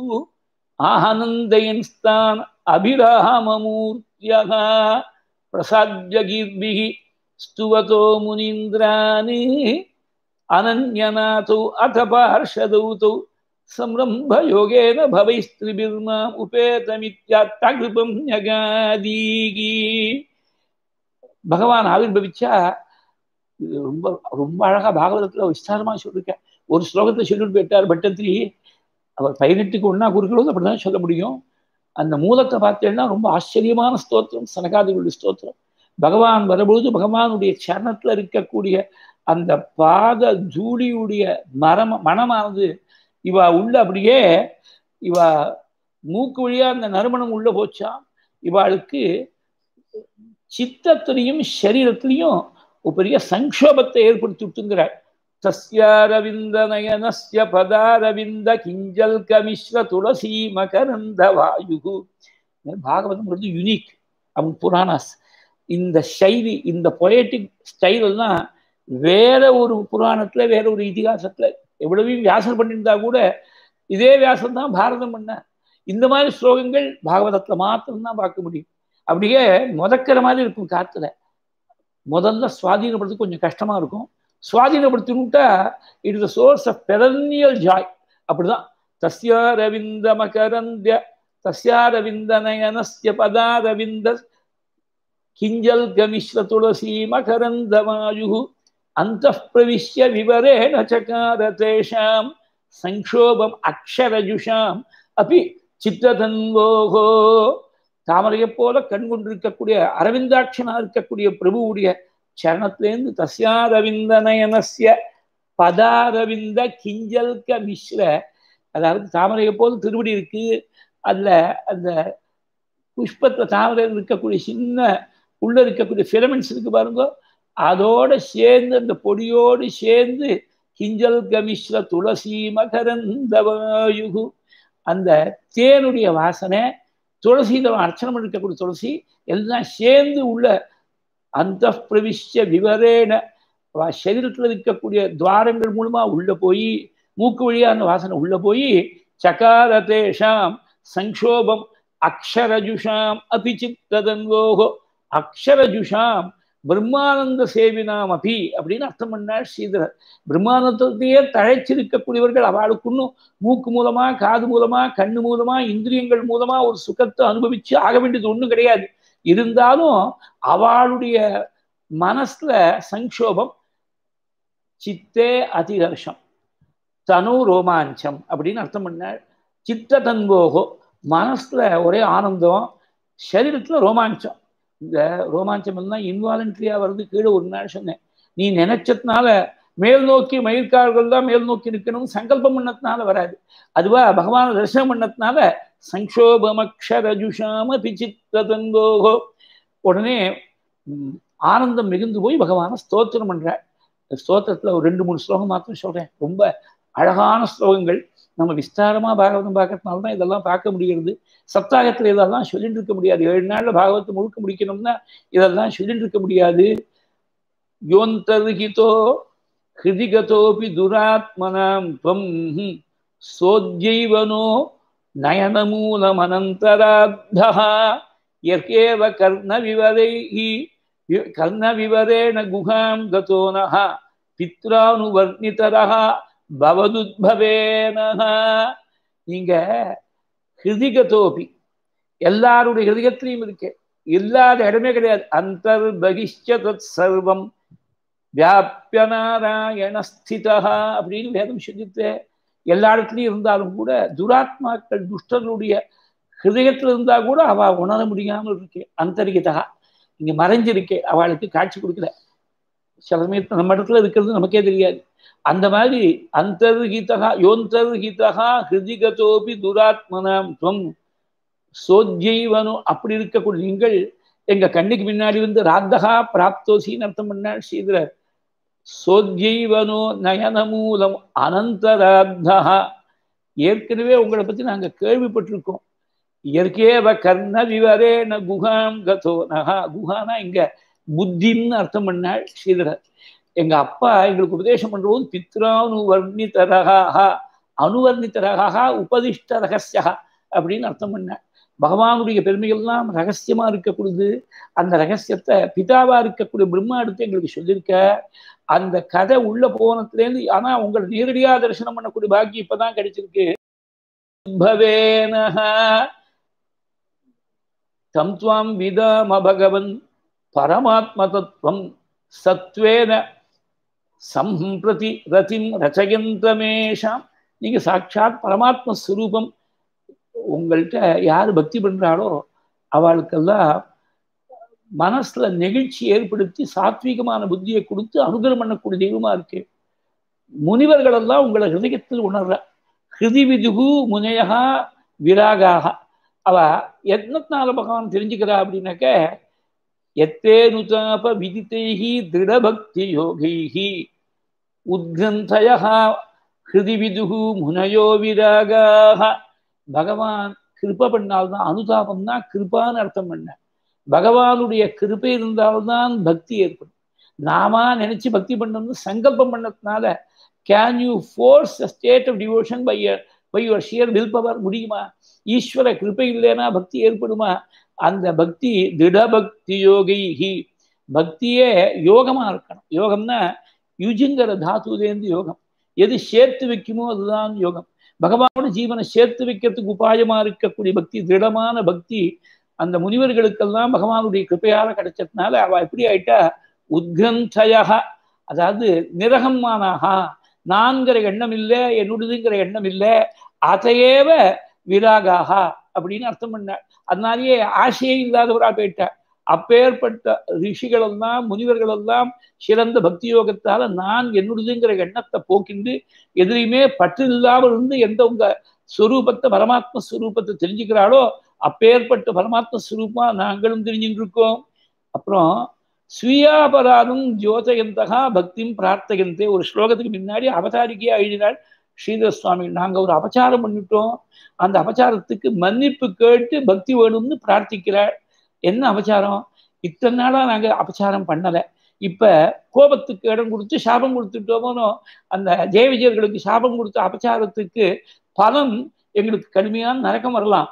A: ஆனந்தயன்ஸ்தான் அபிராமமூர்த்தியக பிரசாத்யகீர்பிகி स्तुवतो मुनीन्द्राणि अनन्यनाथौ अथ पार्षदौ तौ संरम्भयोगेन भवैस्त्रिभिर्माम् उपेतमित्यात्तकृपं ஞகாதீகி பகவான் ஆவிர்பவிச்சா ரொம்ப ரொம்ப அழகா பாகவதத்துல விஸ்தாரமா சொல்லிருக்க ஒரு ஸ்லோகத்தை சொல்லிட்டு போயிட்டார் பட்டத்திரி அவர் பதினெட்டுக்கு ஒன்னா குறுக்களோடு அப்படிதான் சொல்ல முடியும் அந்த மூலத்தை பார்த்தேன்னா ரொம்ப ஆச்சரியமான ஸ்தோத்திரம் சனகாதிகளுடைய ஸ்தோத்திரம் பகவான் வரும்பொழுது பகவானுடைய சரணத்துல இருக்கக்கூடிய அந்த பாத ஜூலியுடைய மரம மனமானது இவ உள்ள அப்படியே இவ மூக்கு வழியா அந்த நறுமணம் உள்ள போச்சா இவாளுக்கு சித்தத்திலையும் சரீரத்திலையும் ஒரு பெரிய சங்கோபத்தை ஏற்படுத்தி விட்டுங்கிறாள் தஸ்யாரவிந்த நயனஸ்ய பதாரவிந்த கிஞ்சல் கமிஸ்ர துளசி மகரந்த வாயு பாகவதம் வந்து யுனிக் அவன் புராணாஸ் இந்த சைலி இந்த பொயட்டிக் ஸ்டைல் எல்லாம் வேற ஒரு புராணத்துல வேற ஒரு இதிகாசத்துல எவ்வளவு வியாசம் பண்ணியிருந்தா கூட இதே வியாசம் தான் பாரதம் பண்ண இந்த மாதிரி ஸ்லோகங்கள் பாகவதத்துல மாத்திரம்தான் பார்க்க முடியும் அப்படியே முதக்கிற மாதிரி இருக்கும் காத்துல முதல்ல சுவாதீனப்படுறது கொஞ்சம் கஷ்டமா இருக்கும் சுவாதீனப்படுத்தினுட்டா it is source of perennial joy அப்படிதான் தஸ்யாரவிந்த மகரந்திய தஸ்யாரவிந்த நயனஸ்ய பதாரவிந்த கிஞ்சல் கமிஸ்ர துளசி மகரந்தமாயு அந்த பிரவிஷ்ய விவரேண சகார தேஷாம் சங்கோபம் அக்ஷரஜுஷாம் அப்படி சித்ததன்வோகோ தாமரையை போல கண் கொண்டிருக்கக்கூடிய அரவிந்தாட்சனா இருக்கக்கூடிய பிரபுவுடைய சரணத்திலேருந்து தஸ்யாரவிந்த நயனஸ்ய பதாரவிந்த கிஞ்சல்க மிஸ்ர அதாவது தாமரையை போல திருவடி இருக்கு அதுல அந்த புஷ்பத்தை தாமரையில் இருக்கக்கூடிய சின்ன உள்ள இருக்கக்கூடிய ஃபிலமெண்ட்ஸ் இருக்கு பாருங்க அதோட சேர்ந்து அந்த பொடியோடு சேர்ந்து கிஞ்சல் கமிஸ்ர துளசி மகரந்தவாயு அந்த தேனுடைய வாசனை துளசியில அர்ச்சனை இருக்கக்கூடிய துளசி எல்லாம் சேர்ந்து உள்ள அந்த பிரவிஷ்ய விவரேன சரீரத்தில் இருக்கக்கூடிய துவாரங்கள் மூலமா உள்ள போய் மூக்கு வழியா அந்த வாசனை உள்ள போய் சகாரதேஷாம் சங்கோபம் அக்ஷரஜுஷாம் அபிச்சித்ததன்வோகோ அக்ஷரஜுஷாம் பிரம்மானந்த சேவினாம் அபி அப்படின்னு அர்த்தம் பண்ணார் ஸ்ரீதரர் பிரம்மானந்தத்தையே தழைச்சிருக்கக்கூடியவர்கள் அவளுக்கு இன்னும் மூக்கு மூலமா காது மூலமா கண்ணு மூலமா இந்திரியங்கள் மூலமா ஒரு சுகத்தை அனுபவிச்சு ஆக வேண்டியது ஒன்றும் கிடையாது இருந்தாலும் அவளுடைய மனசுல சங்கோபம் சித்தே அதிகர்ஷம் தனு ரோமாஞ்சம் அப்படின்னு அர்த்தம் பண்ணார் சித்த தன்வோகோ மனசுல ஒரே ஆனந்தம் சரீரத்துல ரோமாஞ்சம் இந்த ரோமாஞ்சம் எல்லாம் இன்வாலண்ட்ரியா வருது கீழே ஒரு நாள் சொன்னேன் நீ நினைச்சதுனால மேல் நோக்கி மயிர்கால்கள் தான் மேல் நோக்கி நிற்கணும் சங்கல்பம் பண்ணதுனால வராது அதுவா பகவான தரிசனம் பண்ணதுனால சங்கோபமக்ஷரஜுஷாம பிச்சித்தோகோ உடனே ஆனந்தம் மிகுந்து போய் பகவான ஸ்தோத்திரம் பண்ற ஸ்தோத்திரத்துல ஒரு ரெண்டு மூணு ஸ்லோகம் மாத்திரம் சொல்றேன் ரொம்ப அழகான ஸ்லோகங்கள் நம்ம விஸ்தாரமா பாகவதம் பார்க்கறதுனால தான் இதெல்லாம் பார்க்க முடிகிறது சப்தாகத்துல இதெல்லாம் சொல்லிட்டு இருக்க முடியாது ஏழு நாள்ல பாகவத்தை முழுக்க முடிக்கணும்னா இதெல்லாம் சொல்லிட்டு இருக்க முடியாது யோந்தர்ஹிதோ ஹிருதிகதோபி துராத்மனாம் துவம் சோத்யைவனோ நயனமூலமனந்தராத்தா யர்கேவ கர்ணவிவரைஹி கர்ணவிவரேண குகாம் கதோ நः பித்ரானுவர்ணிதரः பவதுத்பவேனः நீங்க ஹிருதிகதோபி எல்லாருடைய ஹிருதயத்திலையும் இருக்கு இல்லாத இடமே கிடையாது அந்தர் பகிஷ்ட தத் சர்வம் வியாபிய நாராயணஸ்திதா அப்படின்னு வேதம் சொல்லித்து எல்லா இடத்துலையும் இருந்தாலும் கூட துராத்மாக்கள் துஷ்டர்களுடைய ஹிருதயத்தில் இருந்தா கூட அவ உணர முடியாமல் இருக்கு அந்தரிகதா இங்க மறைஞ்சிருக்கே அவளுக்கு காட்சி கொடுக்கல சில சமயத்தில் நம்ம இடத்துல இருக்கிறது நமக்கே தெரியாது அந்த மாதிரி அந்தர்ஹிதா யோந்தர்ஹிதா ஹிருதிகதோபி துராத்மனாம் துவம் சோத்யைவனு அப்படி இருக்கக்கூடிய நீங்கள் எங்க கண்ணுக்கு முன்னாடி வந்து ராத்தகா பிராப்தோசின்னு அர்த்தம் பண்ணாள் ஸ்ரீதரர் சோத்யைவனோ நயனமூலம் அனந்தராத்தா ஏற்கனவே உங்களை பத்தி நாங்க கேள்விப்பட்டிருக்கோம் இயற்கேவ கர்ண விவரேன குகாம் கதோ நகா குஹானா இங்க புத்தின்னு அர்த்தம் பண்ணாள் ஸ்ரீதரர் எங்க அப்பா எங்களுக்கு உபதேசம் பண்றபோது பித்ரானு வர்ணிதரகா அனுவர்ணிதரகா உபதிஷ்ட ரகசியா அப்படின்னு அர்த்தம் பண்ணாள் பகவானுடைய பெருமைகள்லாம் ரகசியமா இருக்கக்கூடியது அந்த ரகசியத்தை பிதாவா இருக்கக்கூடிய பிரம்மா எடுத்து எங்களுக்கு சொல்லியிருக்க அந்த கதை உள்ள போனதுலேருந்து ஆனா உங்களை நேரடியா தரிசனம் பண்ணக்கூடிய பாக்கி இப்பதான் கிடைச்சிருக்கு தம் துவாம் விதாம பகவன் பரமாத்ம தத்துவம் சத்வேன சம்பிரதி ரதிம் ரச்சயந்தமேஷாம் நீங்க சாட்சாத் பரமாத்ம ஸ்வரூபம் உங்கள்கிட்ட யார் பக்தி பண்றாளோ அவளுக்கெல்லாம் மனசுல நெகிழ்ச்சி ஏற்படுத்தி சாத்வீகமான புத்தியை கொடுத்து அனுகிரம் பண்ணக்கூடிய தெய்வமா இருக்கு முனிவர்கள் எல்லாம் உங்களை ஹிருதயத்தில் உணர்ற ஹிருதி விதுகு முனையகா விராகாக அவ எத்தனால பகவான் தெரிஞ்சுக்கிறா அப்படின்னாக்க எத்தேனுதாப விதித்தைஹி திருடபக்தி யோகைஹி உத்கந்தயா ஹிருதி விதுகு முனையோ விராகாக பகவான் கிருப்ப பண்ணால்தான் அனுதாபம்னா கிருப்பான்னு அர்த்தம் பண்ண பகவானுடைய கிருப்பை இருந்தால்தான் பக்தி ஏற்படும் நாம நினைச்சு பக்தி பண்ணணும்னு சங்கல்பம் பண்ணதுனால can you force a state of devotion by by your sheer will power முடியுமா ஈஸ்வர கிருப்பை இல்லைன்னா பக்தி ஏற்படுமா அந்த பக்தி திடபக்தி யோகி பக்தியே யோகமா இருக்கணும் யோகம்னா யுஜுங்கிற தாத்துலேருந்து யோகம் எது சேர்த்து வைக்குமோ அதுதான் யோகம் பகவானோட ஜீவனை சேர்த்து வைக்கிறதுக்கு உபாயமா இருக்கக்கூடிய பக்தி திடமான பக்தி அந்த முனிவர்களுக்கெல்லாம் பகவானுடைய கிருப்பையால கிடைச்சதுனால அவ எப்படி ஆயிட்டா உத்கந்தயா அதாவது நிரகமானாகா நான்கிற எண்ணம் இல்லை என்னுடையதுங்கிற எண்ணம் இல்லை அதையேவ விராகாகா அப்படின்னு அர்த்தம் பண்ண அதனாலேயே ஆசையே இல்லாதவரா போயிட்டார் அப்பேற்பட்ட ரிஷிகள் எல்லாம் முனிவர்கள் எல்லாம் சிறந்த பக்தி யோகத்தால நான் என்னுடையதுங்கிற எண்ணத்தை போக்கிண்டு எதிரையுமே பற்று இல்லாமல் இருந்து எந்த உங்க ஸ்வரூபத்தை பரமாத்ம ஸ்வரூபத்தை தெரிஞ்சுக்கிறாளோ அப்பேற்பட்ட பரமாத்ம ஸ்வரூபமா நாங்களும் தெரிஞ்சுட்டு இருக்கோம் அப்புறம் ஸ்வீயாபராதம் ஜோதயந்தகா பக்தியும் பிரார்த்தகந்தே ஒரு ஸ்லோகத்துக்கு முன்னாடி அவதாரிக்கையா எழுதினாள் ஸ்ரீதர சுவாமி நாங்க ஒரு அபச்சாரம் பண்ணிட்டோம் அந்த அபச்சாரத்துக்கு மன்னிப்பு கேட்டு பக்தி வேணும்னு பிரார்த்திக்கிறாள் என்ன அபச்சாரம் இத்தனை நாளா நாங்க அபச்சாரம் பண்ணல இப்ப கோபத்துக்கு இடம் கொடுத்து சாபம் கொடுத்துட்டோமோ அந்த ஜெய விஜயர்களுக்கு சாபம் கொடுத்த அபச்சாரத்துக்கு பலன் எங்களுக்கு கடுமையான நரக்கம் வரலாம்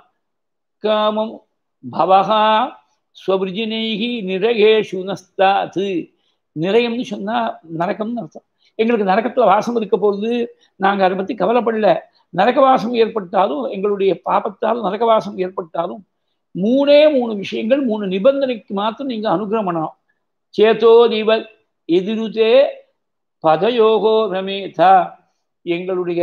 A: காமம் பவகா ஸ்வபிரிஜினைகி நிரகேஷு நஸ்தாது நிறையம்னு சொன்னா நரக்கம்னு அர்த்தம் எங்களுக்கு நரக்கத்துல வாசம் இருக்க போகுது நாங்க அதை பத்தி கவலைப்படல நரகவாசம் ஏற்பட்டாலும் எங்களுடைய பாபத்தால் நரகவாசம் ஏற்பட்டாலும் மூணே மூணு விஷயங்கள் மூணு நிபந்தனைக்கு மாத்திரம் நீங்க அனுகிரகம் பண்ணணும் சேத்தோ நிவ எதிருதே பதயோகோ ரமேதா எங்களுடைய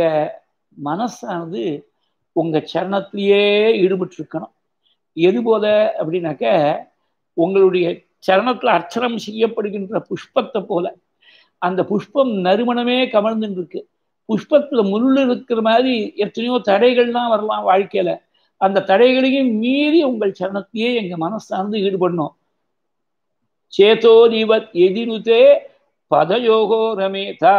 A: மனசானது உங்க சரணத்திலேயே ஈடுபட்டு இருக்கணும் எது போல அப்படின்னாக்க உங்களுடைய சரணத்துல அர்ச்சனம் செய்யப்படுகின்ற புஷ்பத்தை போல அந்த புஷ்பம் நறுமணமே கமழ்ந்துட்டு இருக்கு புஷ்பத்துல முள் இருக்கிற மாதிரி எத்தனையோ தடைகள்லாம் வரலாம் வாழ்க்கையில அந்த தடைகளையும் மீறி உங்கள் சரணத்தையே எங்க மனசார்ந்து ஈடுபடணும் சேதோ நிவத் எதினுதே பதயோகோ ரமேதா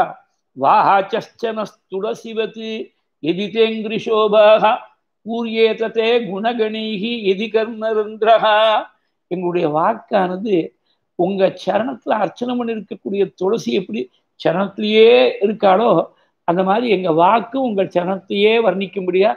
A: வாச்சனஸ்துளசிவத் எதிதேங்கிரிஷோபாக பூரியேதத்தே குணகணீகி எதி கர்ணரந்திரஹா எங்களுடைய வாக்கானது உங்க சரணத்துல அர்ச்சனை பண்ணி இருக்கக்கூடிய துளசி எப்படி சரணத்திலேயே இருக்காளோ அந்த மாதிரி எங்க வாக்கு உங்கள் சரணத்தையே வர்ணிக்கும்படியா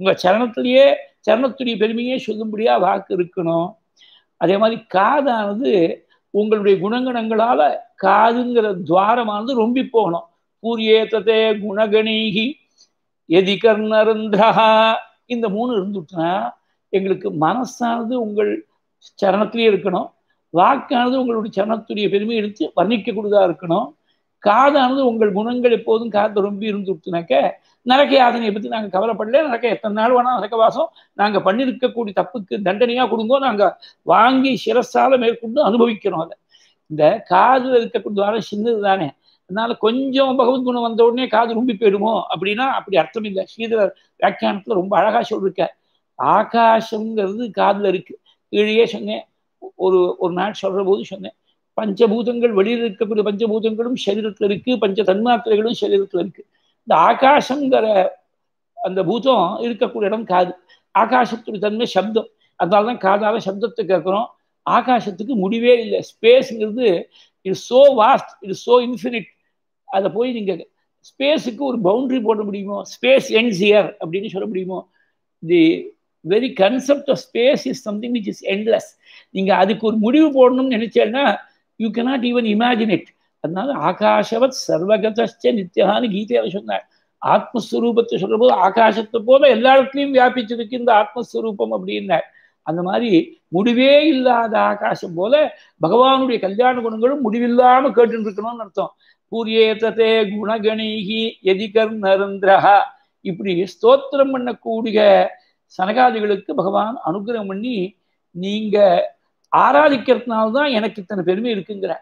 A: உங்க சரணத்திலேயே சரணத்துடைய பெருமையே சொல்லும்படியா வாக்கு இருக்கணும் அதே மாதிரி காதானது உங்களுடைய குணங்கணங்களால காதுங்கிற துவாரமானது ரொம்பி போகணும் பூரியேத்ததே குணகணீகி எதி கர்ணரந்திரா இந்த மூணு இருந்துட்டுனா எங்களுக்கு மனசானது உங்கள் சரணத்திலே இருக்கணும் வாக்கானது உங்களுடைய சரணத்துடைய பெருமை எடுத்து வர்ணிக்கக்கூடியதா இருக்கணும் காதானது உங்கள் குணங்கள் எப்போதும் காது ரொம்ப இருந்துட்டுனாக்க நரக்க யாதனையை பற்றி நாங்கள் கவலைப்படல நரக்க எத்தனை நாள் வேணா நரக்க வாசம் நாங்கள் பண்ணியிருக்கக்கூடிய தப்புக்கு தண்டனையாக கொடுங்கோ நாங்கள் வாங்கி சிரசால மேற்கொண்டு அனுபவிக்கிறோம் அதை இந்த காதில் இருக்கக்கூடிய துவாரம் சின்னது தானே அதனால கொஞ்சம் பகவத் குணம் வந்த உடனே காது ரொம்ப போயிடுமோ அப்படின்னா அப்படி அர்த்தம் இல்லை ஸ்ரீதர் வியாக்கியானத்தில் ரொம்ப அழகாக சொல்லிருக்க ஆகாசங்கிறது காதில் இருக்கு கீழே சொன்னேன் ஒரு ஒரு நாள் சொல்ற போது சொன்னேன் பஞ்சபூதங்கள் வெளியில் இருக்கக்கூடிய பஞ்சபூதங்களும் சரீரத்தில் இருக்கு பஞ்ச தன்மாத்திரைகளும் சரீரத்தில் இருக்கு இந்த ஆகாசங்கிற அந்த பூதம் இருக்கக்கூடிய இடம் காது ஆகாசத்துடைய தன்மை சப்தம் அதனால தான் காதால சப்தத்தை கேட்குறோம் ஆகாசத்துக்கு முடிவே இல்லை ஸ்பேஸுங்கிறது it so vast it so infinite அதை போய் நீங்கள் ஸ்பேஸுக்கு ஒரு பவுண்டரி போட முடியுமோ ஸ்பேஸ் எண்ட்ஸ் இயர் அப்படின்னு சொல்ல முடியுமோ the very concept of space is something which is endless நீங்கள் அதுக்கு ஒரு முடிவு போடணும்னு நினைச்சேன்னா you cannot even imagine it அதனால ஆகாஷவத் சர்வகதச்ச நித்தியான்னு கீதையில சொன்னார் ஆத்மஸ்வரூபத்தை சொல்ற போது ஆகாசத்தை போல எல்லா இடத்துலையும் வியாபிச்சிருக்கு இந்த ஆத்மஸ்வரூபம் அப்படின்னார் அந்த மாதிரி முடிவே இல்லாத ஆகாசம் போல பகவானுடைய கல்யாண குணங்களும் முடிவில்லாம கேட்டு இருக்கணும்னு அர்த்தம் பூரியேத்ததே குணகணீகி எதிகர் நரந்திரஹா இப்படி ஸ்தோத்திரம் பண்ணக்கூடிய சனகாதிகளுக்கு பகவான் அனுகிரகம் பண்ணி நீங்க ஆராதிக்கிறதுனால்தான் எனக்கு இத்தனை பெருமை இருக்குங்கிற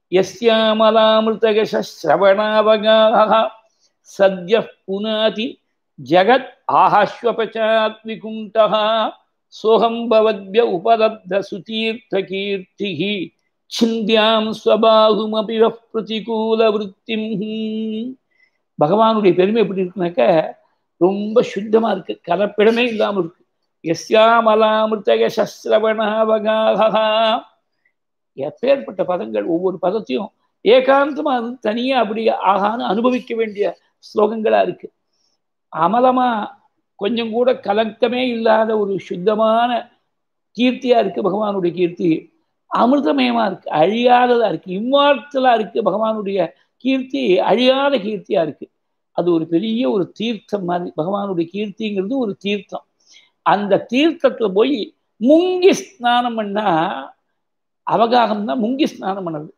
A: எஸ்யாமலாமிருதகசிரவணாவகாக சத்ய புனாதி ஜகத் ஆஹாஸ்வபச்சாத் விகுண்டः சோகம் பவத்ய உபலப்த சுதீர்த்த கீர்த்திஹி சிந்தியாம் ஸ்வபாகுமபி பிரதிகூல விற்த்திம் பகவானுடைய பெருமை எப்படி இருக்குனாக்க ரொம்ப சுத்தமா இருக்கு கலப்பிடமே இல்லாம இருக்கு எஸ்யாமலாமிருத்தக சஸ்ரவணாவகாக எப்பேற்பட்ட பதங்கள் ஒவ்வொரு பதத்தையும் ஏகாந்தமா தனியா அப்படி ஆகான்னு அனுபவிக்க வேண்டிய ஸ்லோகங்களா இருக்கு அமலமா கொஞ்சம் கூட கலக்கமே இல்லாத ஒரு சுத்தமான கீர்த்தியா இருக்கு பகவானுடைய கீர்த்தி அமிர்தமயமா இருக்கு அழியாததா இருக்கு இம்மார்த்தலா இருக்கு பகவானுடைய கீர்த்தி அழியாத கீர்த்தியா இருக்கு அது ஒரு பெரிய ஒரு தீர்த்தம் மாதிரி பகவானுடைய கீர்த்திங்கிறது ஒரு தீர்த்தம் அந்த தீர்த்தத்துல போய் முங்கி ஸ்நானம் பண்ணா அவகாகம் தான் முங்கி ஸ்நானம் பண்ணது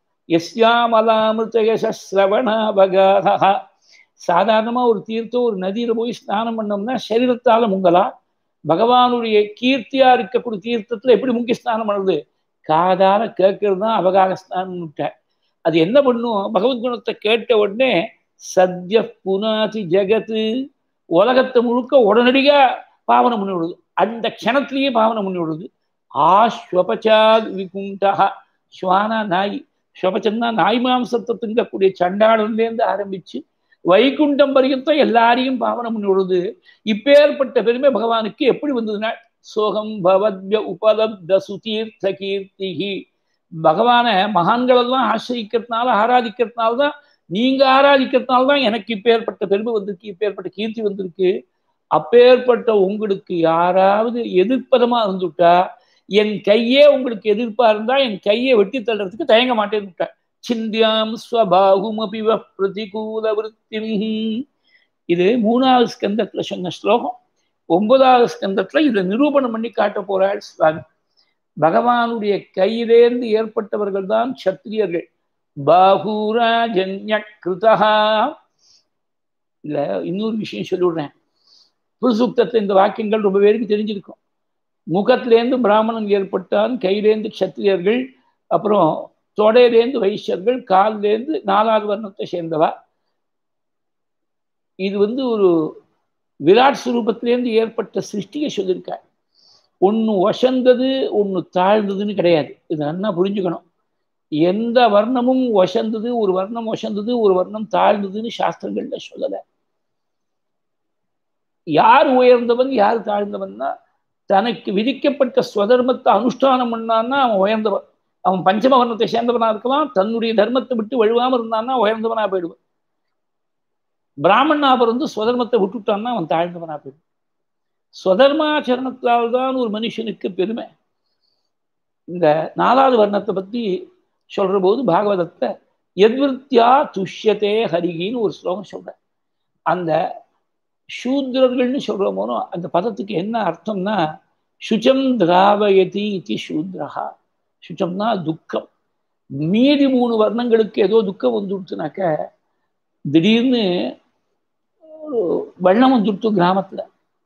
A: எஸ்யாமலாமிருத்தயசிரவணாவகாக சாதாரணமா ஒரு தீர்த்தம் ஒரு நதியில போய் ஸ்நானம் பண்ணோம்னா சரீரத்தால முங்கலாம் பகவானுடைய கீர்த்தியா இருக்கக்கூடிய தீர்த்தத்துல எப்படி முங்கி ஸ்நானம் பண்ணுறது காதால கேட்கறது தான் அவகாக ஸ்நானம் விட்டார் அது என்ன பண்ணும் பகவத் குணத்தை கேட்ட உடனே சத்ய புனாதி ஜெகத்து உலகத்தை முழுக்க உடனடியா பாவனம் பண்ணி விடுது அந்த க்ஷணத்திலேயே பாவனம் பண்ணி விடுது ஆஸ்வபச்சாத் விகுண்டா ஸ்வானா நாய் ஸ்வபச்சன்னா நாய் மாம்சத்தை திங்கக்கூடிய சண்டாளன்லேருந்து ஆரம்பிச்சு வைகுண்டம் பரியந்தம் எல்லாரையும் பாவனம் பண்ணி விடுது இப்பேற்பட்ட பெருமை பகவானுக்கு எப்படி வந்ததுன்னா சோகம் பவத்ய உபலப்த சுதீர்த்த கீர்த்திகி பகவான மகான்களெல்லாம் ஆசிரிக்கிறதுனால ஆராதிக்கிறதுனால தான் நீங்க ஆராதிக்கிறதுனால தான் எனக்கு இப்பேற்பட்ட பெருமை வந்திருக்கு இப்பேற்பட்ட கீர்த்தி வந்திருக்கு அப்பேற்பட்ட உங்களுக்கு யாராவது எதிர்ப்பதமா இருந்துட்டா என் கையே உங்களுக்கு எதிர்ப்பா இருந்தா என் கையை வெட்டி தள்ளுறதுக்கு தயங்க மாட்டேன்னு சிந்தியாம் ஸ்வபாகுமபிவ பிரதிகூல விற்த்திம் இது மூணாவது ஸ்கந்தத்துல சொன்ன ஸ்லோகம் ஒன்பதாவது ஸ்கந்தத்துல இதை நிரூபணம் பண்ணி காட்ட போறாள் சுவாமி பகவானுடைய கையிலேருந்து ஏற்பட்டவர்கள் தான் சத்திரியர்கள் பாகுராஜன்ய கிருதா இல்ல இன்னொரு விஷயம் சொல்லிவிடுறேன் புதுசுப்தத்துல இந்த வாக்கியங்கள் ரொம்ப பேருக்கு தெரிஞ்சிருக்கும் முகத்திலேருந்து பிராமணன் ஏற்பட்டான் கையிலேருந்து சத்திரியர்கள் அப்புறம் தொடையிலேருந்து வைசியர்கள் காலிலேருந்து நாலாவது வர்ணத்தை சேர்ந்தவா இது வந்து ஒரு விராட் சுரூபத்திலேருந்து ஏற்பட்ட சிருஷ்டியை சொல்லியிருக்கார் ஒன்று வசந்தது ஒன்று தாழ்ந்ததுன்னு கிடையாது இது நல்லா புரிஞ்சுக்கணும் எந்த வர்ணமும் வசந்தது ஒரு வர்ணம் வசந்தது ஒரு வர்ணம் தாழ்ந்ததுன்னு சாஸ்திரங்கள்ல சொல்லலை யார் உயர்ந்தவன் யார் தாழ்ந்தவன்னா தனக்கு விதிக்கப்பட்ட ஸ்வதர்மத்தை அனுஷ்டானம் பண்ணான்னா அவன் உயர்ந்தவன் அவன் பஞ்சம வர்ணத்தை சேர்ந்தவனா இருக்கலாம் தன்னுடைய தர்மத்தை விட்டு வழுவாம இருந்தான்னா உயர்ந்தவனா போயிடுவான் பிராமணா பிறந்து சுதர்மத்தை விட்டுட்டான்னா அவன் தாழ்ந்தவனா போயிடுவான் ஸ்வதர்மாச்சரணத்தால் தான் ஒரு மனுஷனுக்கு பெருமை இந்த நாலாவது வர்ணத்தை பத்தி சொல்ற போது பாகவதத்தை எத்விருத்தியா துஷ்யத்தே ஹரிகின்னு ஒரு ஸ்லோகம் சொல்ற அந்த சூத்ரர்கள்னு சொல்ற போனோ அந்த பதத்துக்கு என்ன அர்த்தம்னா சுச்சம் திராவயதி இது சூத்ரஹா சுச்சம்னா துக்கம் மீதி மூணு வர்ணங்களுக்கு ஏதோ துக்கம் வந்துடுச்சுனாக்க திடீர்னு வெள்ளம் வந்துடுத்து கிராமத்துல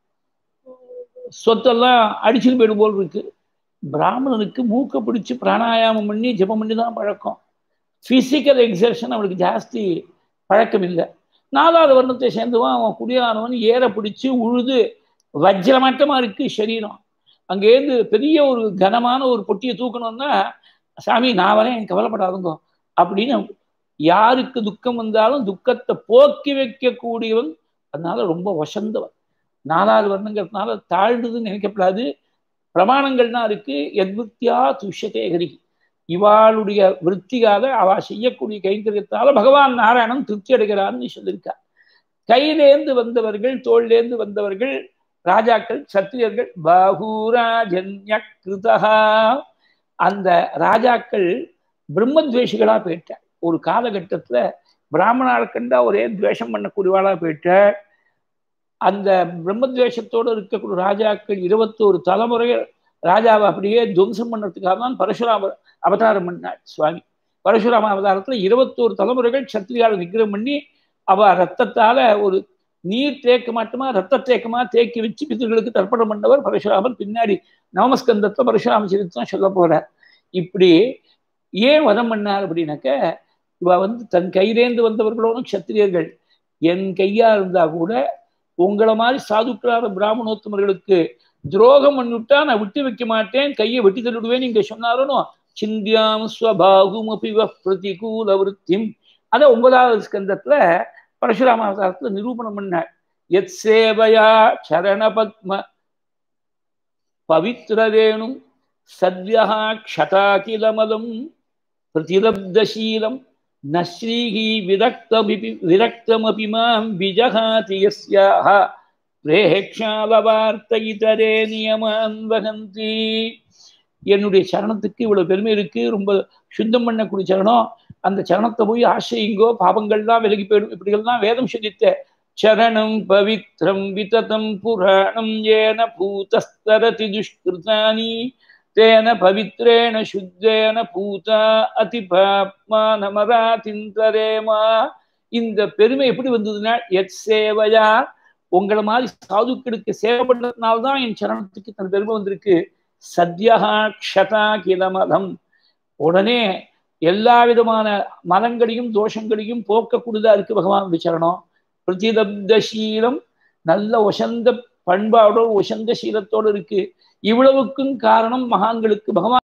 A: சொத்தெல்லாம் அடிச்சுட்டு போயிடும் போல் இருக்கு பிராமணனுக்கு மூக்க பிடிச்சி பிராணாயாமம் பண்ணி ஜபம் பண்ணி தான் பழக்கம் ஃபிசிக்கல் எக்ஸர்ஷன் அவனுக்கு ஜாஸ்தி பழக்கம் இல்லை நாலாவது வர்ணத்தை சேர்ந்துவான் அவன் குடியானவன் ஏற பிடிச்சி உழுது வஜ்ரமட்டமாக இருக்கு சரீரம் அங்கேருந்து பெரிய ஒரு கனமான ஒரு பொட்டியை தூக்கணும்னா சாமி நான் வரேன் எனக்கு கவலைப்படாதுங்கோ அப்படின்னு யாருக்கு துக்கம் வந்தாலும் துக்கத்தை போக்கி வைக்கக்கூடியவன் அதனால ரொம்ப வசந்தவன் நாலாவது வர்ணங்கிறதுனால தாழ்ந்ததுன்னு நினைக்கப்படாது பிரமாணங்கள் தான் இருக்கு எத்வித்தியா துஷ்யத்தே ஹரி இவாளுடைய விற்த்திகால அவ செய்யக்கூடிய கைங்கரியத்தால பகவான் நாராயணன் திருப்தி அடைகிறான்னு சொல்லியிருக்கார் கையிலேந்து வந்தவர்கள் தோல்லேந்து வந்தவர்கள் ராஜாக்கள் சத்திரியர்கள் பாகூராஜன்ய கிருதா அந்த ராஜாக்கள் பிரம்மத்வேஷிகளா போயிட்ட ஒரு காலகட்டத்துல பிராமணால் கண்டா ஒரே துவேஷம் பண்ணக்கூடியவாளா போயிட்ட அந்த பிரம்மத்வேஷத்தோடு இருக்கக்கூடிய ராஜாக்கள் இருபத்தோரு தலைமுறை ராஜாவை அப்படியே துவம்சம் பண்ணுறதுக்காக தான் பரசுராம அவதாரம் பண்ணார் சுவாமி பரசுராம அவதாரத்துல இருபத்தோரு தலைமுறைகள் சத்திரியால் நிகிரம் பண்ணி அவ ரத்தத்தால ஒரு நீர் தேக்க மாட்டோமா ரத்த தேக்கமா தேக்கி வச்சு பிதர்களுக்கு தர்ப்பணம் பண்ணவர் பரசுராமன் பின்னாடி நவமஸ்கந்தத்தை பரசுராம சரித்திரம் சொல்ல போறார் இப்படி ஏன் வதம் பண்ணார் அப்படின்னாக்க இவ வந்து தன் கையிலேந்து வந்தவர்களோடும் சத்திரியர்கள் என் கையா இருந்தா கூட உங்களை மாதிரி சாதுக்களான பிராமணோத்தமர்களுக்கு துரோகம் பண்ணிவிட்டா நான் விட்டு வைக்க மாட்டேன் கையை வெட்டி தள்ளிடுவேன் நீங்க சொன்னாலும் சிந்தியாம் ஸ்வபாகும் அபிவ பிரதிகூல விருத்திம் அதை ஒன்பதாவது ஸ்கந்தத்துல பரசுராம அவதாரத்துல நிரூபணம் பண்ணார் எத் சேவையா சரண பத்ம பவித்ரவேணும் சத்யா க்ஷதா கிலமலம் பிரதிலப்தசீலம் நஸ்ரீஹி விரக்தமிபி விரக்தமபி மாம் விஜகாதி யஸ்யாஹ பிரேக்ஷாலவார்த்த இதரே நியமான் வகந்தி என்னுடைய சரணத்துக்கு இவ்வளவு பெருமை இருக்கு ரொம்ப சுத்தம் பண்ணக்கூடிய சரணம் அந்த சரணத்தை போய் ஆசையுங்கோ பாபங்கள்லாம் விலகி போயிடும் இப்படிகள்லாம் வேதம் சொல்லித்த சரணம் பவித்ரம் விததம் புராணம் ஏன பூதஸ்தரதி துஷ்கிருதானி தேன பவித்ரேண சுத்தேன பூதா அதி பாப்மானமராதிந்தரேமா இந்த பெருமை எப்படி வந்ததுன்னா எத் சேவையா உங்களை மாதிரி சாதுக்களுக்கு சேவை பண்ணதுனால்தான் என் சரணத்துக்கு தன் பெருமை வந்திருக்கு சத்யா க்ஷதா கிலமதம் உடனே எல்லா விதமான மதங்களையும் தோஷங்களையும் போக்கக்கூடியதா இருக்கு பகவான் சரணம் பிரதிதப்தசீலம் நல்ல உசந்த பண்பாடோடு உசந்த சீலத்தோடு இருக்கு இவ்வளவுக்கும் காரணம் மகான்களுக்கு பகவான்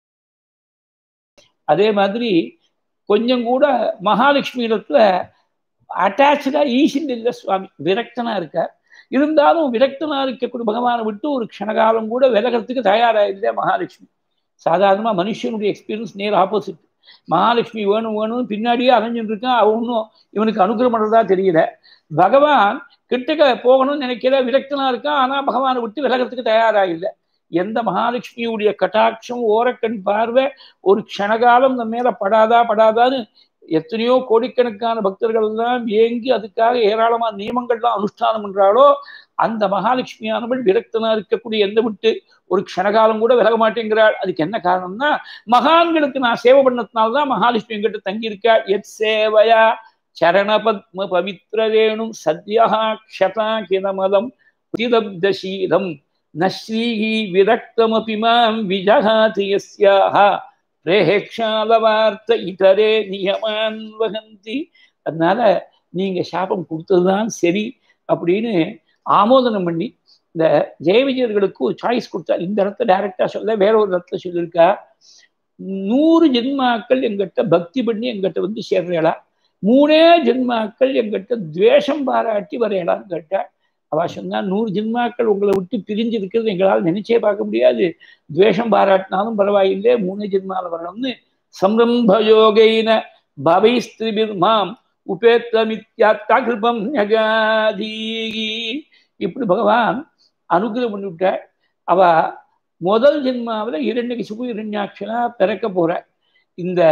A: அதே மாதிரி கொஞ்சம் கூட மகாலட்சுமி இடத்துல அட்டாச்சா ஈசின் இல்லை சுவாமி விரக்தனா இருக்கார் இருந்தாலும் விரக்தனா இருக்கக்கூடிய பகவானை விட்டு ஒரு க்ஷணகாலம் கூட விலகிறதுக்கு தயாராக மகாலட்சுமி சாதாரணமாக மனுஷனுடைய எக்ஸ்பீரியன்ஸ் நேர் ஆப்போசிட் மகாலட்சுமி வேணும் வேணும் பின்னாடியே அலைஞ்சுட்டு இருக்கான் அவனும் இவனுக்கு அனுகிரம் பண்ணுறதா தெரியல பகவான் கிட்டக்க போகணும்னு நினைக்கிற விரக்தனா இருக்கான் ஆனால் பகவானை விட்டு விலகிறதுக்கு தயாராக இல்லை எந்த மகாலட்சுமியுடைய கட்டாட்சம் ஓரக்கண் பார்வை ஒரு க்ஷணகாலம் நம்ம மேல படாதா படாதான்னு எத்தனையோ கோடிக்கணக்கான பக்தர்கள் எல்லாம் ஏங்கி அதுக்காக ஏராளமான நியமங்கள்லாம் அனுஷ்டானம் பண்றாளோ அந்த மகாலட்சுமியானவள் விரக்தனா இருக்கக்கூடிய எந்த விட்டு ஒரு க்ஷணகாலம் கூட விலக மாட்டேங்கிறாள் அதுக்கு என்ன காரணம்னா மகான்களுக்கு நான் சேவை பண்ணதுனால்தான் மகாலட்சுமி என்கிட்ட தங்கியிருக்கா எத் சேவையா சரண பத்ம பவித்ரவேணும் சத்யா க்ஷதா கிதமதம் பிரதிலப்தசீலம் நஸ்ரீஹி விரக்தமபி மாம் விஜகாதி யஸ்யாஹ பிரேக்ஷாலவார்த்த இதரே நியமான் வகந்தி அதனால நீங்க சாபம் கொடுத்ததுதான் சரி அப்படின்னு ஆமோதனம் பண்ணி இந்த ஜெயவிஜயர்களுக்கு ஒரு சாய்ஸ் கொடுத்தார் இந்த இடத்த டைரக்டா சொல்ல வேற ஒரு இடத்துல சொல்லியிருக்கா நூறு ஜென்மாக்கள் எங்கிட்ட பக்தி பண்ணி எங்கிட்ட வந்து சேர்றேளா மூணே ஜென்மாக்கள் எங்கிட்ட துவேஷம் பாராட்டி வரையலான்னு கேட்டா அவ சொன்னா நூறு ஜென்மாக்கள் உங்களை விட்டு பிரிஞ்சு இருக்கிறது எங்களால் நினைச்சே பார்க்க முடியாது துவேஷம் பாராட்டினாலும் பரவாயில்லை மூணு ஜென்மால வரணும்னு சம்ரம்பயோகைன பவைஸ்திரிபிர்மாம் உபேத்தமித்யாத்தா கிருபம் ஞகாதீ இப்படி பகவான் அனுகிரகம் பண்ணிவிட்டாள் அவ முதல் ஜென்மாவில் இரண்டு கசிப்பு இரண்யாட்சனா பிறக்க போற இந்த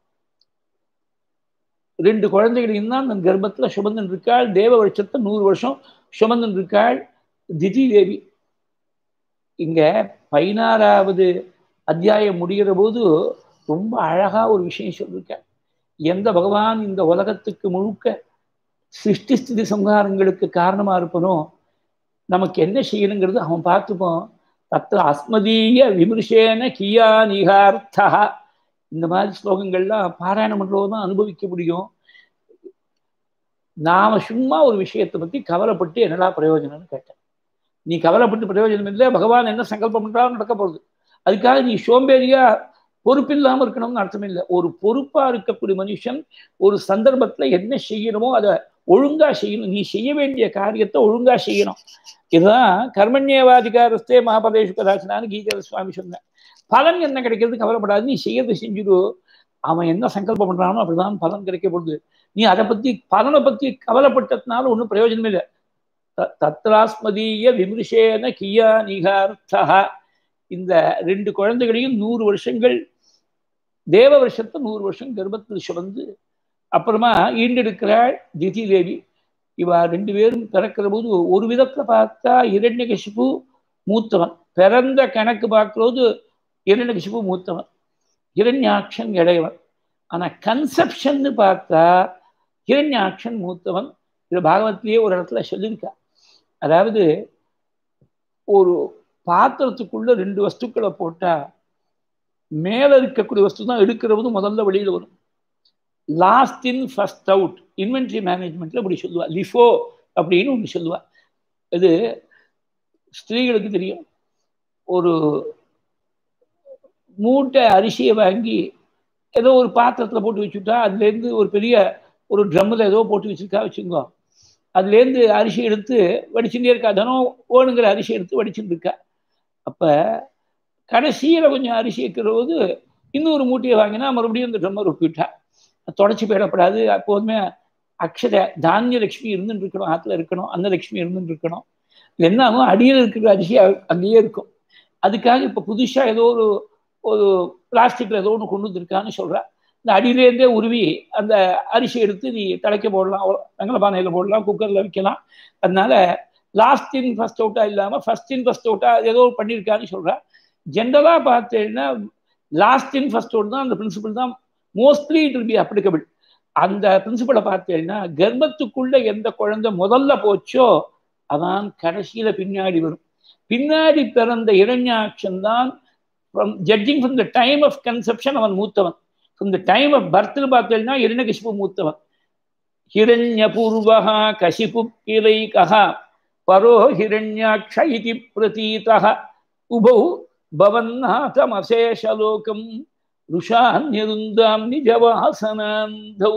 A: ரெண்டு குழந்தைகளையும் தான் தன் கர்ப்பத்தில் சுமந்தன் இருக்காள் தேவ வருஷத்தை நூறு வருஷம் சுமந்தன் இருக்காள் திதி தேவி இங்க பதினாறாவது அத்தியாயம் முடிகிற போது ரொம்ப அழகா ஒரு விஷயம் சொல்லியிருக்கார் எந்த பகவான் இந்த உலகத்துக்கு முழுக்க சிருஷ்டி ஸ்திதி சம்ஹாரங்களுக்கு காரணமா இருப்பனோ நமக்கு என்ன செய்யணுங்கிறது அவன் பார்த்துப்போம் தத்த அஸ்மதீய விமர்சேன கியா நிகார்த்தா இந்த மாதிரி ஸ்லோகங்கள்லாம் பாராயணம் பண்றவங்க தான் அனுபவிக்க முடியும் நாம சும்மா ஒரு விஷயத்தை பத்தி கவலைப்பட்டு என்னடா பிரயோஜனம்னு கேட்டேன் நீ கவலைப்பட்டு பிரயோஜனம் இல்லை பகவான் என்ன சங்கல்பம் பண்றாலும் நடக்க போகுது அதுக்காக நீ சோம்பேறியா பொறுப்பில்லாம இருக்கணும்னு அர்த்தம் இல்லை ஒரு பொறுப்பா இருக்கக்கூடிய மனுஷன் ஒரு சந்தர்ப்பத்துல என்ன செய்யணுமோ அதை ஒழுங்கா செய்யணும் நீ செய்ய வேண்டிய காரியத்தை ஒழுங்கா செய்யணும் இதுதான் கர்மண்யவாதிகாரஸ்தே மகாபதேஷு கதாச்சனான்னு கீதா சுவாமி சொன்னேன் பலன் என்ன கிடைக்கிறது கவலைப்படாது நீ செய்யறதை செஞ்சுடு அவன் என்ன சங்கல்பம் பண்றானோ அப்படிதான் பலன் கிடைக்க போகுது நீ அதை பத்தி பலனை பத்தி கவலைப்பட்டதுனால ஒன்றும் பிரயோஜனம் இல்லை தத்ராஸ்மதீய விமர்சேன கியா நிகார்த்தா இந்த ரெண்டு குழந்தைகளையும் நூறு வருஷங்கள் தேவ வருஷத்தை நூறு வருஷம் கர்ப்பத்தில் சுமந்து அப்புறமா ஈண்டெடுக்கிறாள் திதி தேவி இவ ரெண்டு பேரும் பிறக்கிற போது ஒரு விதத்துல பார்த்தா இரண்யகசிப்பு மூத்தவன் பிறந்த கணக்கு பார்க்கறது இரண்யகசிப்பு மூத்தவன் இரண்யாட்சன் இடையவன் ஆனா கன்செப்ஷன் பார்த்தா இரண்யாட்சன் மூத்தவன் இது பாகவத்திலேயே ஒரு இடத்துல சொல்லியிருக்கா அதாவது ஒரு பாத்திரத்துக்குள்ள ரெண்டு வஸ்துக்களை போட்டா மேல இருக்கக்கூடிய வஸ்து தான் எடுக்கிறது முதல்ல வெளியில வரும் last in first out inventory மேனேஜ்மெண்ட்ல இப்படி சொல்லுவா லிஃபோ அப்படின்னு ஒன்று சொல்லுவா இது ஸ்திரீகளுக்கு தெரியும் ஒரு மூட்டை அரிசியை வாங்கி ஏதோ ஒரு பாத்திரத்தில் போட்டு வச்சுட்டா அதுலேருந்து ஒரு பெரிய ஒரு ட்ரம்மில் ஏதோ போட்டு வச்சுருக்கா வச்சுக்கோ அதுலேருந்து அரிசி எடுத்து வடிச்சுட்டே இருக்கா தினம் ஓணுங்கிற அரிசி எடுத்து வடிச்சுட்டு இருக்கா அப்போ கடைசியில் கொஞ்சம் அரிசி வைக்கிற போது இன்னொரு மூட்டையை வாங்கினா மறுபடியும் இந்த ட்ரம்மை ரொப்பிவிட்டா தொடச்சி போயிடப்படாது எப்போதுமே அக்ஷர தானிய லட்சுமி இருந்துட்டு இருக்கணும் ஆற்றுல இருக்கணும் அந்த லட்சுமி இருந்துட்டு இருக்கணும் என்ன ஆகும் அடியில் இருக்கிற அரிசி அங்கேயே இருக்கும் அதுக்காக இப்போ புதுசாக ஏதோ ஒரு ஒரு பிளாஸ்டிக்கில் ஏதோ ஒன்று கொண்டு வந்திருக்கான்னு சொல்கிறேன் இந்த அடியிலேருந்தே உருவி அந்த அரிசி எடுத்து நீ தலைக்க போடலாம் வெங்கல பானையில் போடலாம் குக்கரில் வைக்கலாம் அதனால லாஸ்ட் இன் ஃபர்ஸ்ட் அவுட்டாக இல்லாமல் ஃபர்ஸ்ட் இன் ஃபர்ஸ்ட் அவுட்டாக ஏதோ பண்ணியிருக்கான்னு சொல்கிறேன் ஜென்ரலாக பார்த்தீங்கன்னா லாஸ்ட் இன் ஃபர்ஸ்ட் அவுட் தான் அந்த பிரின்சிபல் தான் mostly it will be applicable அந்த பிரின்சிபலை பார்த்தீங்கன்னா கர்ப்பத்துக்குள்ள எந்த குழந்தை முதல்ல போச்சோ அதான் கடைசியில பின்னாடி வரும் பின்னாடி பிறந்த இரண்யாட்சன் தான் from judging from the time of conception அவன் மூத்தவன் ஃப்ரம் த டைம் ஆஃப் பர்த்னு பார்த்தீங்கன்னா இரண்யகசிப்பு மூத்தவன் ஹிரண்யபூர்வா கசிபு கிளைகா பரோ ஹிரண்யாட்ச இது பிரதீதः உபௌ பவன்னாதமசேஷலோகம் ருஷான்யருந்தாம் நிஜவாசனாந்தௌ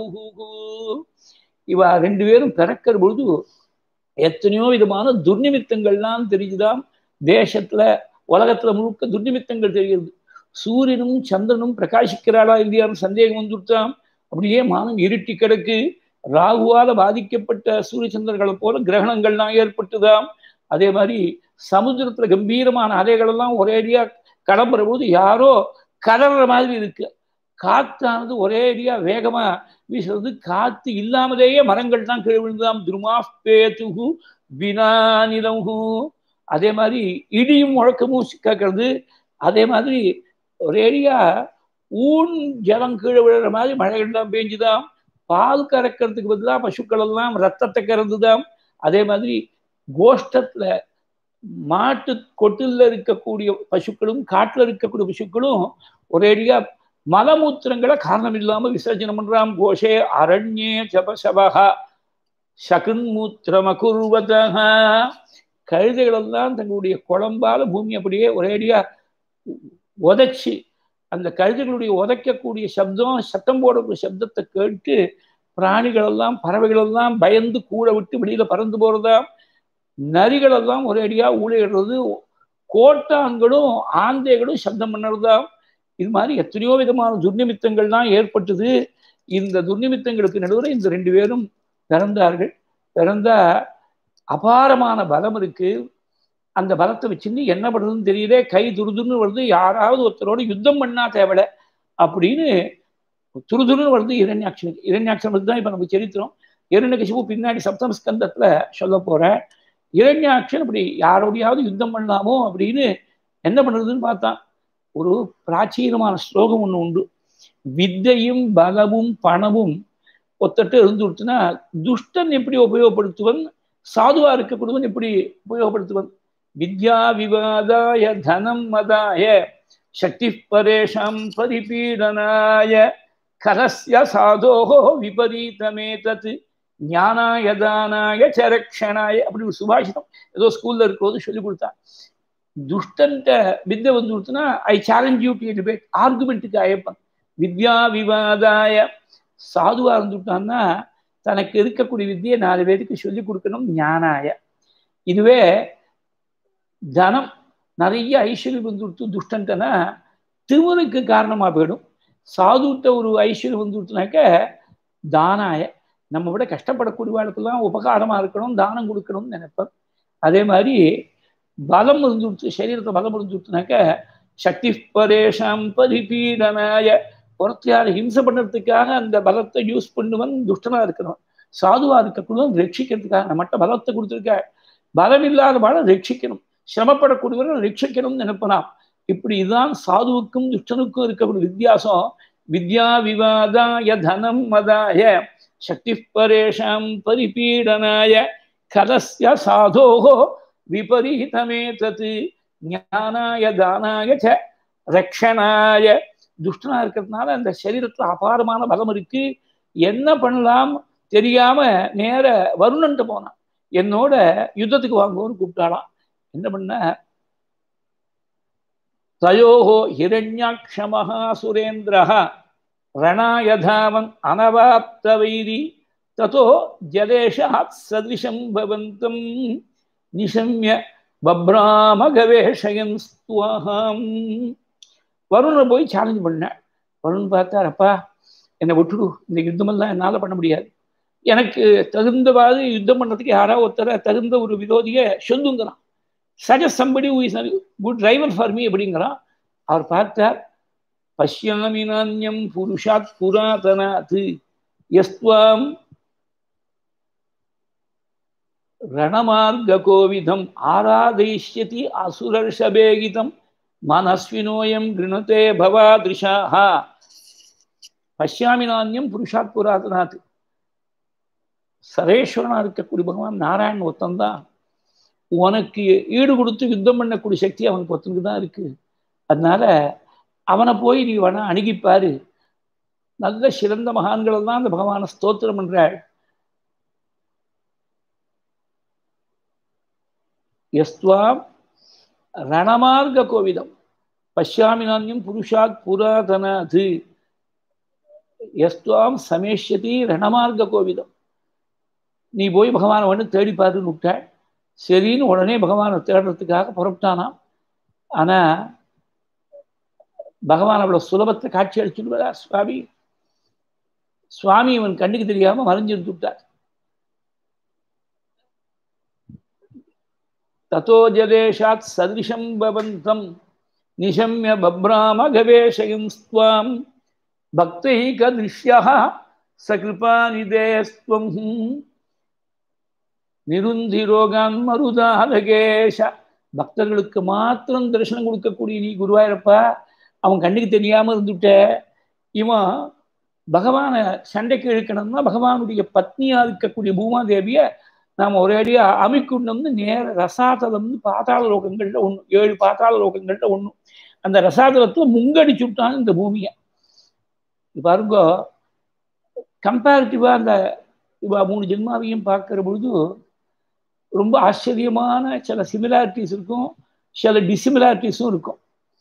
A: இவ ரெண்டு பேரும் பிறக்கிற பொழுது எத்தனையோ விதமான துர்நிமித்தங்கள்லாம் தெரிஞ்சுதாம் தேசத்துல உலகத்துல முழுக்க துர்நிமித்தங்கள் தெரிகிறது சூரியனும் சந்திரனும் பிரகாசிக்கிறாளா இல்லையான்னு சந்தேகம் வந்துட்டாம் அப்படியே மானம் இருட்டி கிடக்கு ராகுவால பாதிக்கப்பட்ட சூரிய சந்திரர்களை போல கிரகணங்கள்லாம் ஏற்பட்டுதாம் அதே மாதிரி சமுத்திரத்துல கம்பீரமான அலைகள் எல்லாம் ஒரேடியா கிளம்புற போது யாரோ கடற மாதிரி இருக்கு காத்தானது ஒரேடியா வேகமா வீசுறது காத்து இல்லாமலேயே மரங்கள் தான் கீழே விழுந்தாம் துருமாஃபேதுகு வினாநிலகு அதே மாதிரி இடியும் முழக்கமும் கேட்கறது அதே மாதிரி ஒரேடியா ஊன் ஜலம் கீழே விழுற மாதிரி மழைகள்லாம் பேஞ்சுதாம் பால் கறக்கிறதுக்கு பதிலாக பசுக்கள் எல்லாம் ரத்தத்தை கறந்துதாம் அதே மாதிரி கோஷ்டத்துல மாட்டு கொட்டில் இருக்கக்கூடிய பசுக்களும் காட்டுல இருக்கக்கூடிய பசுக்களும் ஒரேடியா மலமூத்திரங்களை காரணம் இல்லாம விசர்ஜனம் பண்றாம் கோஷே அரண்யே ஜபசபகா சகுன்மூத்திரமகுர்வதா கழுதைகளெல்லாம் தங்களுடைய குழம்பால பூமி அப்படியே ஒரேடியா உதைச்சு அந்த கழுதைகளுடைய உதைக்கக்கூடிய சப்தம் சத்தம் போடக்கூடிய சப்தத்தை கேட்டு பிராணிகளெல்லாம் பறவைகளெல்லாம் பயந்து கூட விட்டு வெளியில பறந்து போறதா நரிகளெல்லாம் ஒரேடியா ஊழிடுறது கோட்டான்களும் ஆந்தைகளும் சப்தம் பண்ணுறதா இது மாதிரி எத்தனையோ விதமான துர்நிமித்தங்கள்லாம் ஏற்பட்டது இந்த துர்நிமித்தங்களுக்கு நடுவில் இந்த ரெண்டு பேரும் பிறந்தார்கள் பிறந்தா அபாரமான பலம் இருக்கு அந்த பலத்தை வச்சுருந்து என்ன பண்ணுறதுன்னு தெரியல கை துருதுன்னு வருது யாராவது ஒருத்தரோட யுத்தம் பண்ணா தேவலை அப்படின்னு துருதுருன்னு வருது இரண்யாட்சனுக்கு இரண்யாட்சனுக்கு தான் இப்போ நம்ம சரித்திரம் இரண்யகசிபு பின்னாடி சப்தம ஸ்கந்தத்தில் சொல்ல போகிறேன் இரண்யாட்சன் அப்படி யாரோடையாவது யுத்தம் பண்ணலாமோ அப்படின்னு என்ன பண்ணுறதுன்னு பார்த்தான் ஒரு பிராச்சீனமான ஸ்லோகம் ஒன்று உண்டு வித்தையும் பலமும் பணமும் ஒத்தட்டு இருந்து கொடுத்துனா துஷ்டன் எப்படி உபயோகப்படுத்துவன் சாதுவா இருக்கக்கூடியவன் எப்படி உபயோகப்படுத்துவன் வித்யா விவாதாய தனம் மதாய சக்தி பரேஷாம் பரிபீடனாய கலஸ்ய சாதோகோ விபரீதமே தத் ஞானாய தானாய சரக்ஷனாய அப்படி ஒரு சுபாஷிதம் ஏதோ ஸ்கூல்ல இருக்கிறது சொல்லி கொடுத்தான் துஷ்டன்ட்ட வித்தை வந்து கொடுத்தனா I challenge you to debate ஆர்குமெண்ட்டுக்கு அயப்பன் வித்யா விவாதாய சாதுவா இருந்துட்டான்னா தனக்கு இருக்கக்கூடிய வித்தியை நாலு பேருக்கு சொல்லி கொடுக்கணும் ஞானாய இதுவே தனம் நிறைய ஐஸ்வர்யம் வந்து கொடுத்து துஷ்டன்ட்டனா திமுருக்கு காரணமாக போயிடும் சாதுட்ட ஒரு ஐஸ்வர்யம் வந்து கொடுத்தனாக்க தானாய நம்ம விட கஷ்டப்படக்கூடியவாளுக்கெல்லாம் உபகாரமாக இருக்கணும் தானம் கொடுக்கணும்னு நினைப்பேன் அதே மாதிரி பலம் இருந்து கொடுத்து சரீரத்தை பலம் இருந்து கொடுத்தனாக்க சக்தி பரேஷாம் பரிபீடனாய புறத்தையார் ஹிம்சை பண்ணுறதுக்காக அந்த பலத்தை யூஸ் பண்ணுவன் துஷ்டனா இருக்கணும் சாதுவா இருக்கக்கூடாது ரட்சிக்கிறதுக்காக நம்மகிட்ட பலத்தை கொடுத்துருக்க பலம் இல்லாதவாழ ரட்சிக்கணும் சிரமப்படக்கூடியவரை ரட்சிக்கணும்னு நினைப்பலாம் இப்படி இதுதான் சாதுவுக்கும் துஷ்டனுக்கும் இருக்கக்கூடிய வித்தியாசம் வித்யா விவாதாய தனம் மதாய சக்தி பரேஷாம் பரிபீடனாய கலஸ்ய சாதோகோ விபரீதமே தத்து ஞானாய தானாய ச ரக்ஷனாய துஷ்டனா இருக்கிறதுனால அந்த சரீரத்துல அபாரமான பலம் இருக்கு என்ன பண்ணலாம் தெரியாம நேர வருணன்ட்டு போனான் என்னோட யுத்தத்துக்கு வாங்குவோன்னு கூப்பிட்டாலாம் என்ன பண்ண தயோஹோ ஹிரண்யாட்சமஹா சுரேந்திரஹா ரணாயதாவன் அனவாப்த வைரி ததோ ஜலேஷாத் சதிருஷம் பவந்தம் நிசம்ய பப்ராம கவேஷயன் ஸ்துவஹாம் வருணை போய் சேலஞ்ச் பண்ணேன் வருண் பார்த்தார் அப்பா என்னை விட்டுடு இந்த யுத்தமெல்லாம் என்னால் பண்ண முடியாது எனக்கு தகுந்தவாறு யுத்தம் பண்ணுறதுக்கு யாராவது ஒருத்தர தகுந்த ஒரு விரோதியை சொல்லுங்கிறான் சஜ somebody good driver for me அப்படிங்கிறான் அவர் பார்த்தார் பஷ்யாமி நானியம் புருஷாத் புராதனாத் எஸ்துவாம் ரணமார்க கோவிதம் ஆராதயிஷ்யதி அசுரர்ஷபேகிதம் மனஸ்வினோயம் கிருணத்தே பவாதிருஷாக பஷ்யாமி நானியம் புருஷாத் புராதனாத் சரேஸ்வரனா இருக்கக்கூடிய பகவான் நாராயணன் ஒத்தந்தான் உனக்கு ஈடு கொடுத்து யுத்தம் பண்ணக்கூடிய சக்தி அவனுக்கு ஒருத்தனுக்கு தான் இருக்கு அதனால அவனை போய் நீ வேணா அணுகிப்பாரு நல்ல சிறந்த மகான்கள் தான் அந்த பகவானை ஸ்தோத்திரம் பண்றாள் எஸ்துவாம் ரணமார்க்க கோவிதம் பஷ்யாமி நானியம் புருஷாத் புராதனாது எஸ்துவாம் சமேஷதி ரணமார்க்க கோவிதம் நீ போய் பகவானை வந்து தேடி பாருன்னு விட்டாள் சரின்னு உடனே பகவானை தேடுறதுக்காக புறப்பட்டானாம் ஆனா பகவான் அவ்வளவு சுலபத்தை காட்சி அளிச்சுடுவதா சுவாமி சுவாமி இவன் கண்ணுக்கு தெரியாம மறைஞ்சிருந்து விட்டார் தத்தோ ஜலேஷாத் சதிருஷம் பவந்தம் நிஷம்ய பப்ராம கவேஷயம் ஸ்துவாம் பக்தைக திருஷ்யா சகிருபாநிதேஸ்துவம் நிருந்தி ரோகான் மருதாலகேஷ பக்தர்களுக்கு மாத்திரம் தரிசனம் கொடுக்கக்கூடிய நீ குருவாயிரப்பா அவன் கண்ணுக்கு தெரியாம இருந்துட்ட இவன் பகவானை சண்டைக்கு இழுக்கணும்னா பகவானுடைய பத்னியா இருக்கக்கூடிய பூமாதேவிய நாம் ஒரே அடியா அமைக்கணும்னு நேர ரசாதலம்னு பாதாள லோகங்கள்ல ஒண்ணு ஏழு பாதாள லோகங்கள்ல ஒண்ணு அந்த ரசாதலத்துல முங்கடிச்சு விட்டான் இந்த பூமியை பாருங்க கம்பேரிட்டிவா அந்த இவா மூணு ஜென்மாவையும் பார்க்கிற பொழுது ரொம்ப ஆச்சரியமான சில சிமிலாரிட்டிஸ் இருக்கும் சில டிசிமிலாரிட்டிஸும் இருக்கும்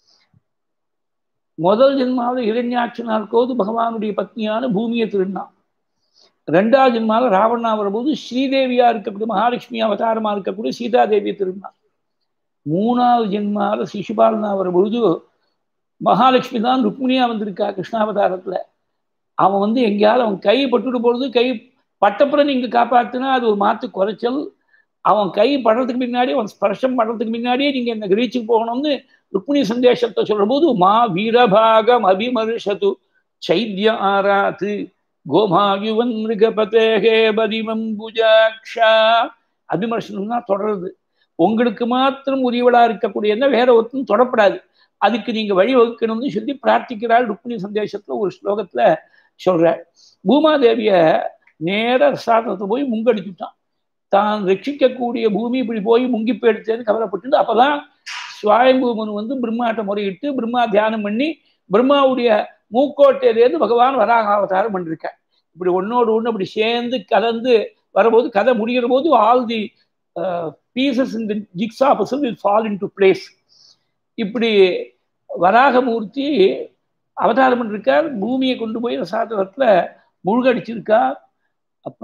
A: முதல் ஜென்மாவில் இரண்யாட்சனா இருக்கோது பகவானுடைய பத்னியான பூமியை திருடினான் ரெண்டாவது ஜென்மாவில் ராவணா வரும்போது ஸ்ரீதேவியா இருக்கக்கூடிய மகாலட்சுமி அவதாரமா இருக்கக்கூடிய சீதாதேவியை திருடினான் மூணாவது ஜென்மாவில் சிசுபாலனா வரும்பொழுது மகாலட்சுமி தான் ருக்மிணியா வந்திருக்கா கிருஷ்ணாவதாரத்துல அவன் வந்து எங்கேயாவது அவன் கை பட்டுட்டு போறது கை பட்டப்புறம் நீங்க காப்பாத்தினா அது ஒரு மாத்து குறைச்சல் அவன் கை படுறதுக்கு முன்னாடி அவன் ஸ்பர்ஷம் படுறதுக்கு முன்னாடியே நீங்க இந்த கிரீச்சுக்கு போகணும்னு ருக்மிணி சந்தேசத்தை சொல்ற போது மா வீரபாகம் அபிமர்ஷது சைத்ய ஆராத்து கோமாயுவன் மிருகபதேகே பதிமம்புஜாக்ஷா அபிமர்சனம்னா தொடருது உங்களுக்கு மாத்திரம் உரியவளா இருக்கக்கூடிய வேற ஒருத்தரும் தொடப்படாது அதுக்கு நீங்க வழி வகுக்கணும்னு சொல்லி பிரார்த்திக்கிறாள் ருக்மிணி சந்தேசத்துல ஒரு ஸ்லோகத்துல சொல்ற பூமாதேவிய நேர சாதத்தை போய் முங்கடிச்சுட்டான் தான் ரட்சிக்கக்கூடிய பூமி இப்படி போய் முங்கி போயிடுச்சேன்னு கவலைப்பட்டு அப்பதான் சுவாயம்பூமன் வந்து பிரம்மாட்ட முறையிட்டு பிரம்மா தியானம் பண்ணி பிரம்மாவுடைய மூக்கோட்டையிலேருந்து பகவான் வராக அவதாரம் பண்ணிருக்க இப்படி ஒன்னோடு ஒன்று அப்படி சேர்ந்து கலந்து வரும்போது கதை முடிகிற போது all the pieces in the jigsaw puzzle will fall into place இப்படி வராகமூர்த்தி அவதாரம் பண்ணிருக்கார் பூமியை கொண்டு போய் ரசாதனத்தில் முழுகடிச்சிருக்கார் அப்ப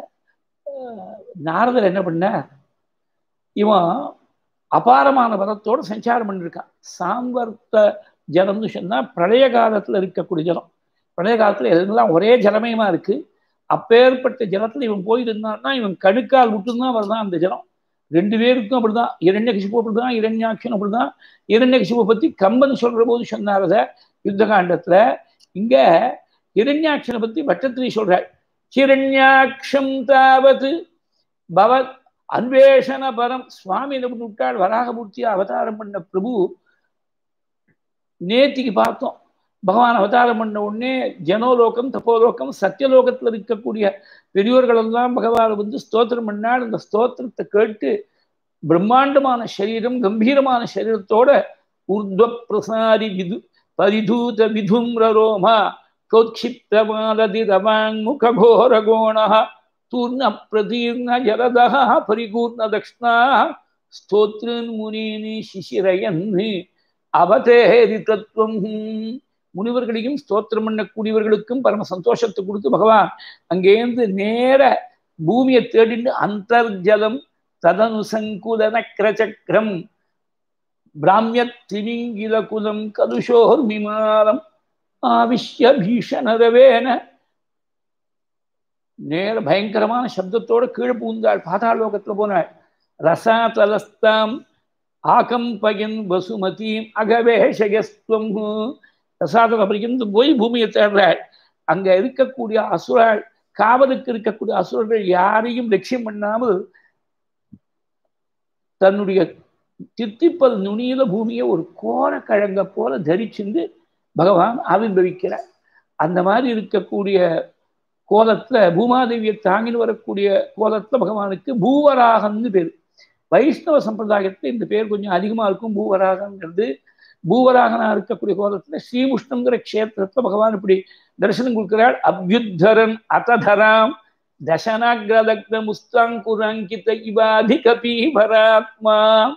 A: நாரதர் என்ன பண்ண இவன் அபாரமான பதத்தோடு சஞ்சாரம் பண்ணிருக்கான் சாம்பர்த்த ஜலம்னு சொன்னா பிரளய காலத்துல இருக்கக்கூடிய ஜலம் பிரளய காலத்துல எல்லாம் ஒரே ஜலமயமா இருக்கு அப்பேற்பட்ட ஜலத்துல இவன் போயிருந்தான்னா இவன் கணுக்கால் விட்டுதான் வருதான் அந்த ஜலம் ரெண்டு பேருக்கும் அப்படிதான் இரண்ய கசிப்பு அப்படிதான் இரண்யாட்சன் அப்படிதான் இரண்ய கசிப்பை பத்தி கம்பன் சொல்ற போது சொன்னார் அதை யுத்த காண்டத்துல இங்க இரண்யாட்சனை பத்தி பட்டத்திரி சொல்றாள் ஹிரண்யாட்சம் தாவது பவத் அன்வேஷண பரம் சுவாமி என்ன பண்ணி விட்டாள் வராகமூர்த்தியா அவதாரம் பண்ண பிரபு நேத்திக்கு பார்த்தோம் பகவான் அவதாரம் பண்ண உடனே ஜனோலோகம் தப்போலோகம் சத்தியலோகத்தில் இருக்கக்கூடிய பெரியோர்கள் எல்லாம் பகவான் வந்து ஸ்தோத்திரம் பண்ணால் அந்த ஸ்தோத்திரத்தை கேட்டு பிரம்மாண்டமான சரீரம் கம்பீரமான சரீரத்தோட ஊர்துவ பிரசாரி விது பரிதூத விதும்ரோமா கோட்சிப்தமாலதி ரவாங்முகோரகோண தூர்ண பிரதீர்ண ஜலதः பரிபூர்ண தக்ஷ்ணா ஸ்தோத்ரன் முனீனி சிசிரயன் அவதேரி தத்துவம் முனிவர்களையும் ஸ்தோத்திரம் பண்ணக்கூடியவர்களுக்கும் பரம சந்தோஷத்தை கொடுத்து பகவான் அங்கேருந்து நேர பூமியை தேடிண்டு அந்தர்ஜலம் ததனுசங்குலன கிரச்சக்கரம் பிராமிய திமிங்கில குலம் கலுஷோர் விமானம் ஆவிஷ்ய பீஷணரவேன நேர பயங்கரமான சப்தத்தோட கீழே பூந்தாள் பாதாளோகத்துல போனாள் ரசா தலஸ்தாம் ஆகம்பயன் வசுமதீம் அகவேஷயஸ்துவம் ரசாதல பரிந்து போய் பூமியை தேடுறாள் அங்க இருக்கக்கூடிய அசுராள் காவலுக்கு இருக்கக்கூடிய அசுரர்கள் யாரையும் லட்சியம் பண்ணாமல் தன்னுடைய தித்திப்பல் நுனியில பூமியை ஒரு கோரக்கிழங்க போல தரிச்சிருந்து பகவான் ஆவிர்வவிக்கிறார் அந்த மாதிரி இருக்கக்கூடிய கோலத்துல பூமாதேவியை தாங்கின்னு வரக்கூடிய கோலத்துல பகவானுக்கு பூவராகம்னு பேர் வைஷ்ணவ சம்பிரதாயத்துல இந்த பேர் கொஞ்சம் அதிகமா இருக்கும் பூவராகங்கிறது பூவராகனா இருக்கக்கூடிய கோலத்துல ஸ்ரீமுஷ்ணங்கிற கஷேத்திரத்துல பகவான் இப்படி தரிசனம் கொடுக்கிறாள் அபியுத்தரன் அத்ததராம் தசனாகிரதக்ன முஸ்தாங்குரங்கித இவாதிக பீபராத்மா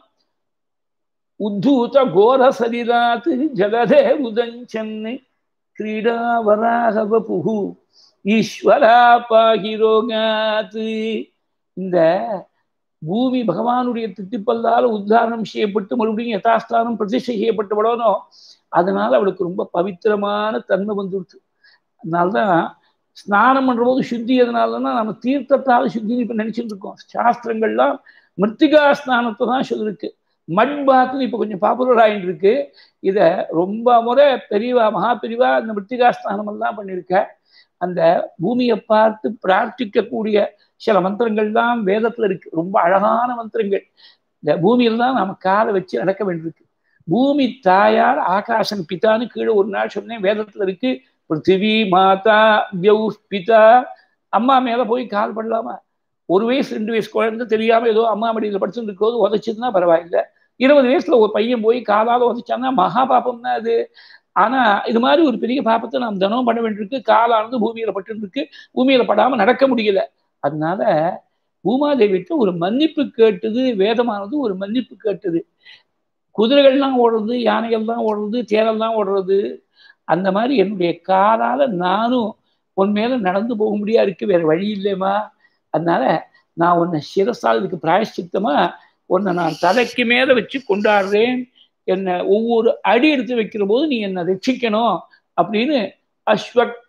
A: உத்தூத கோர சரிதாத் ஜலதே உதஞ்சன்னு கிரீடாவராகவ புகு ஈஸ்வரா பாகிரோகாத்து இந்த பூமி பகவானுடைய திட்டிப்பல்லால் உத்தாரணம் செய்யப்பட்டு மறுபடியும் யதாஸ்தானம் பிரதிஷ்டை செய்யப்பட்டு விடணும் அதனால அவளுக்கு ரொம்ப பவித்திரமான தன்மை வந்துடுச்சு அதனால்தான் ஸ்நானம் பண்ற போது சுத்தி எதனாலன்னா நம்ம தீர்த்தத்தால் சுத்தின்னு இப்ப நினைச்சிட்டு இருக்கோம் சாஸ்திரங்கள்லாம் மிருத்திகா ஸ்நானத்தை தான் சொல்லிருக்கு மண் பாத்துன்னு இப்ப கொஞ்சம் பாப்புலர் ஆகிட்டு இருக்கு இத ரொம்ப முறை பெரியவா மகா பெரியவா இந்த மிருத்திகா ஸ்நானம் எல்லாம் பண்ணியிருக்க அந்த பூமியை பார்த்து பிரார்த்திக்கக்கூடிய சில மந்திரங்கள் தான் வேதத்துல இருக்கு ரொம்ப அழகான மந்திரங்கள் இந்த பூமியில தான் நம்ம காலை வச்சு நடக்க வேண்டியிருக்கு பூமி தாயார் ஆகாசன் பிதான்னு கீழே ஒரு நாள் சொன்னேன் வேதத்துல இருக்கு பிருத்திவி மாதா பியௌ பிதா அம்மா மேல போய் கால் பண்ணலாமா ஒரு வயசு ரெண்டு வயசு குழந்தை தெரியாம ஏதோ அம்மா மடியில் படிச்சுட்டு இருக்கோது உதச்சதுன்னா பரவாயில்ல இருபது வயசுல ஒரு பையன் போய் காலால உதச்சான்னா மகா பாப்பம் தான் அது ஆனா இது மாதிரி ஒரு பெரிய பாப்பத்தை நாம் தினமும் பண்ண வேண்டியிருக்கு காலானது பூமியில பட்டு இருக்கு பூமியில படாம நடக்க முடியல அதனால பூமாதேவிட்டு ஒரு மன்னிப்பு கேட்டது வேதமானது ஒரு மன்னிப்பு கேட்டது குதிரைகள்லாம் ஓடுறது யானைகள்லாம் ஓடுறது தேரெல்லாம் ஓடுறது அந்த மாதிரி என்னுடைய காலால நானும் உன் மேல நடந்து போக முடியா இருக்கு வேற வழி இல்லையம்மா அதனால நான் உன்னை சிரசால் இதுக்கு பிராயஷ்சித்தமா உன்னை நான் தலைக்கு மேல வச்சு கொண்டாடுறேன் என்னை ஒவ்வொரு அடி எடுத்து வைக்கிற போது நீ என்னை ரட்சிக்கணும் அப்படின்னு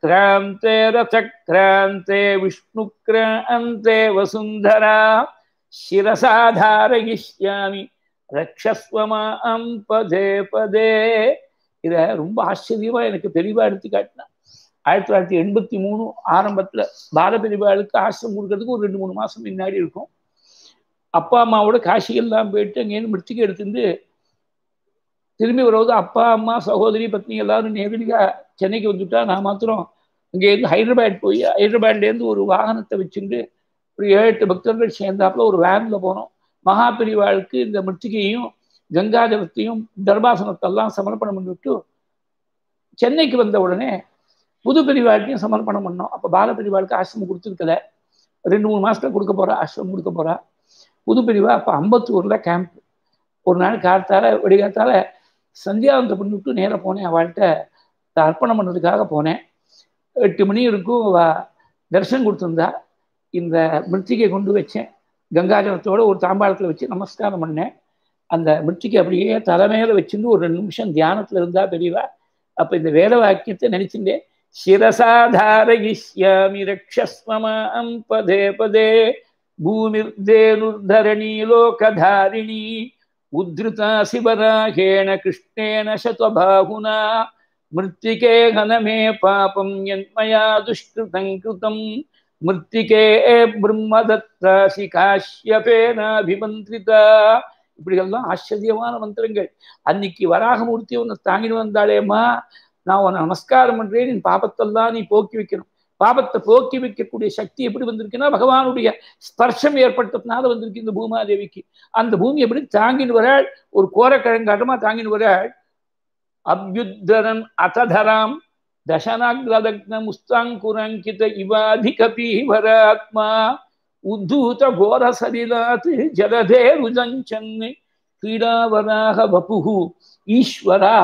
A: அஸ்வக்ராந்தே ரசக்ராந்தே விஷ்ணுக்ராந்தே வசுந்தரா சிரசாதாரயிஷ்யாமி ரக்ஷஸ்வமாம் பதே பதே இதை ரொம்ப ஆச்சரியமா எனக்கு பெரியவா எடுத்து காட்டினா ஆயிரத்தி தொள்ளாயிரத்தி எண்பத்தி மூணு ஆரம்பத்துல பாலபெரிவாளுக்கு ஆசிரம் கொடுக்கறதுக்கு ஒரு ரெண்டு மூணு மாசம் முன்னாடி இருக்கும் அப்பா அம்மாவோட காசியெல்லாம் போயிட்டு அங்கேருந்து மிருத்திகை எடுத்துட்டு திரும்பி வருவது அப்பா அம்மா சகோதரி பத்னி எல்லாரும் நேரடியா சென்னைக்கு வந்துட்டா நான் மாத்திரம் இங்கேருந்து ஹைதராபாத் போய் ஹைதராபாத்லேருந்து ஒரு வாகனத்தை வச்சுட்டு ஒரு ஏழு எட்டு பக்தர்கள் சேர்ந்தாப்புல ஒரு வேன்ல போனோம் மகாபெரிவாளுக்கு இந்த மிருத்திகையும் கங்காஜலத்தையும் தர்பாசனத்தெல்லாம் சமர்ப்பணம் பண்ணிவிட்டு சென்னைக்கு வந்த உடனே புது பெரிவாழ்க்கையும் சமர்ப்பணம் பண்ணோம் அப்போ பாலபெரிவாளுக்கு ஆசிரமம் கொடுத்துருக்கல ரெண்டு மூணு மாசத்துல கொடுக்க போறா ஆசிரமம் கொடுக்க போறா புது பெரிவா அப்போ அம்பத்தூர்ல கேம்ப் ஒரு நாள் காலத்தால வெடிகாத்தால சந்தியாவந்தம் பண்ணிவிட்டு நேராக போனேன் அவள்கிட்ட அர்ப்பணம் பண்ணுறதுக்காக போனேன் எட்டு மணி இருக்கும் தரிசனம் கொடுத்துருந்தா இந்த மிருத்திகை கொண்டு வச்சேன் கங்காஜலத்தோட ஒரு தாம்பாளத்தில் வச்சு நமஸ்காரம் பண்ணேன் அந்த மிருத்திகை அப்படியே தலைமையில வச்சிருந்து ஒரு ரெண்டு நிமிஷம் தியானத்துல இருந்தா பெரியவா அப்ப இந்த வேத வாக்கியத்தை நினைச்சுட்டேன் சிரசாதாரயிஷ்யாமி ரக்ஷஸ்வமாம் பதே பதே பூமிர்தேனுர்தரணி லோகதாரிணி உத்ருதா சிவராகேண கிருஷ்ணேன சதபாகுனா மிருத்திகே கனமே பாபம் என்மயா துஷ்கிருதம் கிருதம் மிருத்திகே பிரம்மதத்தாசி காஷ்யபேனாபிமந்திரிதா இப்படியெல்லாம் ஆச்சரியமான மந்திரங்கள் அன்னைக்கு வராகமூர்த்தி உன்னை தாங்கிட்டு வந்தாளேம்மா நான் உன்னை நமஸ்காரம் பண்றேன் என் பாபத்தெல்லாம் நீ போக்கி வைக்கணும் பாபத்தை போக்கி வைக்கக்கூடிய சக்தி எப்படி வந்திருக்குன்னா பகவானுடைய ஸ்பர்ஷம் ஏற்பட்டதுனால வந்திருக்கு இந்த பூமாதேவிக்கு அந்த பூமி எப்படி தாங்கின்னு வராள் ஒரு கோரக்கிழங்காட்டமா தாங்கின்னு வராள் அபியுத்தரன் அததராம் தசனாகிரதக்ன முஸ்தாங்குரங்கித இவாதிகபீவராத்மா உத்தூத கோர சலிலாத் ஜலதே ருஜஞ்சன் கிரீடாவராக வபுகு ஈஸ்வரா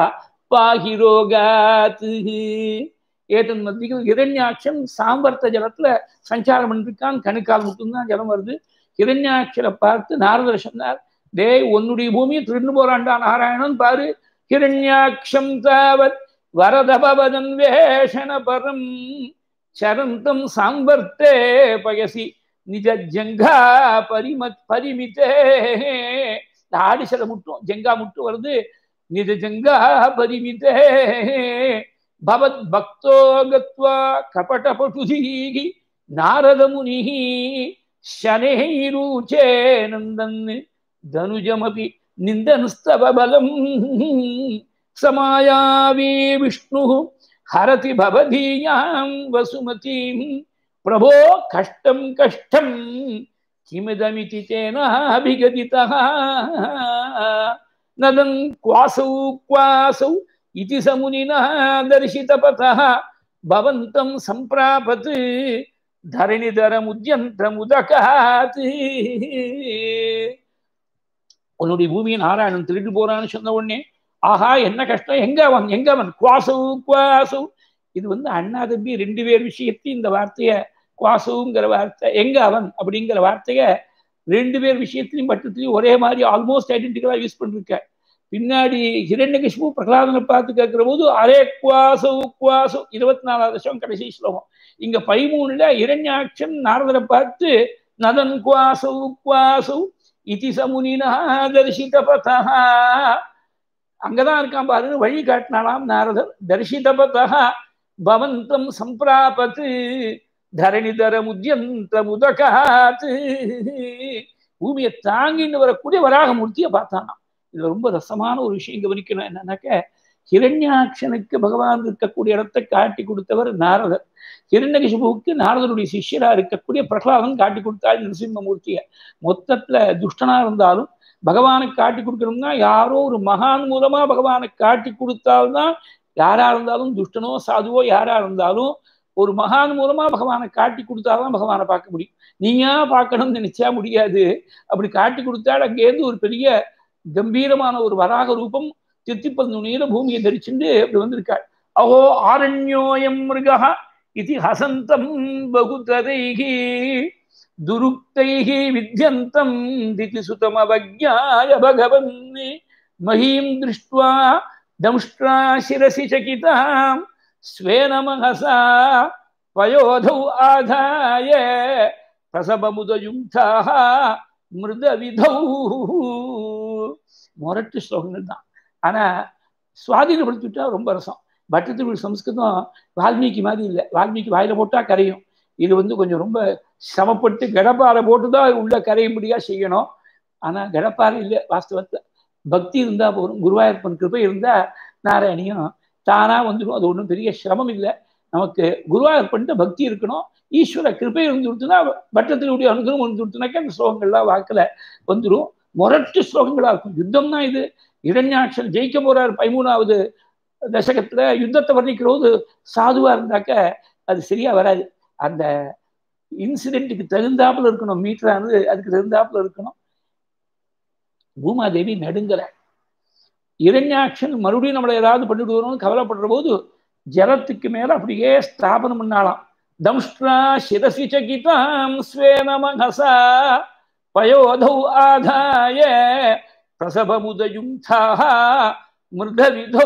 A: பாகிரோகாத் ஏதன் மத்தியில் இரண்யாட்சம் சாம்பர்த்த ஜலத்துல சஞ்சாரம் பண்ணிருக்கான் கணுக்கால் மட்டும்தான் ஜலம் வருது இரண்யாட்சரை பார்த்து நாரதர் சொன்னார் டேய் உன்னுடைய பூமியை திருண்டு போறான்டா நாராயணன் பாரு ஹிரண்யாட்சம் தாவத் வரதபவதன் வேஷன பரம் சரந்தம் சாம்பர்த்தே பயசி நிஜ ஜங்கா பரிமத் பரிமித்தே இந்த ஆடிசலை முட்டும் ஜங்கா முட்டும் வருது நிஜ ஜங்கா பரிமித்தே பவத் பக்தோ கத்வா கபடபட்டுதீகி நாரத முனி शनैरूचे नन्दन् धनुजमपि निन्दनुस्तव बलम् समायावी विष्णुः हरति भवधीयां वसुमतीं प्रभो कष्टं कष्टं किमिदमिति तेनाभिगदितः नदन् क्वासौ क्वासौ इति समुनिना दर्शितपथः भवन्तं सम्प्रापत् தரணிதரமுத்யந்தமுதகாத் உன்னுடைய பூமியை நாராயணன் திருட்டு போறான்னு சொன்ன உடனே ஆஹா என்ன கஷ்டம் எங்க அவன் எங்க அவன் குவாசவு குவாசவு இது வந்து அண்ணா தம்பி ரெண்டு பேர் விஷயத்தையும் இந்த வார்த்தைய குவாசவுங்கிற வார்த்தை எங்க அவன் அப்படிங்கிற வார்த்தைய ரெண்டு பேர் விஷயத்திலையும் பட்டத்திலையும் ஒரே மாதிரி ஆல்மோஸ்ட் ஐடென்டிக்கலா யூஸ் பண்ணிருக்க பின்னாடி ஹிரண்யகிஷ்பு பிரகலாதனை பார்த்து கேட்கிற போது அரே குவாசவு குவாசு இருபத்தி நாலாவது வருஷம் கடைசி ஸ்லோகம் இங்க பதிமூணுல இரண்யாட்சன் நாரதரை பார்த்து நதன் குவாசௌ குவாசௌ இதி சமுனினா தரிசித பதா அங்கதான் இருக்கான் பாருங்க வழி காட்டினாலாம் நாரதர் தரிசித பதா பவந்தம் சம்பிராபத்து தரணிதர முத்தியந்த முதகாத் பூமியை தாங்கின்னு வரக்கூடிய வராகமூர்த்தியை பார்த்தானாம் இது ரொம்ப ரசமான ஒரு விஷயம் கவனிக்கணும் என்னன்னாக்க ஹிரண்யாட்சனுக்கு பகவான் இருக்கக்கூடிய இடத்தை காட்டி கொடுத்தவர் நாரதர் ஹிரண்யகிஷபுவுக்கு நாரதனுடைய சிஷ்யரா இருக்கக்கூடிய பிரகலாதன் காட்டி கொடுத்தாள் நரசிம்மமூர்த்திய மொத்தத்துல துஷ்டனா இருந்தாலும் பகவானுக்கு காட்டி கொடுக்கணும்னா யாரோ ஒரு மகான் மூலமா பகவானை காட்டி கொடுத்தால்தான் யாரா இருந்தாலும் துஷ்டனோ சாதுவோ யாரா இருந்தாலும் ஒரு மகான் மூலமா பகவானை காட்டி கொடுத்தாதான் பகவானை பார்க்க முடியும் நீயா பார்க்கணும்னு நினைச்சா முடியாது அப்படி காட்டி கொடுத்தால் அங்கேருந்து ஒரு பெரிய கம்பீரமான ஒரு வராக ரூபம் திருத்திப்பதுணியில பூமியை தரிச்சுண்டு அப்படி வந்திருக்காள் அஹோ ஆரண்யோயம் மிருகா இது ஹசந்தம் பகுதரைகி துருக்தைகி வித்யந்தம் திதி சுதமவஜாய பகவன் மகீம் திருஷ்டுவா தம்ஷ்டா சிரசி சகிதாம் ஸ்வேன மகசா பயோதௌ ஆதாய பிரசபமுதயுக்தாக மிருத விதௌ முரட்டு ஸ்லோகங்கள் தான் ஆனா சுவாதீனப்படுத்திவிட்டா ரொம்ப ரசம் பட்டத்திற்கு சம்ஸ்கிருதம் வால்மீகி மாதிரி இல்லை வால்மீகி வாயில போட்டா கரையும் இது வந்து கொஞ்சம் ரொம்ப சமப்பட்டு கடப்பாறை போட்டு தான் உள்ள கரையும்படியா செய்யணும் ஆனா கடப்பாறை இல்லை வாஸ்தவத்தை பக்தி இருந்தா போதும் குருவாயூர்ப்பன் கிருப்பை இருந்தா நாராயணியும் தானா வந்துடும் அது ஒன்றும் பெரிய சிரமம் இல்லை நமக்கு குருவாயூர்ப்பன்ட்டு பக்தி இருக்கணும் ஈஸ்வர கிருப்பை இருந்து கொடுத்துனா பட்டத்தினுடைய அனுகிரகம் வந்து கொடுத்துனாக்கா அந்த ஸ்லோகங்கள்லாம் வாக்கில் வந்துடும் முரட்டு ஸ்லோகங்களா இருக்கும் யுத்தம்னா இது இரண்யாட்சன் ஜெயிக்க போறார் பதிமூணாவது தசகத்துல யுத்தத்தை வர்ணிக்கிறபோது சாதுவா இருந்தாக்க அது சரியா வராது அந்த இன்சிடென்ட்டுக்கு தகுந்தாப்புல இருக்கணும் மீட்டரானது அதுக்கு தகுந்தாப்புல இருக்கணும் பூமாதேவி நடுங்கல இரண்யாட்சன் மறுபடியும் நம்மளை ஏதாவது பண்ணிடுவோம்னு கவலைப்படுற போது ஜலத்துக்கு மேல அப்படியே ஸ்தாபனம் பண்ணாலாம் தம்ஷ்டா சிரசி சகிதாம் ஸ்வேன மனசா பயோதௌ ஆதாய பிரசவமுதயுக்தாக மிருதவிதௌ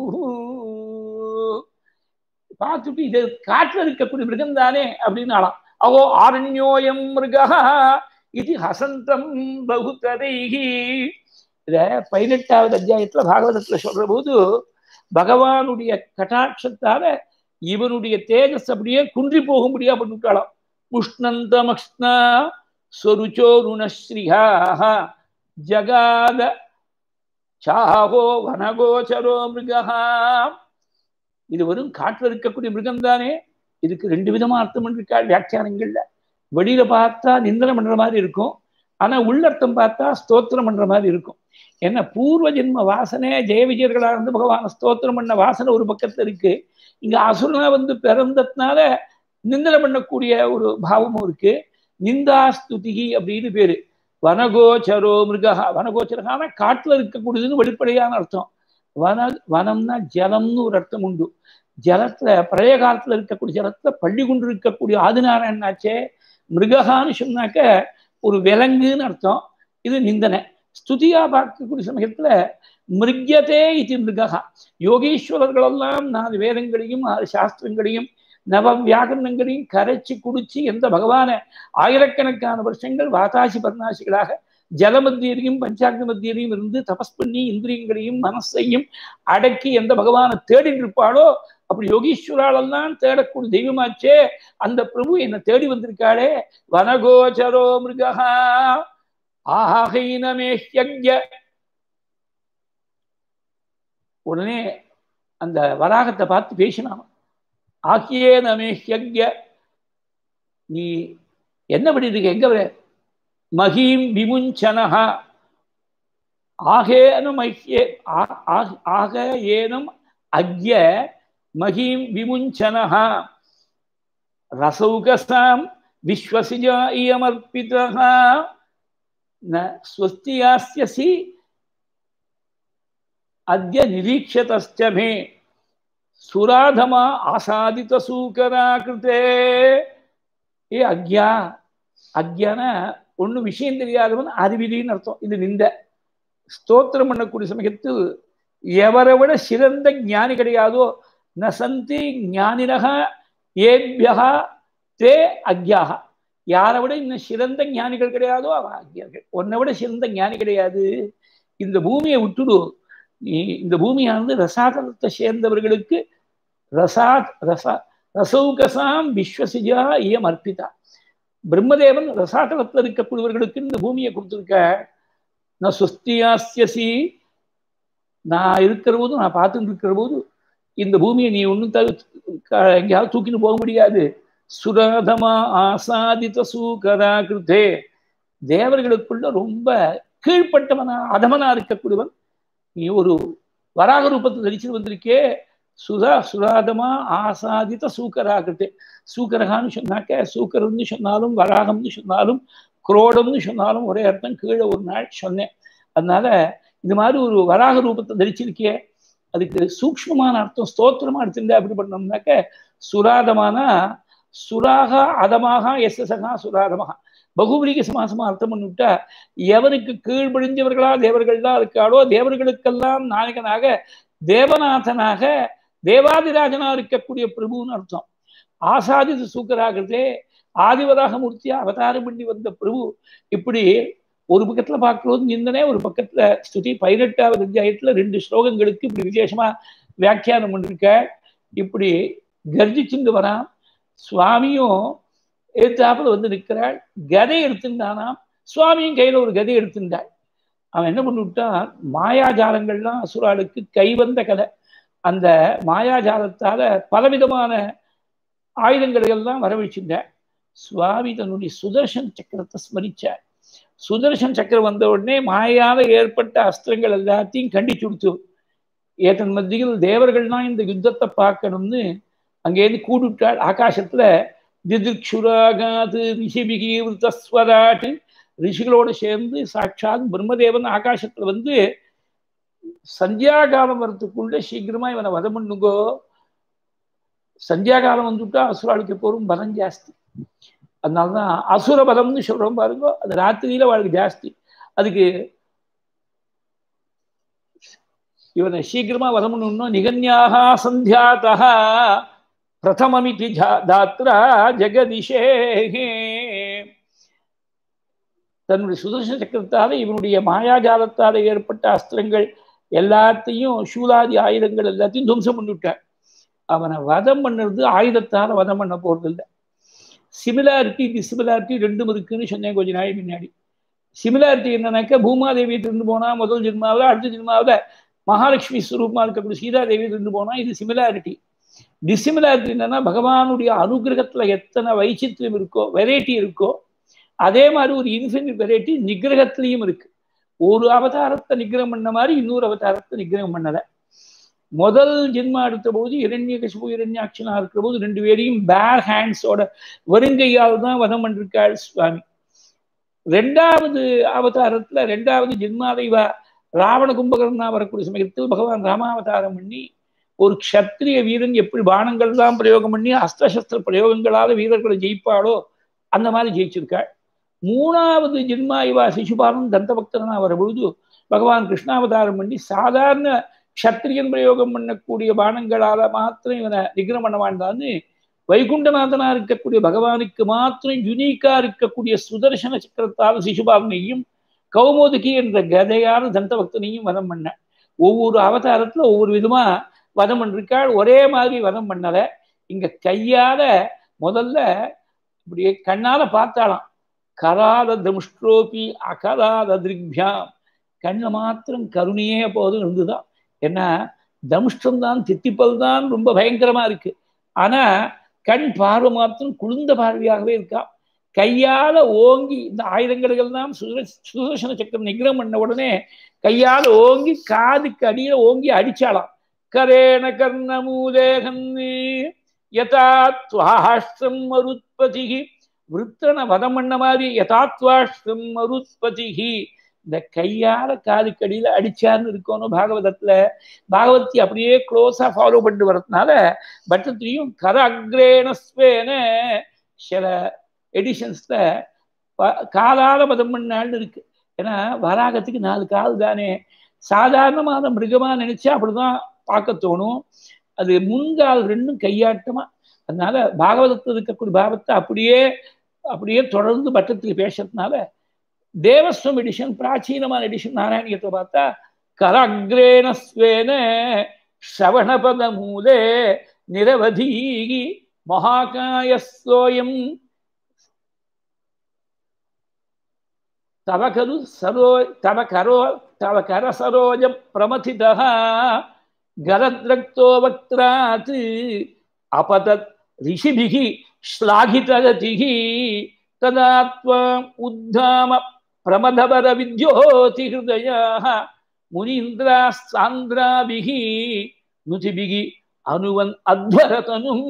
A: பார்த்துட்டு இது காட்டில் இருக்கக்கூடிய மிருகம் தானே அப்படின்னு ஆளாம் அவோ ஆரண்யோயம் மிருகா இது ஹசந்தம் பகுதரைகி இத பதினெட்டாவது அத்தியாயத்துல பாகவதத்துல சொல்ற போது பகவானுடைய கட்டாட்சத்தால இவனுடைய தேஜஸ் அப்படியே குன்றி போகும்படியா பண்ணிவிட்டாளாம் உஷ்ணந்தமக்ஷ்ணா ஸ்வருச்சோருணஸ்ரீஹா ஜகாத சாகோ வனகோச்சரோ மிருகா இது வரும் காட்டில் இருக்கக்கூடிய மிருகம் தானே இதுக்கு ரெண்டு விதமா அர்த்தம் பண்ணிருக்கா வியாக்கியானங்கள்ல வெளியில பார்த்தா நிந்தனம் பண்ற மாதிரி இருக்கும் ஆனா உள்ளர்த்தம் பார்த்தா ஸ்தோத்திரம் பண்ற மாதிரி இருக்கும் என்ன பூர்வ ஜென்ம வாசனை ஜெய விஜயர்களாக இருந்து பகவான ஸ்தோத்திரம் பண்ண வாசனை ஒரு பக்கத்துல இருக்கு இங்க அசுரனா வந்து பிறந்ததுனால நிந்தனம் பண்ணக்கூடிய ஒரு பாவமும் இருக்கு நிந்தா ஸ்துதிகி அப்படின்னு பேரு வனகோச்சரோ மிருகா வனகோச்சரகான காட்டுல இருக்கக்கூடியதுன்னு வெளிப்படையான அர்த்தம் வன வனம்னா ஜலம்னு ஒரு அர்த்தம் உண்டு ஜலத்துல பழைய காலத்துல இருக்கக்கூடிய ஜலத்துல பள்ளி கொண்டு இருக்கக்கூடிய ஆதிநாராயணாச்சே மிருககான்னு சொன்னாக்க ஒரு விலங்குன்னு அர்த்தம் இது நிந்தனை ஸ்துதியா பார்க்கக்கூடிய சமயத்துல மிருகதே இது மிருகா யோகீஸ்வரர்களெல்லாம் நாலு வேதங்களையும் ஆறு சாஸ்திரங்களையும் நவ வியாகரணங்களையும் கரைச்சி குடிச்சு எந்த பகவான ஆயிரக்கணக்கான வருஷங்கள் வாதாசி பர்ணாசிகளாக ஜலமத்தியிலையும் பஞ்சாங்க மத்தியிலையும் இருந்து தபஸ் பண்ணி இந்திரியங்களையும் மனசையும் அடக்கி எந்த பகவானை தேடி இருப்பாளோ அப்படி யோகீஸ்வராலெல்லாம் தேடக்கூடிய தெய்வமாச்சே அந்த பிரபு என்னை தேடி வந்திருக்காளே வனகோச்சரோ மிருகா ஆஹைனமேஹ்ய உடனே அந்த வராகத்தை பார்த்து பேசினான் ஆக்கியே நமேஹ்ய நீ என்ன பண்ணிட்டு எங்க மகீம் விமுஞ்சனஹா ஆகேனம் ஐக்கியே ஆக ஏனம் அக்ய மகீம் விமுஞ்சனஹா ரசௌகசாம் விஸ்வசிஜா இயமர்ப்பிதா ந ஸ்வஸ்தியாஸ்யசி அத்ய நிரீட்சதஸ்ய மே சுராதமா ஆசாதித சூக்கரா கிருத்தே ஏ அக்யா அக்யான ஒன்றும் விஷயம் தெரியாதவன் அறிவிலின்னு அர்த்தம் இது நிந்த ஸ்தோத்திரம் பண்ணக்கூடிய சமயத்து எவரை விட சிறந்த ஞானி கிடையாதோ நசந்தி ஞானினக ஏபியா தே அக்யாக யாரை விட இன்னும் சிறந்த ஞானிகள் கிடையாதோ அவன் அக்ஞர்கள் உன்னை விட சிறந்த ஞானி கிடையாது இந்த பூமியை விட்டுடு நீ இந்த பூமியானது ரசாதலத்தை சேர்ந்தவர்களுக்கு ரசா ரசா ரசௌகசாம் விஸ்வசிஜா இயம் அர்ப்பிதா பிரம்மதேவன் ரசாதலத்தில் இருக்கக்கூடியவர்களுக்கு இந்த பூமியை கொடுத்துருக்க நான் சுஸ்தியாசியசி நான் இருக்கிற போது நான் பார்த்துட்டு இருக்கிற போது இந்த பூமியை நீ ஒன்றும் தவிர எங்கேயாவது தூக்கின்னு போக முடியாது சுராதமா ஆசாதித சூகரா கிருத்தே தேவர்களுக்குள்ள ரொம்ப கீழ்ப்பட்டவனா அதமனா இருக்கக்கூடியவன் நீ ஒரு வராக ரூபத்தை தரிச்சு வந்திருக்கே சுதா சுராதமா ஆசாதித்த சூக்கராகட்டு சூக்கரகான்னு சொன்னாக்க சூக்கரம்னு சொன்னாலும் வராகம்னு சொன்னாலும் குரோடம்னு சொன்னாலும் ஒரே அர்த்தம் கீழே ஒரு நாள் சொன்னேன் அதனால இது மாதிரி ஒரு வராக ரூபத்தை தரிச்சிருக்கே அதுக்கு சூக்மமான அர்த்தம் ஸ்தோத்திரமா எடுத்திருந்தா எப்படி பண்ணோம்னாக்க சுராதமானா சுராக அதமாக எஸ்எஸ்கா சுராதமாக பகுபரிக சமாசமா அர்த்தம் பண்ணிவிட்டா எவனுக்கு கீழ்படிஞ்சவர்களா தேவர்கள் தான் இருக்காளோ தேவர்களுக்கெல்லாம் நாயகனாக தேவநாதனாக தேவாதிராஜனா இருக்கக்கூடிய பிரபுன்னு அர்த்தம் ஆசாதித சூக்கராகிறதே ஆதிவராக மூர்த்தியா அவதாரம் பண்ணி வந்த பிரபு இப்படி ஒரு பக்கத்துல பார்க்கறது நிந்தனே ஒரு பக்கத்துல ஸ்துதி பதினெட்டாவது அத்தியாயத்துல ரெண்டு ஸ்லோகங்களுக்கு இப்படி விசேஷமா வியாக்கியானம் பண்ணிருக்க இப்படி கர்ஜிச்சுண்டு வரான் சுவாமியும் எதிர்த்தாப்புல வந்து நிற்கிறாள் கதை எடுத்துட்டானாம் சுவாமியும் கையில ஒரு கதை எடுத்துட்டாள் அவன் என்ன பண்ணிவிட்டான் மாயாஜாலங்கள்லாம் அசுராளுக்கு கைவந்த கதை அந்த மாயாஜாலத்தால பலவிதமான ஆயுதங்களை எல்லாம் வரவழைச்சுட்டார் சுவாமி தன்னுடைய சுதர்சன் சக்கரத்தை ஸ்மரிச்சார் சுதர்சன் சக்கரம் வந்த உடனே மாயால ஏற்பட்ட அஸ்திரங்கள் எல்லாத்தையும் கண்டிச்சு கொடுத்து ஏதன் மத்தியில் தேவர்கள்லாம் இந்த யுத்தத்தை பார்க்கணும்னு அங்கேருந்து கூடுவிட்டாள் ஆகாசத்துல திதிக்ஷுராகாது ரிஷிபிகி விருத்தஸ்வராட்டு ரிஷிகளோடு சேர்ந்து சாட்சாத் பிரம்மதேவன் ஆகாசத்துல வந்து சந்தியாகாலம் வரத்துக்குள்ள சீக்கிரமா இவனை வதம் பண்ணுங்கோ சந்தியாகாலம் வந்துட்டா அசுராளுக்கு போரும் பலம் ஜாஸ்தி அதனாலதான் அசுர பலம்னு சொல்றோம் பாருங்க அது ராத்திரியில வாழ்க்கை ஜாஸ்தி அதுக்கு இவனை சீக்கிரமா வதம் பண்ணணும் நிகன்யாக சந்தியாதா பிரதமமிதி தாத்ரா ஜெகதிஷேகே தன்னுடைய சுதர்சன சக்கரத்தால இவனுடைய மாயாஜாலத்தால ஏற்பட்ட அஸ்திரங்கள் எல்லாத்தையும் சூலாதி ஆயுதங்கள் எல்லாத்தையும் துவம்சம் பண்ணிவிட்டார் அவனை வதம் பண்ணுறது ஆயுதத்தால வதம் பண்ண போறது இல்லை சிமிலாரிட்டி டிசிமிலாரிட்டி ரெண்டும் இருக்குன்னு சொன்னேன் கொஞ்ச நாள் முன்னாடி சிமிலாரிட்டி என்னன்னாக்கா பூமாதேவி இருந்து போனா முதல் ஜென்மாவில் அடுத்த ஜென்மாவில் மகாலட்சுமி ஸ்வரூபமா இருக்கக்கூடிய சீதாதேவி இருந்து போனா இது சிமிலாரிட்டி டிசிமிலாரிட்டி என்னன்னா பகவானுடைய அனுகிரகத்துல எத்தனை வைச்சித்தியம் இருக்கோ வெரைட்டி இருக்கோ அதே மாதிரி ஒரு இன்ஃபினிட் வெரைட்டி நிகிரகத்திலையும் இருக்கு ஒரு அவதாரத்தை நிகிரகம் பண்ண மாதிரி இன்னொரு அவதாரத்தை நிகிரகம் பண்ணல முதல் ஜென்மா எடுத்த போது இரண்ய கசிபு இரண்யாட்சனா இருக்கிற போது ரெண்டு பேரையும் பேர் ஹேண்ட்ஸோட வருங்கையால் தான் வதம் பண்ணிருக்காள் சுவாமி ரெண்டாவது அவதாரத்துல ரெண்டாவது ஜென்மாதைவா ராவண கும்பகர்ணா வரக்கூடிய சமயத்தில் பகவான் ராமாவதாரம் பண்ணி ஒரு க்ஷத்திரிய வீரன் எப்படி பானங்கள் தான் பிரயோகம் பண்ணி அஸ்திரசஸ்திர பிரயோகங்களால வீரர்களை ஜெயிப்பாளோ அந்த மாதிரி ஜெயிச்சிருக்காள் மூணாவது ஜென்மா இவா சிசுபாலன் தந்தபக்தனா வர பொழுது பகவான் கிருஷ்ணாவதாரம் பண்ணி சாதாரண க்ஷத்திரியன் பிரயோகம் பண்ணக்கூடிய பானங்களால மாத்திரம் இவனை நிகிரம் பண்ண வேண்டான்னு வைகுண்டநாதனா இருக்கக்கூடிய பகவானுக்கு மாத்திரம் யுனீக்கா இருக்கக்கூடிய சுதர்சன சக்கரத்தால் சிசுபாலனையும் கௌமோதுகி என்ற கதையான தந்தபக்தனையும் வதம் பண்ண ஒவ்வொரு அவதாரத்துல ஒவ்வொரு விதமா வதம் பண்ணிருக்காள் ஒரே மாதிரி வதம் பண்ணல இங்க கையால முதல்ல இப்படியே கண்ணால பார்த்தாலாம் கராத தமுஷ்ட்ரோபி அகராத திருக்பியாம் கண்ணில் மாத்திரம் கருணையே போதும் இருந்துதான் ஏன்னா தமுஷ்டம் தான் தித்திப்பல் தான் ரொம்ப பயங்கரமா இருக்கு ஆனா கண் பார்வை மாத்திரம் குளிர்ந்த பார்வையாகவே இருக்கா கையால ஓங்கி இந்த ஆயுதங்களுக்கெல்லாம் சுதர்சன சக்கரம் நிகிரம் பண்ண உடனே கையால ஓங்கி காதுக்கு அடியில ஓங்கி அடிச்சாலாம் கரேண கர்ணமூலேகன்னு யதாத்வாஷ்டம் மருத்பதிகி விருத்தனை வதம் பண்ண மாதிரி யதாத்வாஷ்டம் மருத்பதிகி இந்த கையால காதுக்கடியில அடிச்சார்னு இருக்கணும் பாகவதத்துல பாகவதி அப்படியே க்ளோஸா ஃபாலோ பண்ணிட்டு வரதுனால பட்டத்திலையும் கர அக்ரேணஸ்வேன சில எடிஷன்ஸ்ல காலால பதம் பண்ணாள்னு இருக்கு ஏன்னா வராகத்துக்கு நாலு கால் தானே சாதாரணமான மிருகமா நினைச்சா அப்படிதான் பார்க்க தோணும் அது முன்கால் ரெண்டும் கையாட்டமா அதனால பாகவதத்தில் இருக்கக்கூடிய பாவத்தை அப்படியே அப்படியே தொடர்ந்து பட்டத்தில் பேசுறதுனால தேவஸ்வம் எடிஷன் பிராச்சீனமான எடிஷன் நாராயணியத்தை பார்த்தா கரக்ரேணஸ்வேன ஸ்ரவணபத மூலே நிரவதீகி மகாகாயஸ்தோயம் தவ கரு சரோ தவ கரோ தவ கர சரோஜ பிரமதித கரத்ரக்தோ வக்ராத் அபதத் ரிஷிபிகி ஸ்லாகிதகதிகி ததா त्वाम् உத்தாம பிரமதபர வித்யோதி ஹிருதயாः முனீந்திராஸ்தாந்திராபிகி நுதிபிகி அனுவன் அத்வரதனும்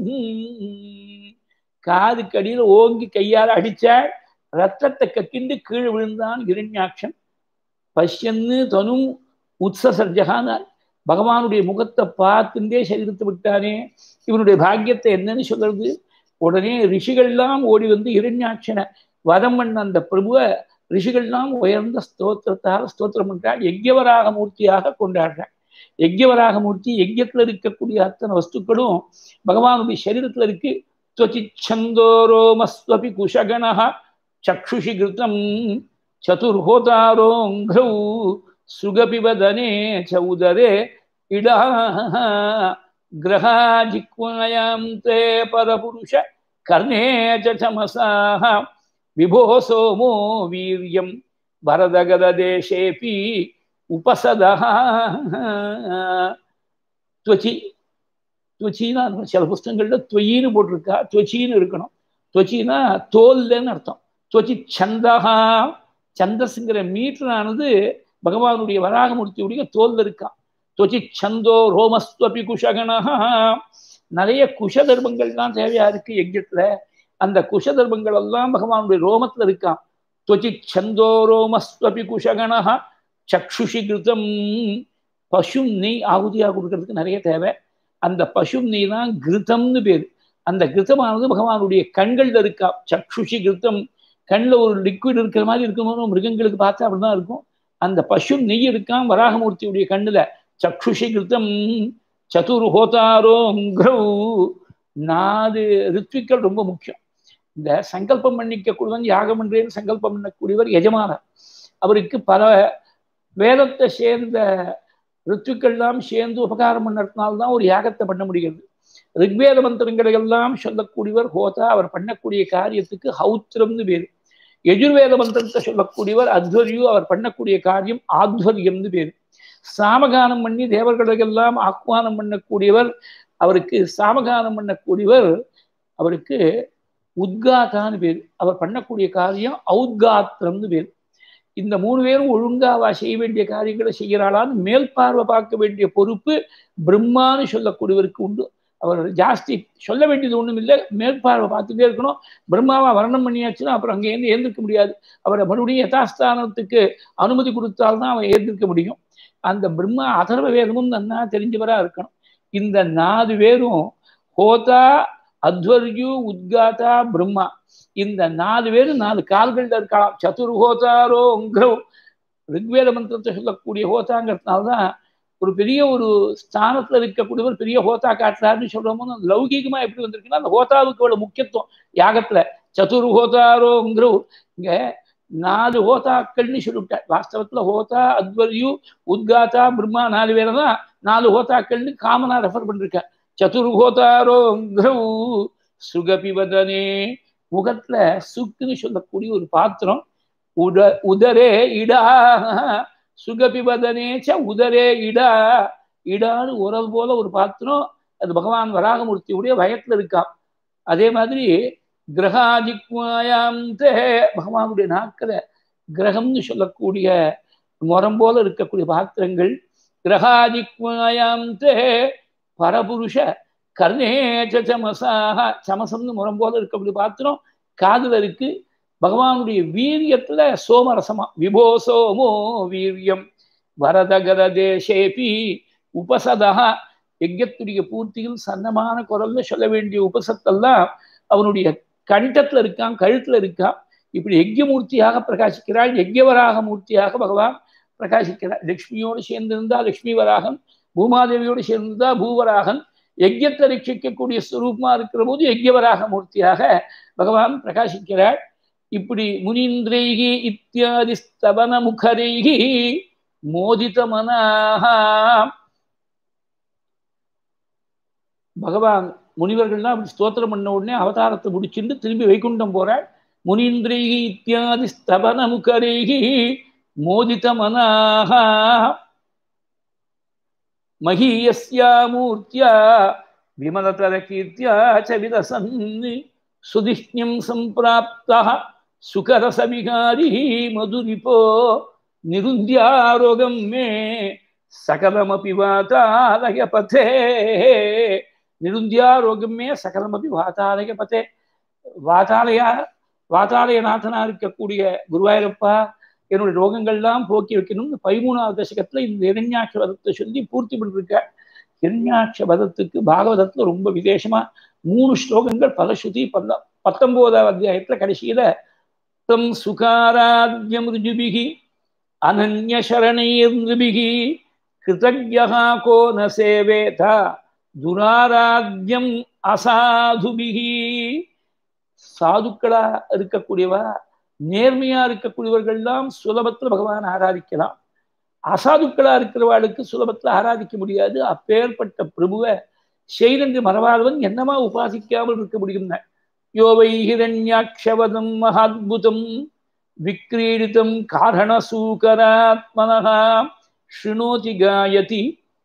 A: காதுக்கடியில் ஓங்கி கையால் அடிச்சாள் ரத்தத்தை கக்கிண்டு கீழே விழுந்தான் இரண்யாட்சன் பஷ்யன்னு தனும் உத்சசர்ஜகானார் பகவானுடைய முகத்தை பார்த்துட்டே சரீரத்தை விட்டானே இவனுடைய பாக்கியத்தை என்னன்னு சொல்றது உடனே ரிஷிகள்லாம் ஓடி வந்து இரண்யாட்சனை வதம் பண்ண அந்த பிரபுவை ரிஷிகள்லாம் உயர்ந்த ஸ்தோத்திரத்தால் ஸ்தோத்திரம் பண்றாள் யஜ்யவராக மூர்த்தியாக கொண்டாடுறாள் யஜ்யவராக மூர்த்தி யஜ்யத்துல இருக்கக்கூடிய அத்தனை வஸ்துக்களும் பகவானுடைய சரீரத்துல இருக்கு त्वचिच्छन्दो रोमस्त्वपि कुशगणः चक्षुषि घृतं சதுர்ஹோதாரோங்கிறௌ சுகபிவதனே ச உதரே இடா கிரகாஜிக்வாயாம் தே பரபுருஷ கர்ணே ச சமசாः விபோ சோமோ வீரியம் பரதகதேசேபி உபசதா துவச்சி துவச்சின்னா இருக்கணும் சில புஸ்தகங்கள்ல துவயின்னு போட்டிருக்கா துவச்சின்னு இருக்கணும் துவச்சின்னா தோல்லன்னு அர்த்தம் துவச்சி சந்தகா சந்தஸ்ங்கிற மீட்டரானது பகவானுடைய வராகமூர்த்தியுடைய தோல்ல இருக்கான் துவச்சி சந்தோ ரோமஸ்துவபி குஷகணா நிறைய குஷ தர்மங்கள்லாம் தேவையா இருக்கு யஜ்யத்துல அந்த குஷ தர்மங்கள் எல்லாம் பகவானுடைய ரோமத்துல இருக்கான் துவச்சி சந்தோ ரோமஸ்துவபி குஷகணா சக்ஷுஷி கிருதம் பசு நெய் ஆகுதியா கொடுக்கறதுக்கு நிறைய தேவை அந்த பசு நெய் தான் கிருதம்னு பேர் அந்த கிருத்தமானது பகவானுடைய கண்கள்ல இருக்கா சக்ஷுஷி கிருத்தம் கண்ணில் ஒரு லிக்விட் இருக்கிற மாதிரி இருக்கணும்னு மிருகங்களுக்கு பார்த்தா அப்படிதான் இருக்கும் அந்த பசு நெய் இருக்கான் வராகமூர்த்தியுடைய கண்ணுல சக்ஷுஷி கிருத்தம் சதுர்ஹோதாரோங்கிறௌ நாலு ரித்விக்கள் ரொம்ப முக்கியம் இந்த சங்கல்பம் பண்ணிக்க கூடியவன் யாகம் என்றேன்னு சங்கல்பம் பண்ணக்கூடியவர் எஜமானர் அவருக்கு பல வேதத்தை சேர்ந்த ரித்துக்கள்லாம் சேர்ந்து உபகாரம் பண்ணதுனால்தான் ஒரு யாகத்தை பண்ண முடிகிறது ரிக்வேத மந்திரங்களை எல்லாம் சொல்லக்கூடியவர் ஹோதா அவர் பண்ணக்கூடிய காரியத்துக்கு ஹௌத்திரம்னு பேர் எஜுர்வேத மந்திரத்தை சொல்லக்கூடியவர் அத்வரியு அவர் பண்ணக்கூடிய காரியம் ஆத்வரியம்னு பேர் சாமகானம் பண்ணி தேவர்களுக்கெல்லாம் ஆஹ்வானம் பண்ணக்கூடியவர் அவருக்கு சாமகானம் பண்ணக்கூடியவர் அவருக்கு உத்காத்தான்னு பேர் அவர் பண்ணக்கூடிய காரியம் ஔத்காத்திரம்னு பேர் இந்த மூணு பேரும் ஒழுங்காவா செய்ய வேண்டிய காரியங்களை செய்கிறாளான்னு மேல் பார்வை பார்க்க வேண்டிய பொறுப்பு பிரம்மான்னு சொல்லக்கூடியவருக்கு உண்டு அவர் ஜாஸ்தி சொல்ல வேண்டியது ஒன்றும் இல்லை மேற்பார்வை பார்த்துட்டே இருக்கணும் பிரம்மாவா வர்ணம் பண்ணியாச்சுன்னா அப்புறம் அங்கேருந்து ஏந்திருக்க முடியாது அவரை மறுபடியும் யதாஸ்தானத்துக்கு அனுமதி கொடுத்தால்தான் அவன் ஏந்திருக்க முடியும் அந்த பிரம்மா அதர்வ வேதமும் நன்னா தெரிஞ்சவரா இருக்கணும் இந்த நாலு பேரும் ஹோதா அத்வர்யு உத்காதா பிரம்மா இந்த நாலு பேரும் நாலு கால்கள்ல இருக்கலாம் சதுர்ஹோதாரோங்கிற ரிக்வேத மந்திரத்தை சொல்லக்கூடிய ஹோதாங்கிறதுனால்தான் ஒரு பெரிய ஒரு ஸ்தானத்துல இருக்கக்கூடியவர் பெரிய ஹோதா காட்டுறாருன்னு சொல்றோமோ லௌகீகமா எப்படி வந்திருக்குன்னா அந்த ஹோதாவுக்கு அவ்வளவு முக்கியத்துவம் யாகத்துல சதுர் ஹோதாரோங்கிற இங்க நாலு ஹோதாக்கள்னு சொல்லிவிட்டார் வாஸ்தவத்துல ஹோதா அத்வர்யு உத்காதா பிரம்மா நாலு பேரை தான் நாலு ஹோதாக்கள்னு காமனா ரெஃபர் பண்ணிருக்கார் சதுர் ஹோதாரோங்கிற சுகபிவதனே முகத்துல சுக்குன்னு சொல்லக்கூடிய ஒரு பாத்திரம் உட உதரே இடா சுகபிபதனேச்ச உதரே இடா இடான்னு உரல் போல ஒரு பாத்திரம் அது பகவான் வராகமூர்த்தியுடைய வயத்துல இருக்கா அதே மாதிரி கிரகாஜிக்வாயாம் தே பகவானுடைய நாக்கில் கிரகம்னு சொல்லக்கூடிய முரம் போல இருக்கக்கூடிய பாத்திரங்கள் கிரகாஜிக்வாயாம் தே பரபுருஷ கர்ணேச்ச சமசாக சமசம்னு முரம் போல இருக்கக்கூடிய பாத்திரம் காதுல இருக்கு பகவானுடைய வீரியத்துல சோமரசமா விபோ சோமோ வீரியம் வரதகர தேசேபி உபசதா யஜ்யத்துடைய பூர்த்தியில் சன்னமான குரல்ல சொல்ல வேண்டிய உபசத்தெல்லாம் அவனுடைய கண்டத்துல இருக்கான் கழுத்துல இருக்கான் இப்படி யஜ்யமூர்த்தியாக பிரகாசிக்கிறாள் யஜ்யவராக மூர்த்தியாக பகவான் பிரகாசிக்கிறார் லக்ஷ்மியோடு சேர்ந்திருந்தா லக்ஷ்மி வராகன் பூமாதேவியோடு சேர்ந்திருந்தா பூவராகன் யஜ்யத்தை ரட்சிக்கக்கூடிய ஸ்வரூபமா இருக்கிற போது யஜ்யவராக மூர்த்தியாக பகவான் பிரகாசிக்கிறாள் இப்படி முனீந்திரைகி இத்தியாதி ஸ்தவன முகரைகி மோதித மனாக பகவான் முனிவர்கள்லாம் அப்படி ஸ்தோத்திரம் பண்ண உடனே அவதாரத்தை முடிச்சுட்டு திரும்பி வைகுண்டம் போறாள் முனீந்திரைகி இத்தியாதி ஸ்தவன முகரைகி மோதித மனாக மகீயஸ்யா மூர்த்தியா விமலதர கீர்த்தியா ச விலசன் சுதிஷ்ணியம் சம்பிராப்தா சுகரசவிகாரி மதுரிபோ நிருந்தியாரோகம் மே சகலமபி வாதாலய பதே நிருந்தியாரோகம் மே சகலமபி வாதாலய பதே வாதாலயா வாதாலயநாதனா இருக்கக்கூடிய குருவாயூரப்பா என்னுடைய ரோகங்கள்லாம் போக்கி வைக்கணும்னு பதிமூணாவது தசகத்துல இந்த இரண்யாட்ச பதத்தை சொல்லி பூர்த்தி பண்ணிருக்க இரண்யாட்ச பதத்துக்கு பாகவதத்துல ரொம்ப விசேஷமா மூணு ஸ்லோகங்கள் பலஸ்ருதி பல்ல பத்தொன்பதாவது அத்தியாயத்துல கடைசியில தம் சுகாராத்யம் ருஜுபிகி அனன்ய சரணைர்பிகி கிருதஜா கோ ந சேவேதா துராராத்யம் அசாதுபிகி சாதுக்களா இருக்கக்கூடியவா நேர்மையா இருக்கக்கூடியவர்கள்லாம் சுலபத்துல பகவான் ஆராதிக்கலாம் அசாதுக்களா இருக்கிறவாளுக்கு சுலபத்துல ஆராதிக்க முடியாது அப்பேற்பட்ட பிரபுவை செய்தென்று மறவாதவன் என்னமா உபாசிக்காமல் இருக்க முடியும் யோவை ஹிரண்யாட்சவதம் மகாத்புதம் விக்ரீடிதம் காரணசூகராத்மனः शृणोति गायति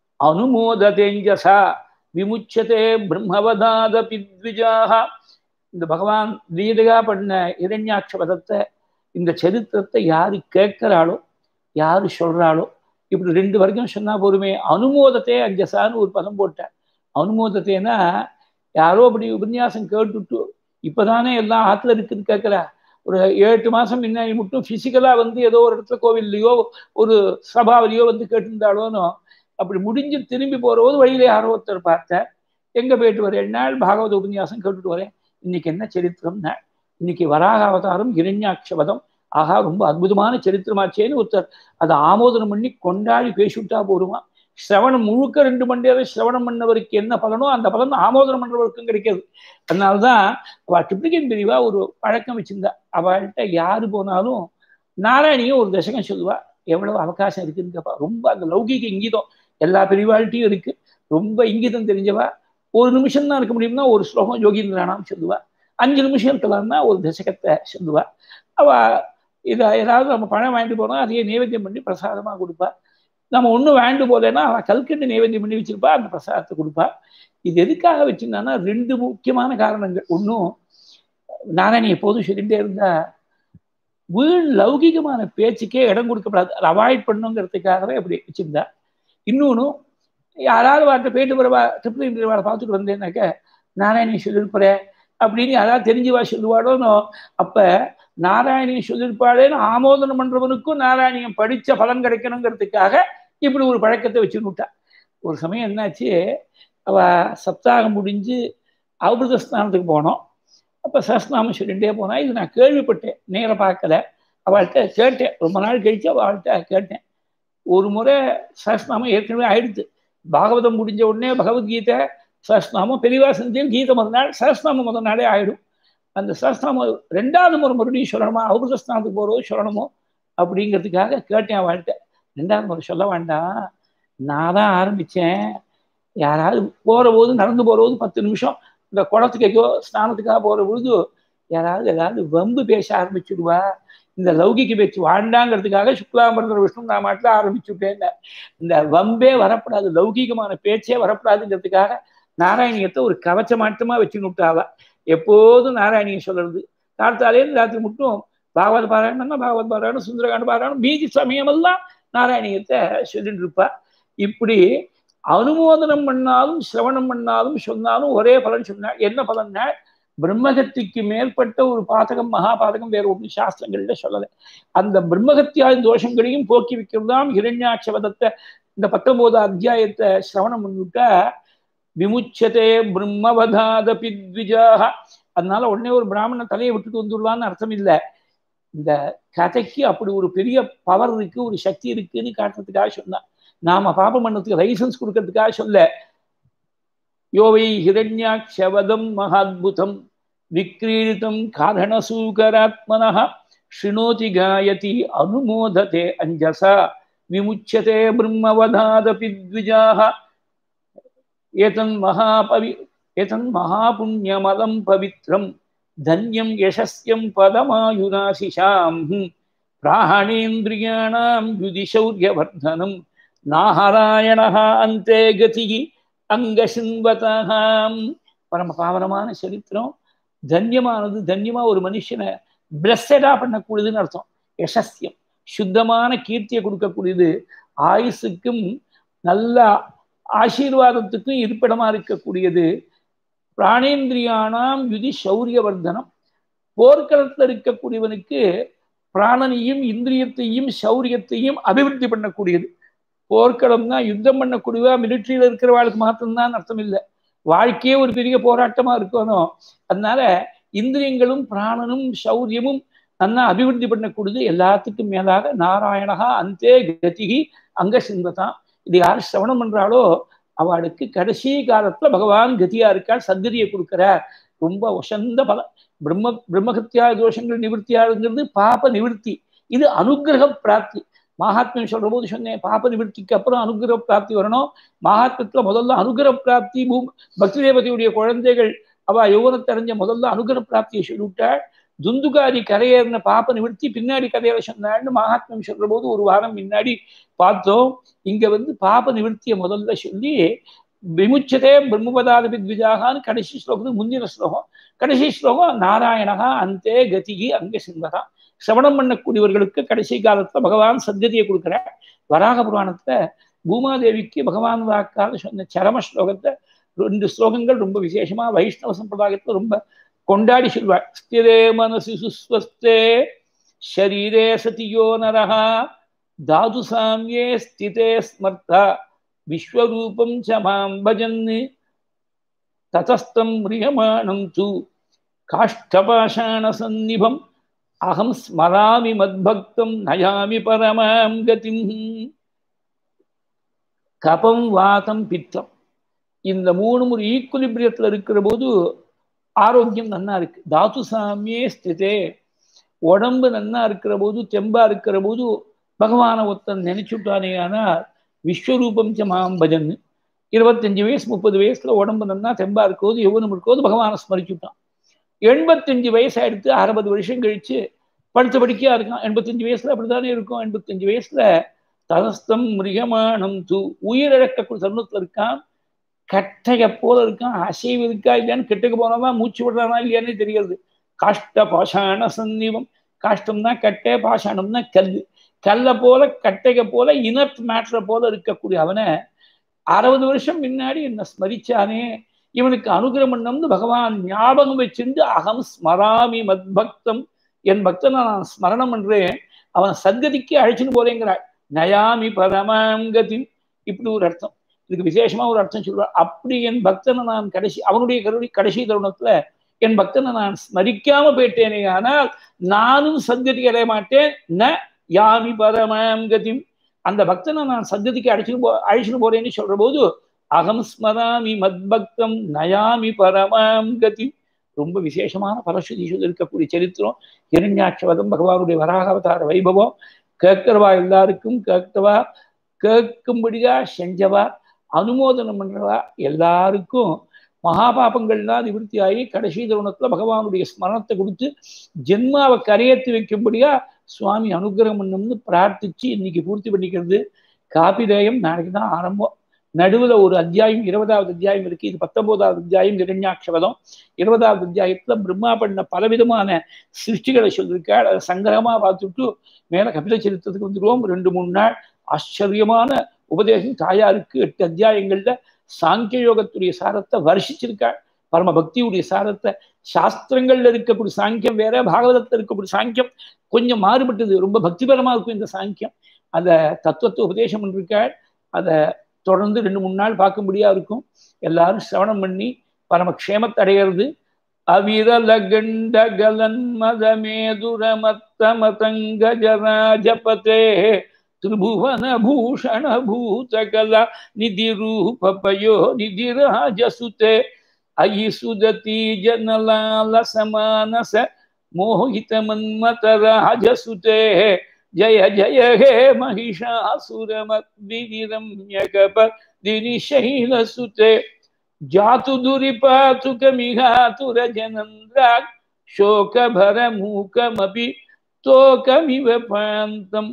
A: அனுமோததேஞ்சசா விமுச்சதே பிரம்மவதாதபி த்விஜாக இந்த பகவான் லீலையா பண்ண இரண்யாட்ச பதத்தை இந்த சரித்திரத்தை யாரு கேட்கிறாளோ யாரு சொல்றாளோ இப்படி ரெண்டு வரைக்கும் சொன்னா போருமே அனுமோதத்தே அஞ்சசான்னு ஒரு பதம் போட்டேன் அனுமோதத்தேனா யாரோ அப்படி உபன்யாசம் கேட்டுட்டு இப்பதானே எல்லாம் ஆத்துல இருக்குன்னு கேட்கிறா ஒரு ஏழு மாசம் முன்னாடி மட்டும் பிசிக்கலா வந்து ஏதோ ஒரு இடத்துல கோவில்லையோ ஒரு சபாவிலையோ வந்து கேட்டிருந்தாளோனோ அப்படி முடிஞ்சு திரும்பி போறபோது வழியில யாரோ ஒருத்தர் பார்த்தேன் எங்க போயிட்டு வரேன் நாள் பாகவத உபன்யாசம் கேட்டுட்டு வரேன் இன்னைக்கு என்ன சரித்திரம்னா இன்னைக்கு வராக அவதாரம் இரண்யாட்சபதம் ஆகா ரொம்ப அற்புதமான சரித்திரமாச்சேன்னு ஒருத்தர் அதை ஆமோதனம் பண்ணி கொண்டாடி பேசிவிட்டா போருமா சிரவணம் முழுக்க ரெண்டு மணி நேரம் சிரவணம் பண்ணவருக்கு என்ன பலனோ அந்த பலன் ஆமோதனம் பண்றவருக்கும் கிடைக்கிறது அதனாலதான் அவ ட்ரிப்ளிகன் பிரிவா ஒரு பழக்கம் வச்சிருந்தா அவள்கிட்ட யாரு போனாலும் நாராயணியும் ஒரு தசகம் சொல்லுவா எவ்வளவு அவகாசம் இருக்குன்னு கேப்பா ரொம்ப அந்த லௌகிக இங்கிதம் எல்லா பிரிவாழ்கிட்டையும் இருக்கு ரொம்ப இங்கிதம் தெரிஞ்சவா ஒரு நிமிஷம் தான் இருக்க முடியும்னா ஒரு ஸ்லோகம் யோகீந்திரானாம் சொல்லுவா அஞ்சு நிமிஷம் இருக்கலாம்னா ஒரு தசகத்தை சொல்லுவா அவ இதை ஏதாவது நம்ம பணம் வாங்கிட்டு போனோம் அதையே நைவேத்தியம் பண்ணி பிரசாதமா கொடுப்பா நம்ம ஒன்றும் வாங்கிட்டு போலேன்னா அவள் கல்கண்டு நைவேத்தியம் பண்ணி வச்சிருப்பா அந்த பிரசாதத்தை கொடுப்பா இது எதுக்காக வச்சிருந்தான்னா ரெண்டு முக்கியமான காரணங்கள் ஒன்றும் நாராயணி எப்போதும் சொல்லிட்டே இருந்தா வீண் லௌகிகமான பேச்சுக்கே இடம் கொடுக்கப்படாது அதை அவாய்ட் பண்ணுங்கிறதுக்காகவே அப்படி வச்சிருந்தா இன்னொன்று யாராவது வார்த்தை போயிட்டு வரவா ட்ரிபிள் இன்டர்வாளை பார்த்துட்டு வந்தேன்னாக்க நாராயணி சொல்லியிருப்பறேன் அப்படின்னு யாராவது தெரிஞ்சுவா சொல்லுவாடோனோ அப்ப நாராயணி சொல்லியிருப்பாளேன்னு ஆமோதனம் பண்றவனுக்கும் நாராயணியம் படிச்ச பலன் கிடைக்கணுங்கிறதுக்காக இப்படி ஒரு பழக்கத்தை வச்சுன்னுட்டா ஒரு சமயம் என்னாச்சு அவ சப்தாகம் முடிஞ்சு அமிர்த ஸ்நானத்துக்கு போனோம் அப்போ சஸ்நாமம் சொல்லிகிட்டே போனா இது நான் கேள்விப்பட்டேன் நேர பார்க்கல அவள்கிட்ட கேட்டேன் ரொம்ப நாள் கழிச்சு அவள்கிட்ட கேட்டேன் ஒரு முறை சஸ்நாமம் ஏற்கனவே ஆயிடுத்து பாகவதம் முடிஞ்ச உடனே பகவத்கீதை சஸ்நாமம் பெரியவா செஞ்சேன் கீதை முதல் நாள் சஸ்நாமம் முதல் நாளே ஆயிடும் அந்த சஸ்நாமம் ரெண்டாவது முறை மறுபடியும் சொல்லணுமா அமிர்த ஸ்நானத்துக்கு போகிறோம் சொல்லணுமோ அப்படிங்கிறதுக்காக கேட்டேன் அவள்கிட்ட ரெண்டாவது முறை சொல்ல வேண்டாம் நான் தான் ஆரம்பித்தேன் யாராவது போகிற போது நடந்து போகிற போது பத்து நிமிஷம் இந்த குளத்துக்கோ ஸ்நானத்துக்காக போகிற பொழுது யாராவது ஏதாவது வம்பு பேச ஆரம்பிச்சுடுவா இந்த லௌகிக்கு பேச்சு வாண்டாங்கிறதுக்காக சுக்லாம்பரதர் விஷ்ணு நான் மாட்டில் ஆரம்பிச்சுட்டேன் இந்த வம்பே வரப்படாது லௌகிகமான பேச்சே வரப்படாதுங்கிறதுக்காக நாராயணியத்தை ஒரு கவச்ச மாட்டமா வச்சு விட்டாவா எப்போதும் நாராயணியை சொல்றது காலத்தாலேருந்து ராத்திரி மட்டும் பாகவத பாராயணம்னா பாகவத பாராயணம் சுந்தரகாண்ட பாராயணம் மீதி சமயமெல்லாம் நாராயணியத்தை சொல்லிட்டு இருப்பா இப்படி அனுமோதனம் பண்ணாலும் சிரவணம் பண்ணாலும் சொன்னாலும் ஒரே பலன் சொன்னாள் என்ன பலன்னா பிரம்மகத்திக்கு மேற்பட்ட ஒரு பாதகம் மகாபாதகம் வேற ஒன்றும் சாஸ்திரங்கள்ல சொல்லலை அந்த பிரம்மகத்தியாதி தோஷங்களையும் போக்கி வைக்கிறதாம் இரண்யாட்சவதத்தை இந்த பத்தொன்பது அத்தியாயத்தை சிரவணம் பண்ணிவிட்டா விமுச்சதே பிரம்மவதாதபி த்விஜாக அதனால உடனே ஒரு பிராமண தலையை விட்டுட்டு வந்துடுவான்னு அர்த்தம் இல்லை இந்த கதைக்கு அப்படி ஒரு பெரிய பவர் இருக்கு ஒரு சக்தி இருக்குன்னு காட்டுறதுக்காக சொன்னான் நாம பாபம் பண்ணதுக்கு லைசன்ஸ் கொடுக்கறதுக்காக சொல்ல யோவை ஹிரண்யாட்சவதம் மகாத்புதம் விக்ரீடிதம் காரணசூகராத்மனः शृणोति गायति अनुमोदते अञ्जसा विमुच्यते ब्रह्मवधादपि द्विजाः एतन्महापवि एतन्महापुण्यमलं पवित्रं धन्यं यशस्यं पदमायुराशिषां प्राणेन्द्रियाणां युधिशौर्यवर्धनं नारायणः अन्ते गतिः அங்கசின்பதாம் பரம பாவனமான சரித்திரம் தன்யமானது தன்யமா ஒரு மனுஷனை பிளஸ்டடா பண்ணக்கூடியதுன்னு அர்த்தம் யசஸ்யம் சுத்தமான கீர்த்தியை கொடுக்கக்கூடியது ஆயுசுக்கும் நல்ல ஆசீர்வாதத்துக்கும் இருப்பிடமா இருக்கக்கூடியது பிராணேந்திரியானாம் யுதி சௌரியவர்தனம் போர்க்களத்தில் இருக்கக்கூடியவனுக்கு பிராணனையும் இந்திரியத்தையும் சௌரியத்தையும் அபிவிருத்தி பண்ணக்கூடியது போர்க்களம்னா யுத்தம் பண்ணக்கூடியவா மிலிட்ரியில இருக்கிறவாளுக்கு மாத்திரம்தான் அர்த்தம் இல்லை வாழ்க்கையே ஒரு பெரிய போராட்டமா இருக்கணும் அதனால இந்திரியங்களும் பிராணனும் சௌரியமும் நல்லா அபிவிருத்தி பண்ணக்கூடியது எல்லாத்துக்கும் மேலாக நாராயணகா அந்தே கதிகி அங்க சிந்ததான் இது யார் சிரவணம் பண்றாளோ அவளுக்கு கடைசி காலத்துல பகவான் கதியா இருக்காள் சத்கதியை கொடுக்கிறார் ரொம்ப உசந்த பலம் பிரம்ம பிரம்மகத்தியா தோஷங்கள் நிவர்த்தியாகுங்கிறது பாப நிவர்த்தி இது அனுகிரக பிராப்தி மகாத்மியம் சொல்ற போது சொன்னேன் பாப நிவர்த்திக்கு அப்புறம் அனுகிரக பிராப்தி வரணும் மகாத்மத்துல முதல்ல அனுகிரக பிராப்தி பூ பக்தி தேவதையுடைய குழந்தைகள் அவ யௌவனத்தறிஞ்ச முதல்ல அனுகிரக பிராப்தியை சொல்லிவிட்டாள் துந்துகாரி கரையேறின பாப்ப நிவர்த்தி பின்னாடி கதையில சொன்னாள்னு மகாத்மியம் சொல்ற போது ஒரு வாரம் முன்னாடி பார்த்தோம் இங்க வந்து பாப நிவர்த்தியை முதல்ல சொல்லி விமுச்சதே பிரம்மபதாதி த்விஜாகான்னு கடைசி ஸ்லோகத்துக்கு முந்தின ஸ்லோகம் கடைசி ஸ்லோகம் நாராயணகா அந்தே கதிகி அங்க சிந்தகா சிரவணம் பண்ணக்கூடியவர்களுக்கு கடைசி காலத்துல பகவான் சத்கதியை கொடுக்குறார் வராக புராணத்துல பூமாதேவிக்கு பகவான் வாக்காக சொன்ன சரம ஸ்லோகத்தை ரெண்டு ஸ்லோகங்கள் ரொம்ப விசேஷமா வைஷ்ணவ சம்பிரதாயத்துல ரொம்ப கொண்டாடி சொல்வார் ஸ்திரே மனசு சுஸ்வஸ்தே ஷரீரே சதியோ நரஹா தாது சாமியே ஸ்திதே ஸ்மர்த்தா விஸ்வரூபம் ச மாம் பஜன் ததஸ்தம் மிரியமானம் து காஷ்டபாஷாண சந்நிபம் அகம் ஸ்மராமி மத்பக்தம் நயாமி பரமாம் கதிம் கபம் வாதம் பித்தம் இந்த மூணு ஒரு ஈக்குலிபிரியத்தில் இருக்கிற போது ஆரோக்கியம் நன்னா இருக்கு தாத்து சாமியே ஸ்திதே உடம்பு நன்னா இருக்கிற போது தெம்பா இருக்கிற போது பகவான ஒருத்தன் நினைச்சுட்டானே ஆனால் விஸ்வரூபம் ச மாம் பஜன் இருபத்தஞ்சு வயசு முப்பது வயசுல உடம்பு நன்னா தெம்பா இருக்கிறது யௌவனம் இருக்கிறது பகவானை ஸ்மரிச்சுட்டான் எண்பத்தஞ்சு வயசு ஆயிடுத்து அறுபது வருஷம் கழிச்சு படுத்த படிக்கையா இருக்கான் எண்பத்தஞ்சு வயசுல அப்படித்தானே இருக்கும் எண்பத்தஞ்சு வயசுல ததஸ்தம் மிருகமானம் தூ உயிரிழக்கக்கூடிய தருணத்துல இருக்கான் கட்டைய போல இருக்கான் அசைவு இருக்கா இல்லையான்னு கெட்டுக்கு போனதான் மூச்சு விடுறானா இல்லையானே தெரியாது காஷ்ட பாஷாண சந்நிவம் காஷ்டம்னா கட்டை பாஷாணம்னா கல் கல்லை போல கட்டைக போல இனர்ட் மேட்ரை போல இருக்கக்கூடிய அவனை அறுபது வருஷம் முன்னாடி என்ன ஸ்மரிச்சானே இவனுக்கு அனுகிரம் பண்ணம்னு பகவான் ஞாபகம் வச்சிருந்து அகம் ஸ்மராமி மத்பக்தம் என் பக்தனை நான் ஸ்மரணம் பண்றேன் அவன் சத்கதிக்கு அழைச்சின்னு போறேங்கிறாள் நயாமி பரமாங்கதி இப்படி ஒரு அர்த்தம் இதுக்கு விசேஷமா ஒரு அர்த்தம் சொல்லுவார் அப்படி என் பக்தனை நான் கடைசி அவனுடைய கருணை கடைசி தருணத்துல என் பக்தனை நான் ஸ்மரிக்காம போயிட்டேனே ஆனால் நானும் சத்கதி அடைய மாட்டேன் ந யாமி பரமாம் கதிம் அந்த பக்தனை நான் சத்கதிக்கு அழைச்சிட்டு போ அழைச்சிட்டு போறேன்னு சொல்ற போது அகம் ஸ்மராமி மத்பக்தம் நயாமி பரமாம் கதி ரொம்ப விசேஷமான பரஸ்வதி இருக்கக்கூடிய சரித்திரம் இரண்யாட்சவதம் பகவானுடைய வராகாவதார வைபவம் கேட்கிறவா எல்லாருக்கும் கேட்கவா கேட்கும்படியா செஞ்சவா அனுமோதனம் பண்றவா எல்லாருக்கும் மகாபாபங்கள்லாம் நிவர்த்தி ஆகி கடைசி தருணத்துல பகவானுடைய ஸ்மரணத்தை கொடுத்து ஜென்மாவை கரையேற்றி வைக்கும்படியா சுவாமி அனுகிரகம் பண்ணணும்னு பிரார்த்திச்சு இன்னைக்கு பூர்த்தி பண்ணிக்கிறது காபிதேயம் நாளைக்கு தான் ஆரம்பம் நடுவில் ஒரு அத்தியாயம் இருபதாவது அத்தியாயம் இருக்கு இது பத்தொன்பதாவது அத்தியாயம் இரண்யாட்சவதம் இருபதாவது அத்தியாயத்துல பிரம்மா பண்ண பலவிதமான சிருஷ்டிகளை சொல்லியிருக்காள் அதை சங்கிரகமா பார்த்துட்டு மேல கபில சரித்திரத்துக்கு வந்துடுவோம் ரெண்டு மூணு நாள் ஆச்சரியமான உபதேசம் தாயாருக்கு எட்டு அத்தியாயங்கள்ல சாங்கிய யோகத்துடைய சாரத்தை வருஷிச்சிருக்காள் பரம பக்தியுடைய சாரத்தை சாஸ்திரங்கள்ல இருக்கக்கூடிய சாங்கியம் வேற பாகவதத்துல இருக்கக்கூடிய சாங்கியம் கொஞ்சம் மாறுபட்டது ரொம்ப பக்திபரமா இருக்கும் இந்த சாங்கியம் அந்த தத்துவத்தை உபதேசம் பண்ணிருக்காள் அதை தொடர்ந்து ரெண்டு மூணு நாள் பார்க்கும்படியா இருக்கும் எல்லாரும் சிரவணம் பண்ணி பரமக்ஷேமத்தை அடையிறது அவிரல கண்ட கலன் மதமேதுரமத்த மதங்க ஜராஜபதே திரிபுவன பூஷண பூதகல நிதி ரூபயோ நிதி ராஜசுதே அயி சுததி ஜனலால சமானச மோகித மன்மத ராஜசுதே ஜய ஜய ஹே महिषासुरमद्विनिरम्यकपदिनिशैलसुते जातु दुरिपातुकमिहातुरजनन्द्राक् शोकभरमूकमपि तोकमिव पान्तम्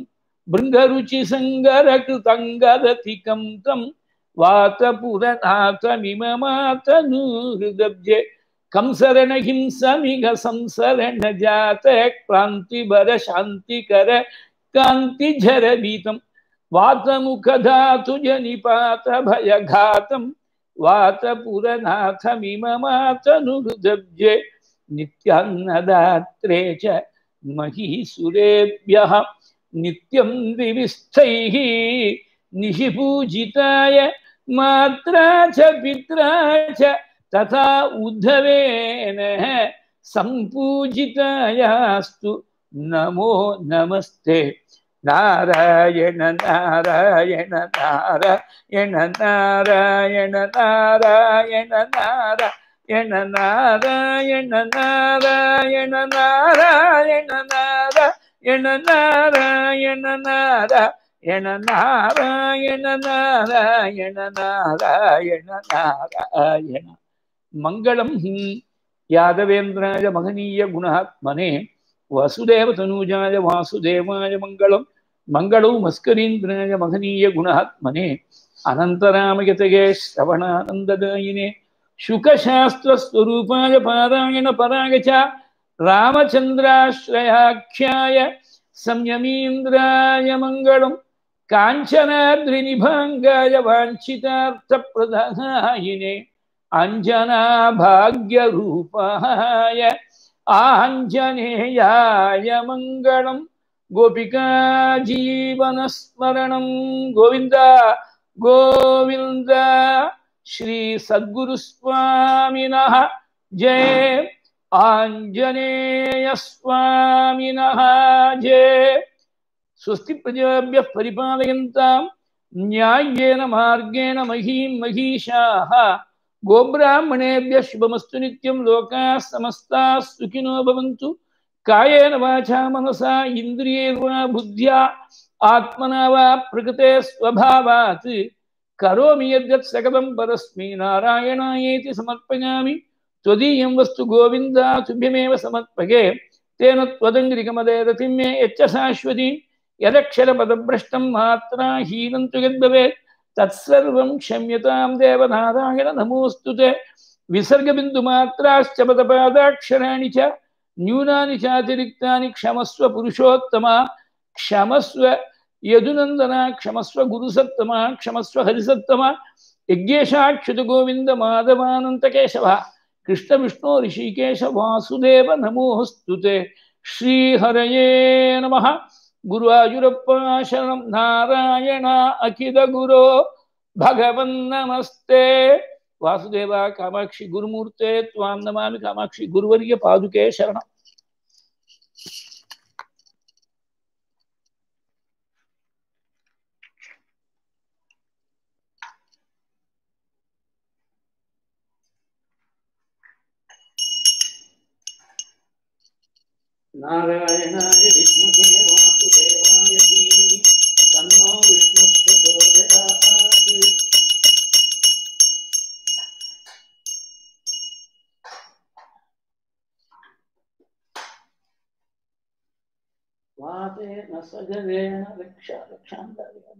A: भृङ्गरुचिसङ्गरकृतङ्गरतिकं तं वातपुरनाथमिममातनुहृदब्जे कंसरणहिंसमिग संसरण जात क्रान्तिबर शान्तिकर कान्तिझरभीतं वातमुखधातु जनिपात भयघातं वातपुरनाथमिममातनुहृदब्जे नित्यान्नदात्रे च महीसुरेभ्यः नित्यं विविस्थैः निशिपूजिताय मात्रा च पित्रा च तथा उद्धवेन सम्पूजितायास्तु नमो नमस्ते नारायण नारायण नारायण नारायण नारायण नारायण நாராயண நாராயண நாராயண நாராயண நாராயண நாராயண நாராயண நாராயண நாராயண நாராயண நாராயண மங்களம் யாதவேந்திராய மகனீய குணாத்மனே வசுதேவ தனூஜாய வாசுதேவாய மங்களம் மங்களோ மஸ்கரீந்திராய மகனீய குணாத்மனே அனந்தராமயதயே ஸ்ரவணானந்ததாயினே शुकशास्त्रस्वरूपाय पारायण पराय च रामचन्द्राश्रयाख्याय संयमीन्द्राय मङ्गलम् काञ्चनाद्रिनिभाङ्गाय वाञ्छितार्थप्रदायिने अञ्जनाभाग्यरूपाय आञ्जनेयाय मङ्गलम् गोपिका जीवनस्मरणं गोविन्द गोविन्द श्री सद्गुरु स्वामिनः जय आञ्जनेय स्वामिनः जय स्वस्ति प्रजाभ्यः परिपालयन्तां न्याय्येन मार्गेण महीं महिषाः गोब्राह्मणेभ्यः शुभमस्तु नित्यं लोकाः समस्ताः सुखिनो भवन्तु कायेन वाचा मनसा इन्द्रियैर्वा बुद्ध्या आत्मना वा प्रकृते स्वभावात् करोमि यद्यत् सकलं परस्मै नारायणायेति समर्पयामि त्वदीयं वस्तु गोविन्द तुभ्यमेव समर्पये तेन त्वदङ्घ्रिकमदे रतिं मे यच्च शाश्वतीं यदक्षरपदभ्रष्टं मात्रा हीनं तु यद्भवेत् तत्सर्वं क्षम्यतां देवनारायण नमोऽस्तु ते विसर्गबिन्दुमात्राश्च पदपादाक्षराणि च न्यूनानि चातिरिक्तानि क्षमस्व पुरुषोत्तमा क्षमस्व ಯದುನಂದನ ಕ್ಷಮಸ್ವ ಗುರುಸತ್ತಮ ಕ್ಷಮಸ್ವ ಹರಿಸತ್ತಮ ಯಜ್ಞೇಶಾಚ್ಯುತ ಗೋವಿಂದ ಮಾಧವಾನಂತ ಕೇಶವ ಕೃಷ್ಣ ವಿಷ್ಣು ಋಷಿಕೇಶ ವಾಸುದೇವ ನಮೋಸ್ತುತೆ ಶ್ರೀಹರಯೇ ನಮಃ ಗುರುವಾಯುರಪ್ಪ ಶರಣಂ ನಾರಾಯಣ ಅಖಿಲ ಗುರೋ ಭಗವನ್ನಮಸ್ತೆ ವಾಸುದೇವ ಕಾಮಾಕ್ಷಿ ಗುರುಮೂರ್ತೆ ತ್ವಾಂ ನಮಾಮಿ ಕಾಮಾಕ್ಷಿ ಗುರುವರ್ಯ ಪಾದುಕೆ ಶರಣ नारायणाय विद्महे वासुदेवाय धीमहि तन्नो विष्णुः प्रचोदयात् वातेन सजलेन रक्षा रक्षान्तर्य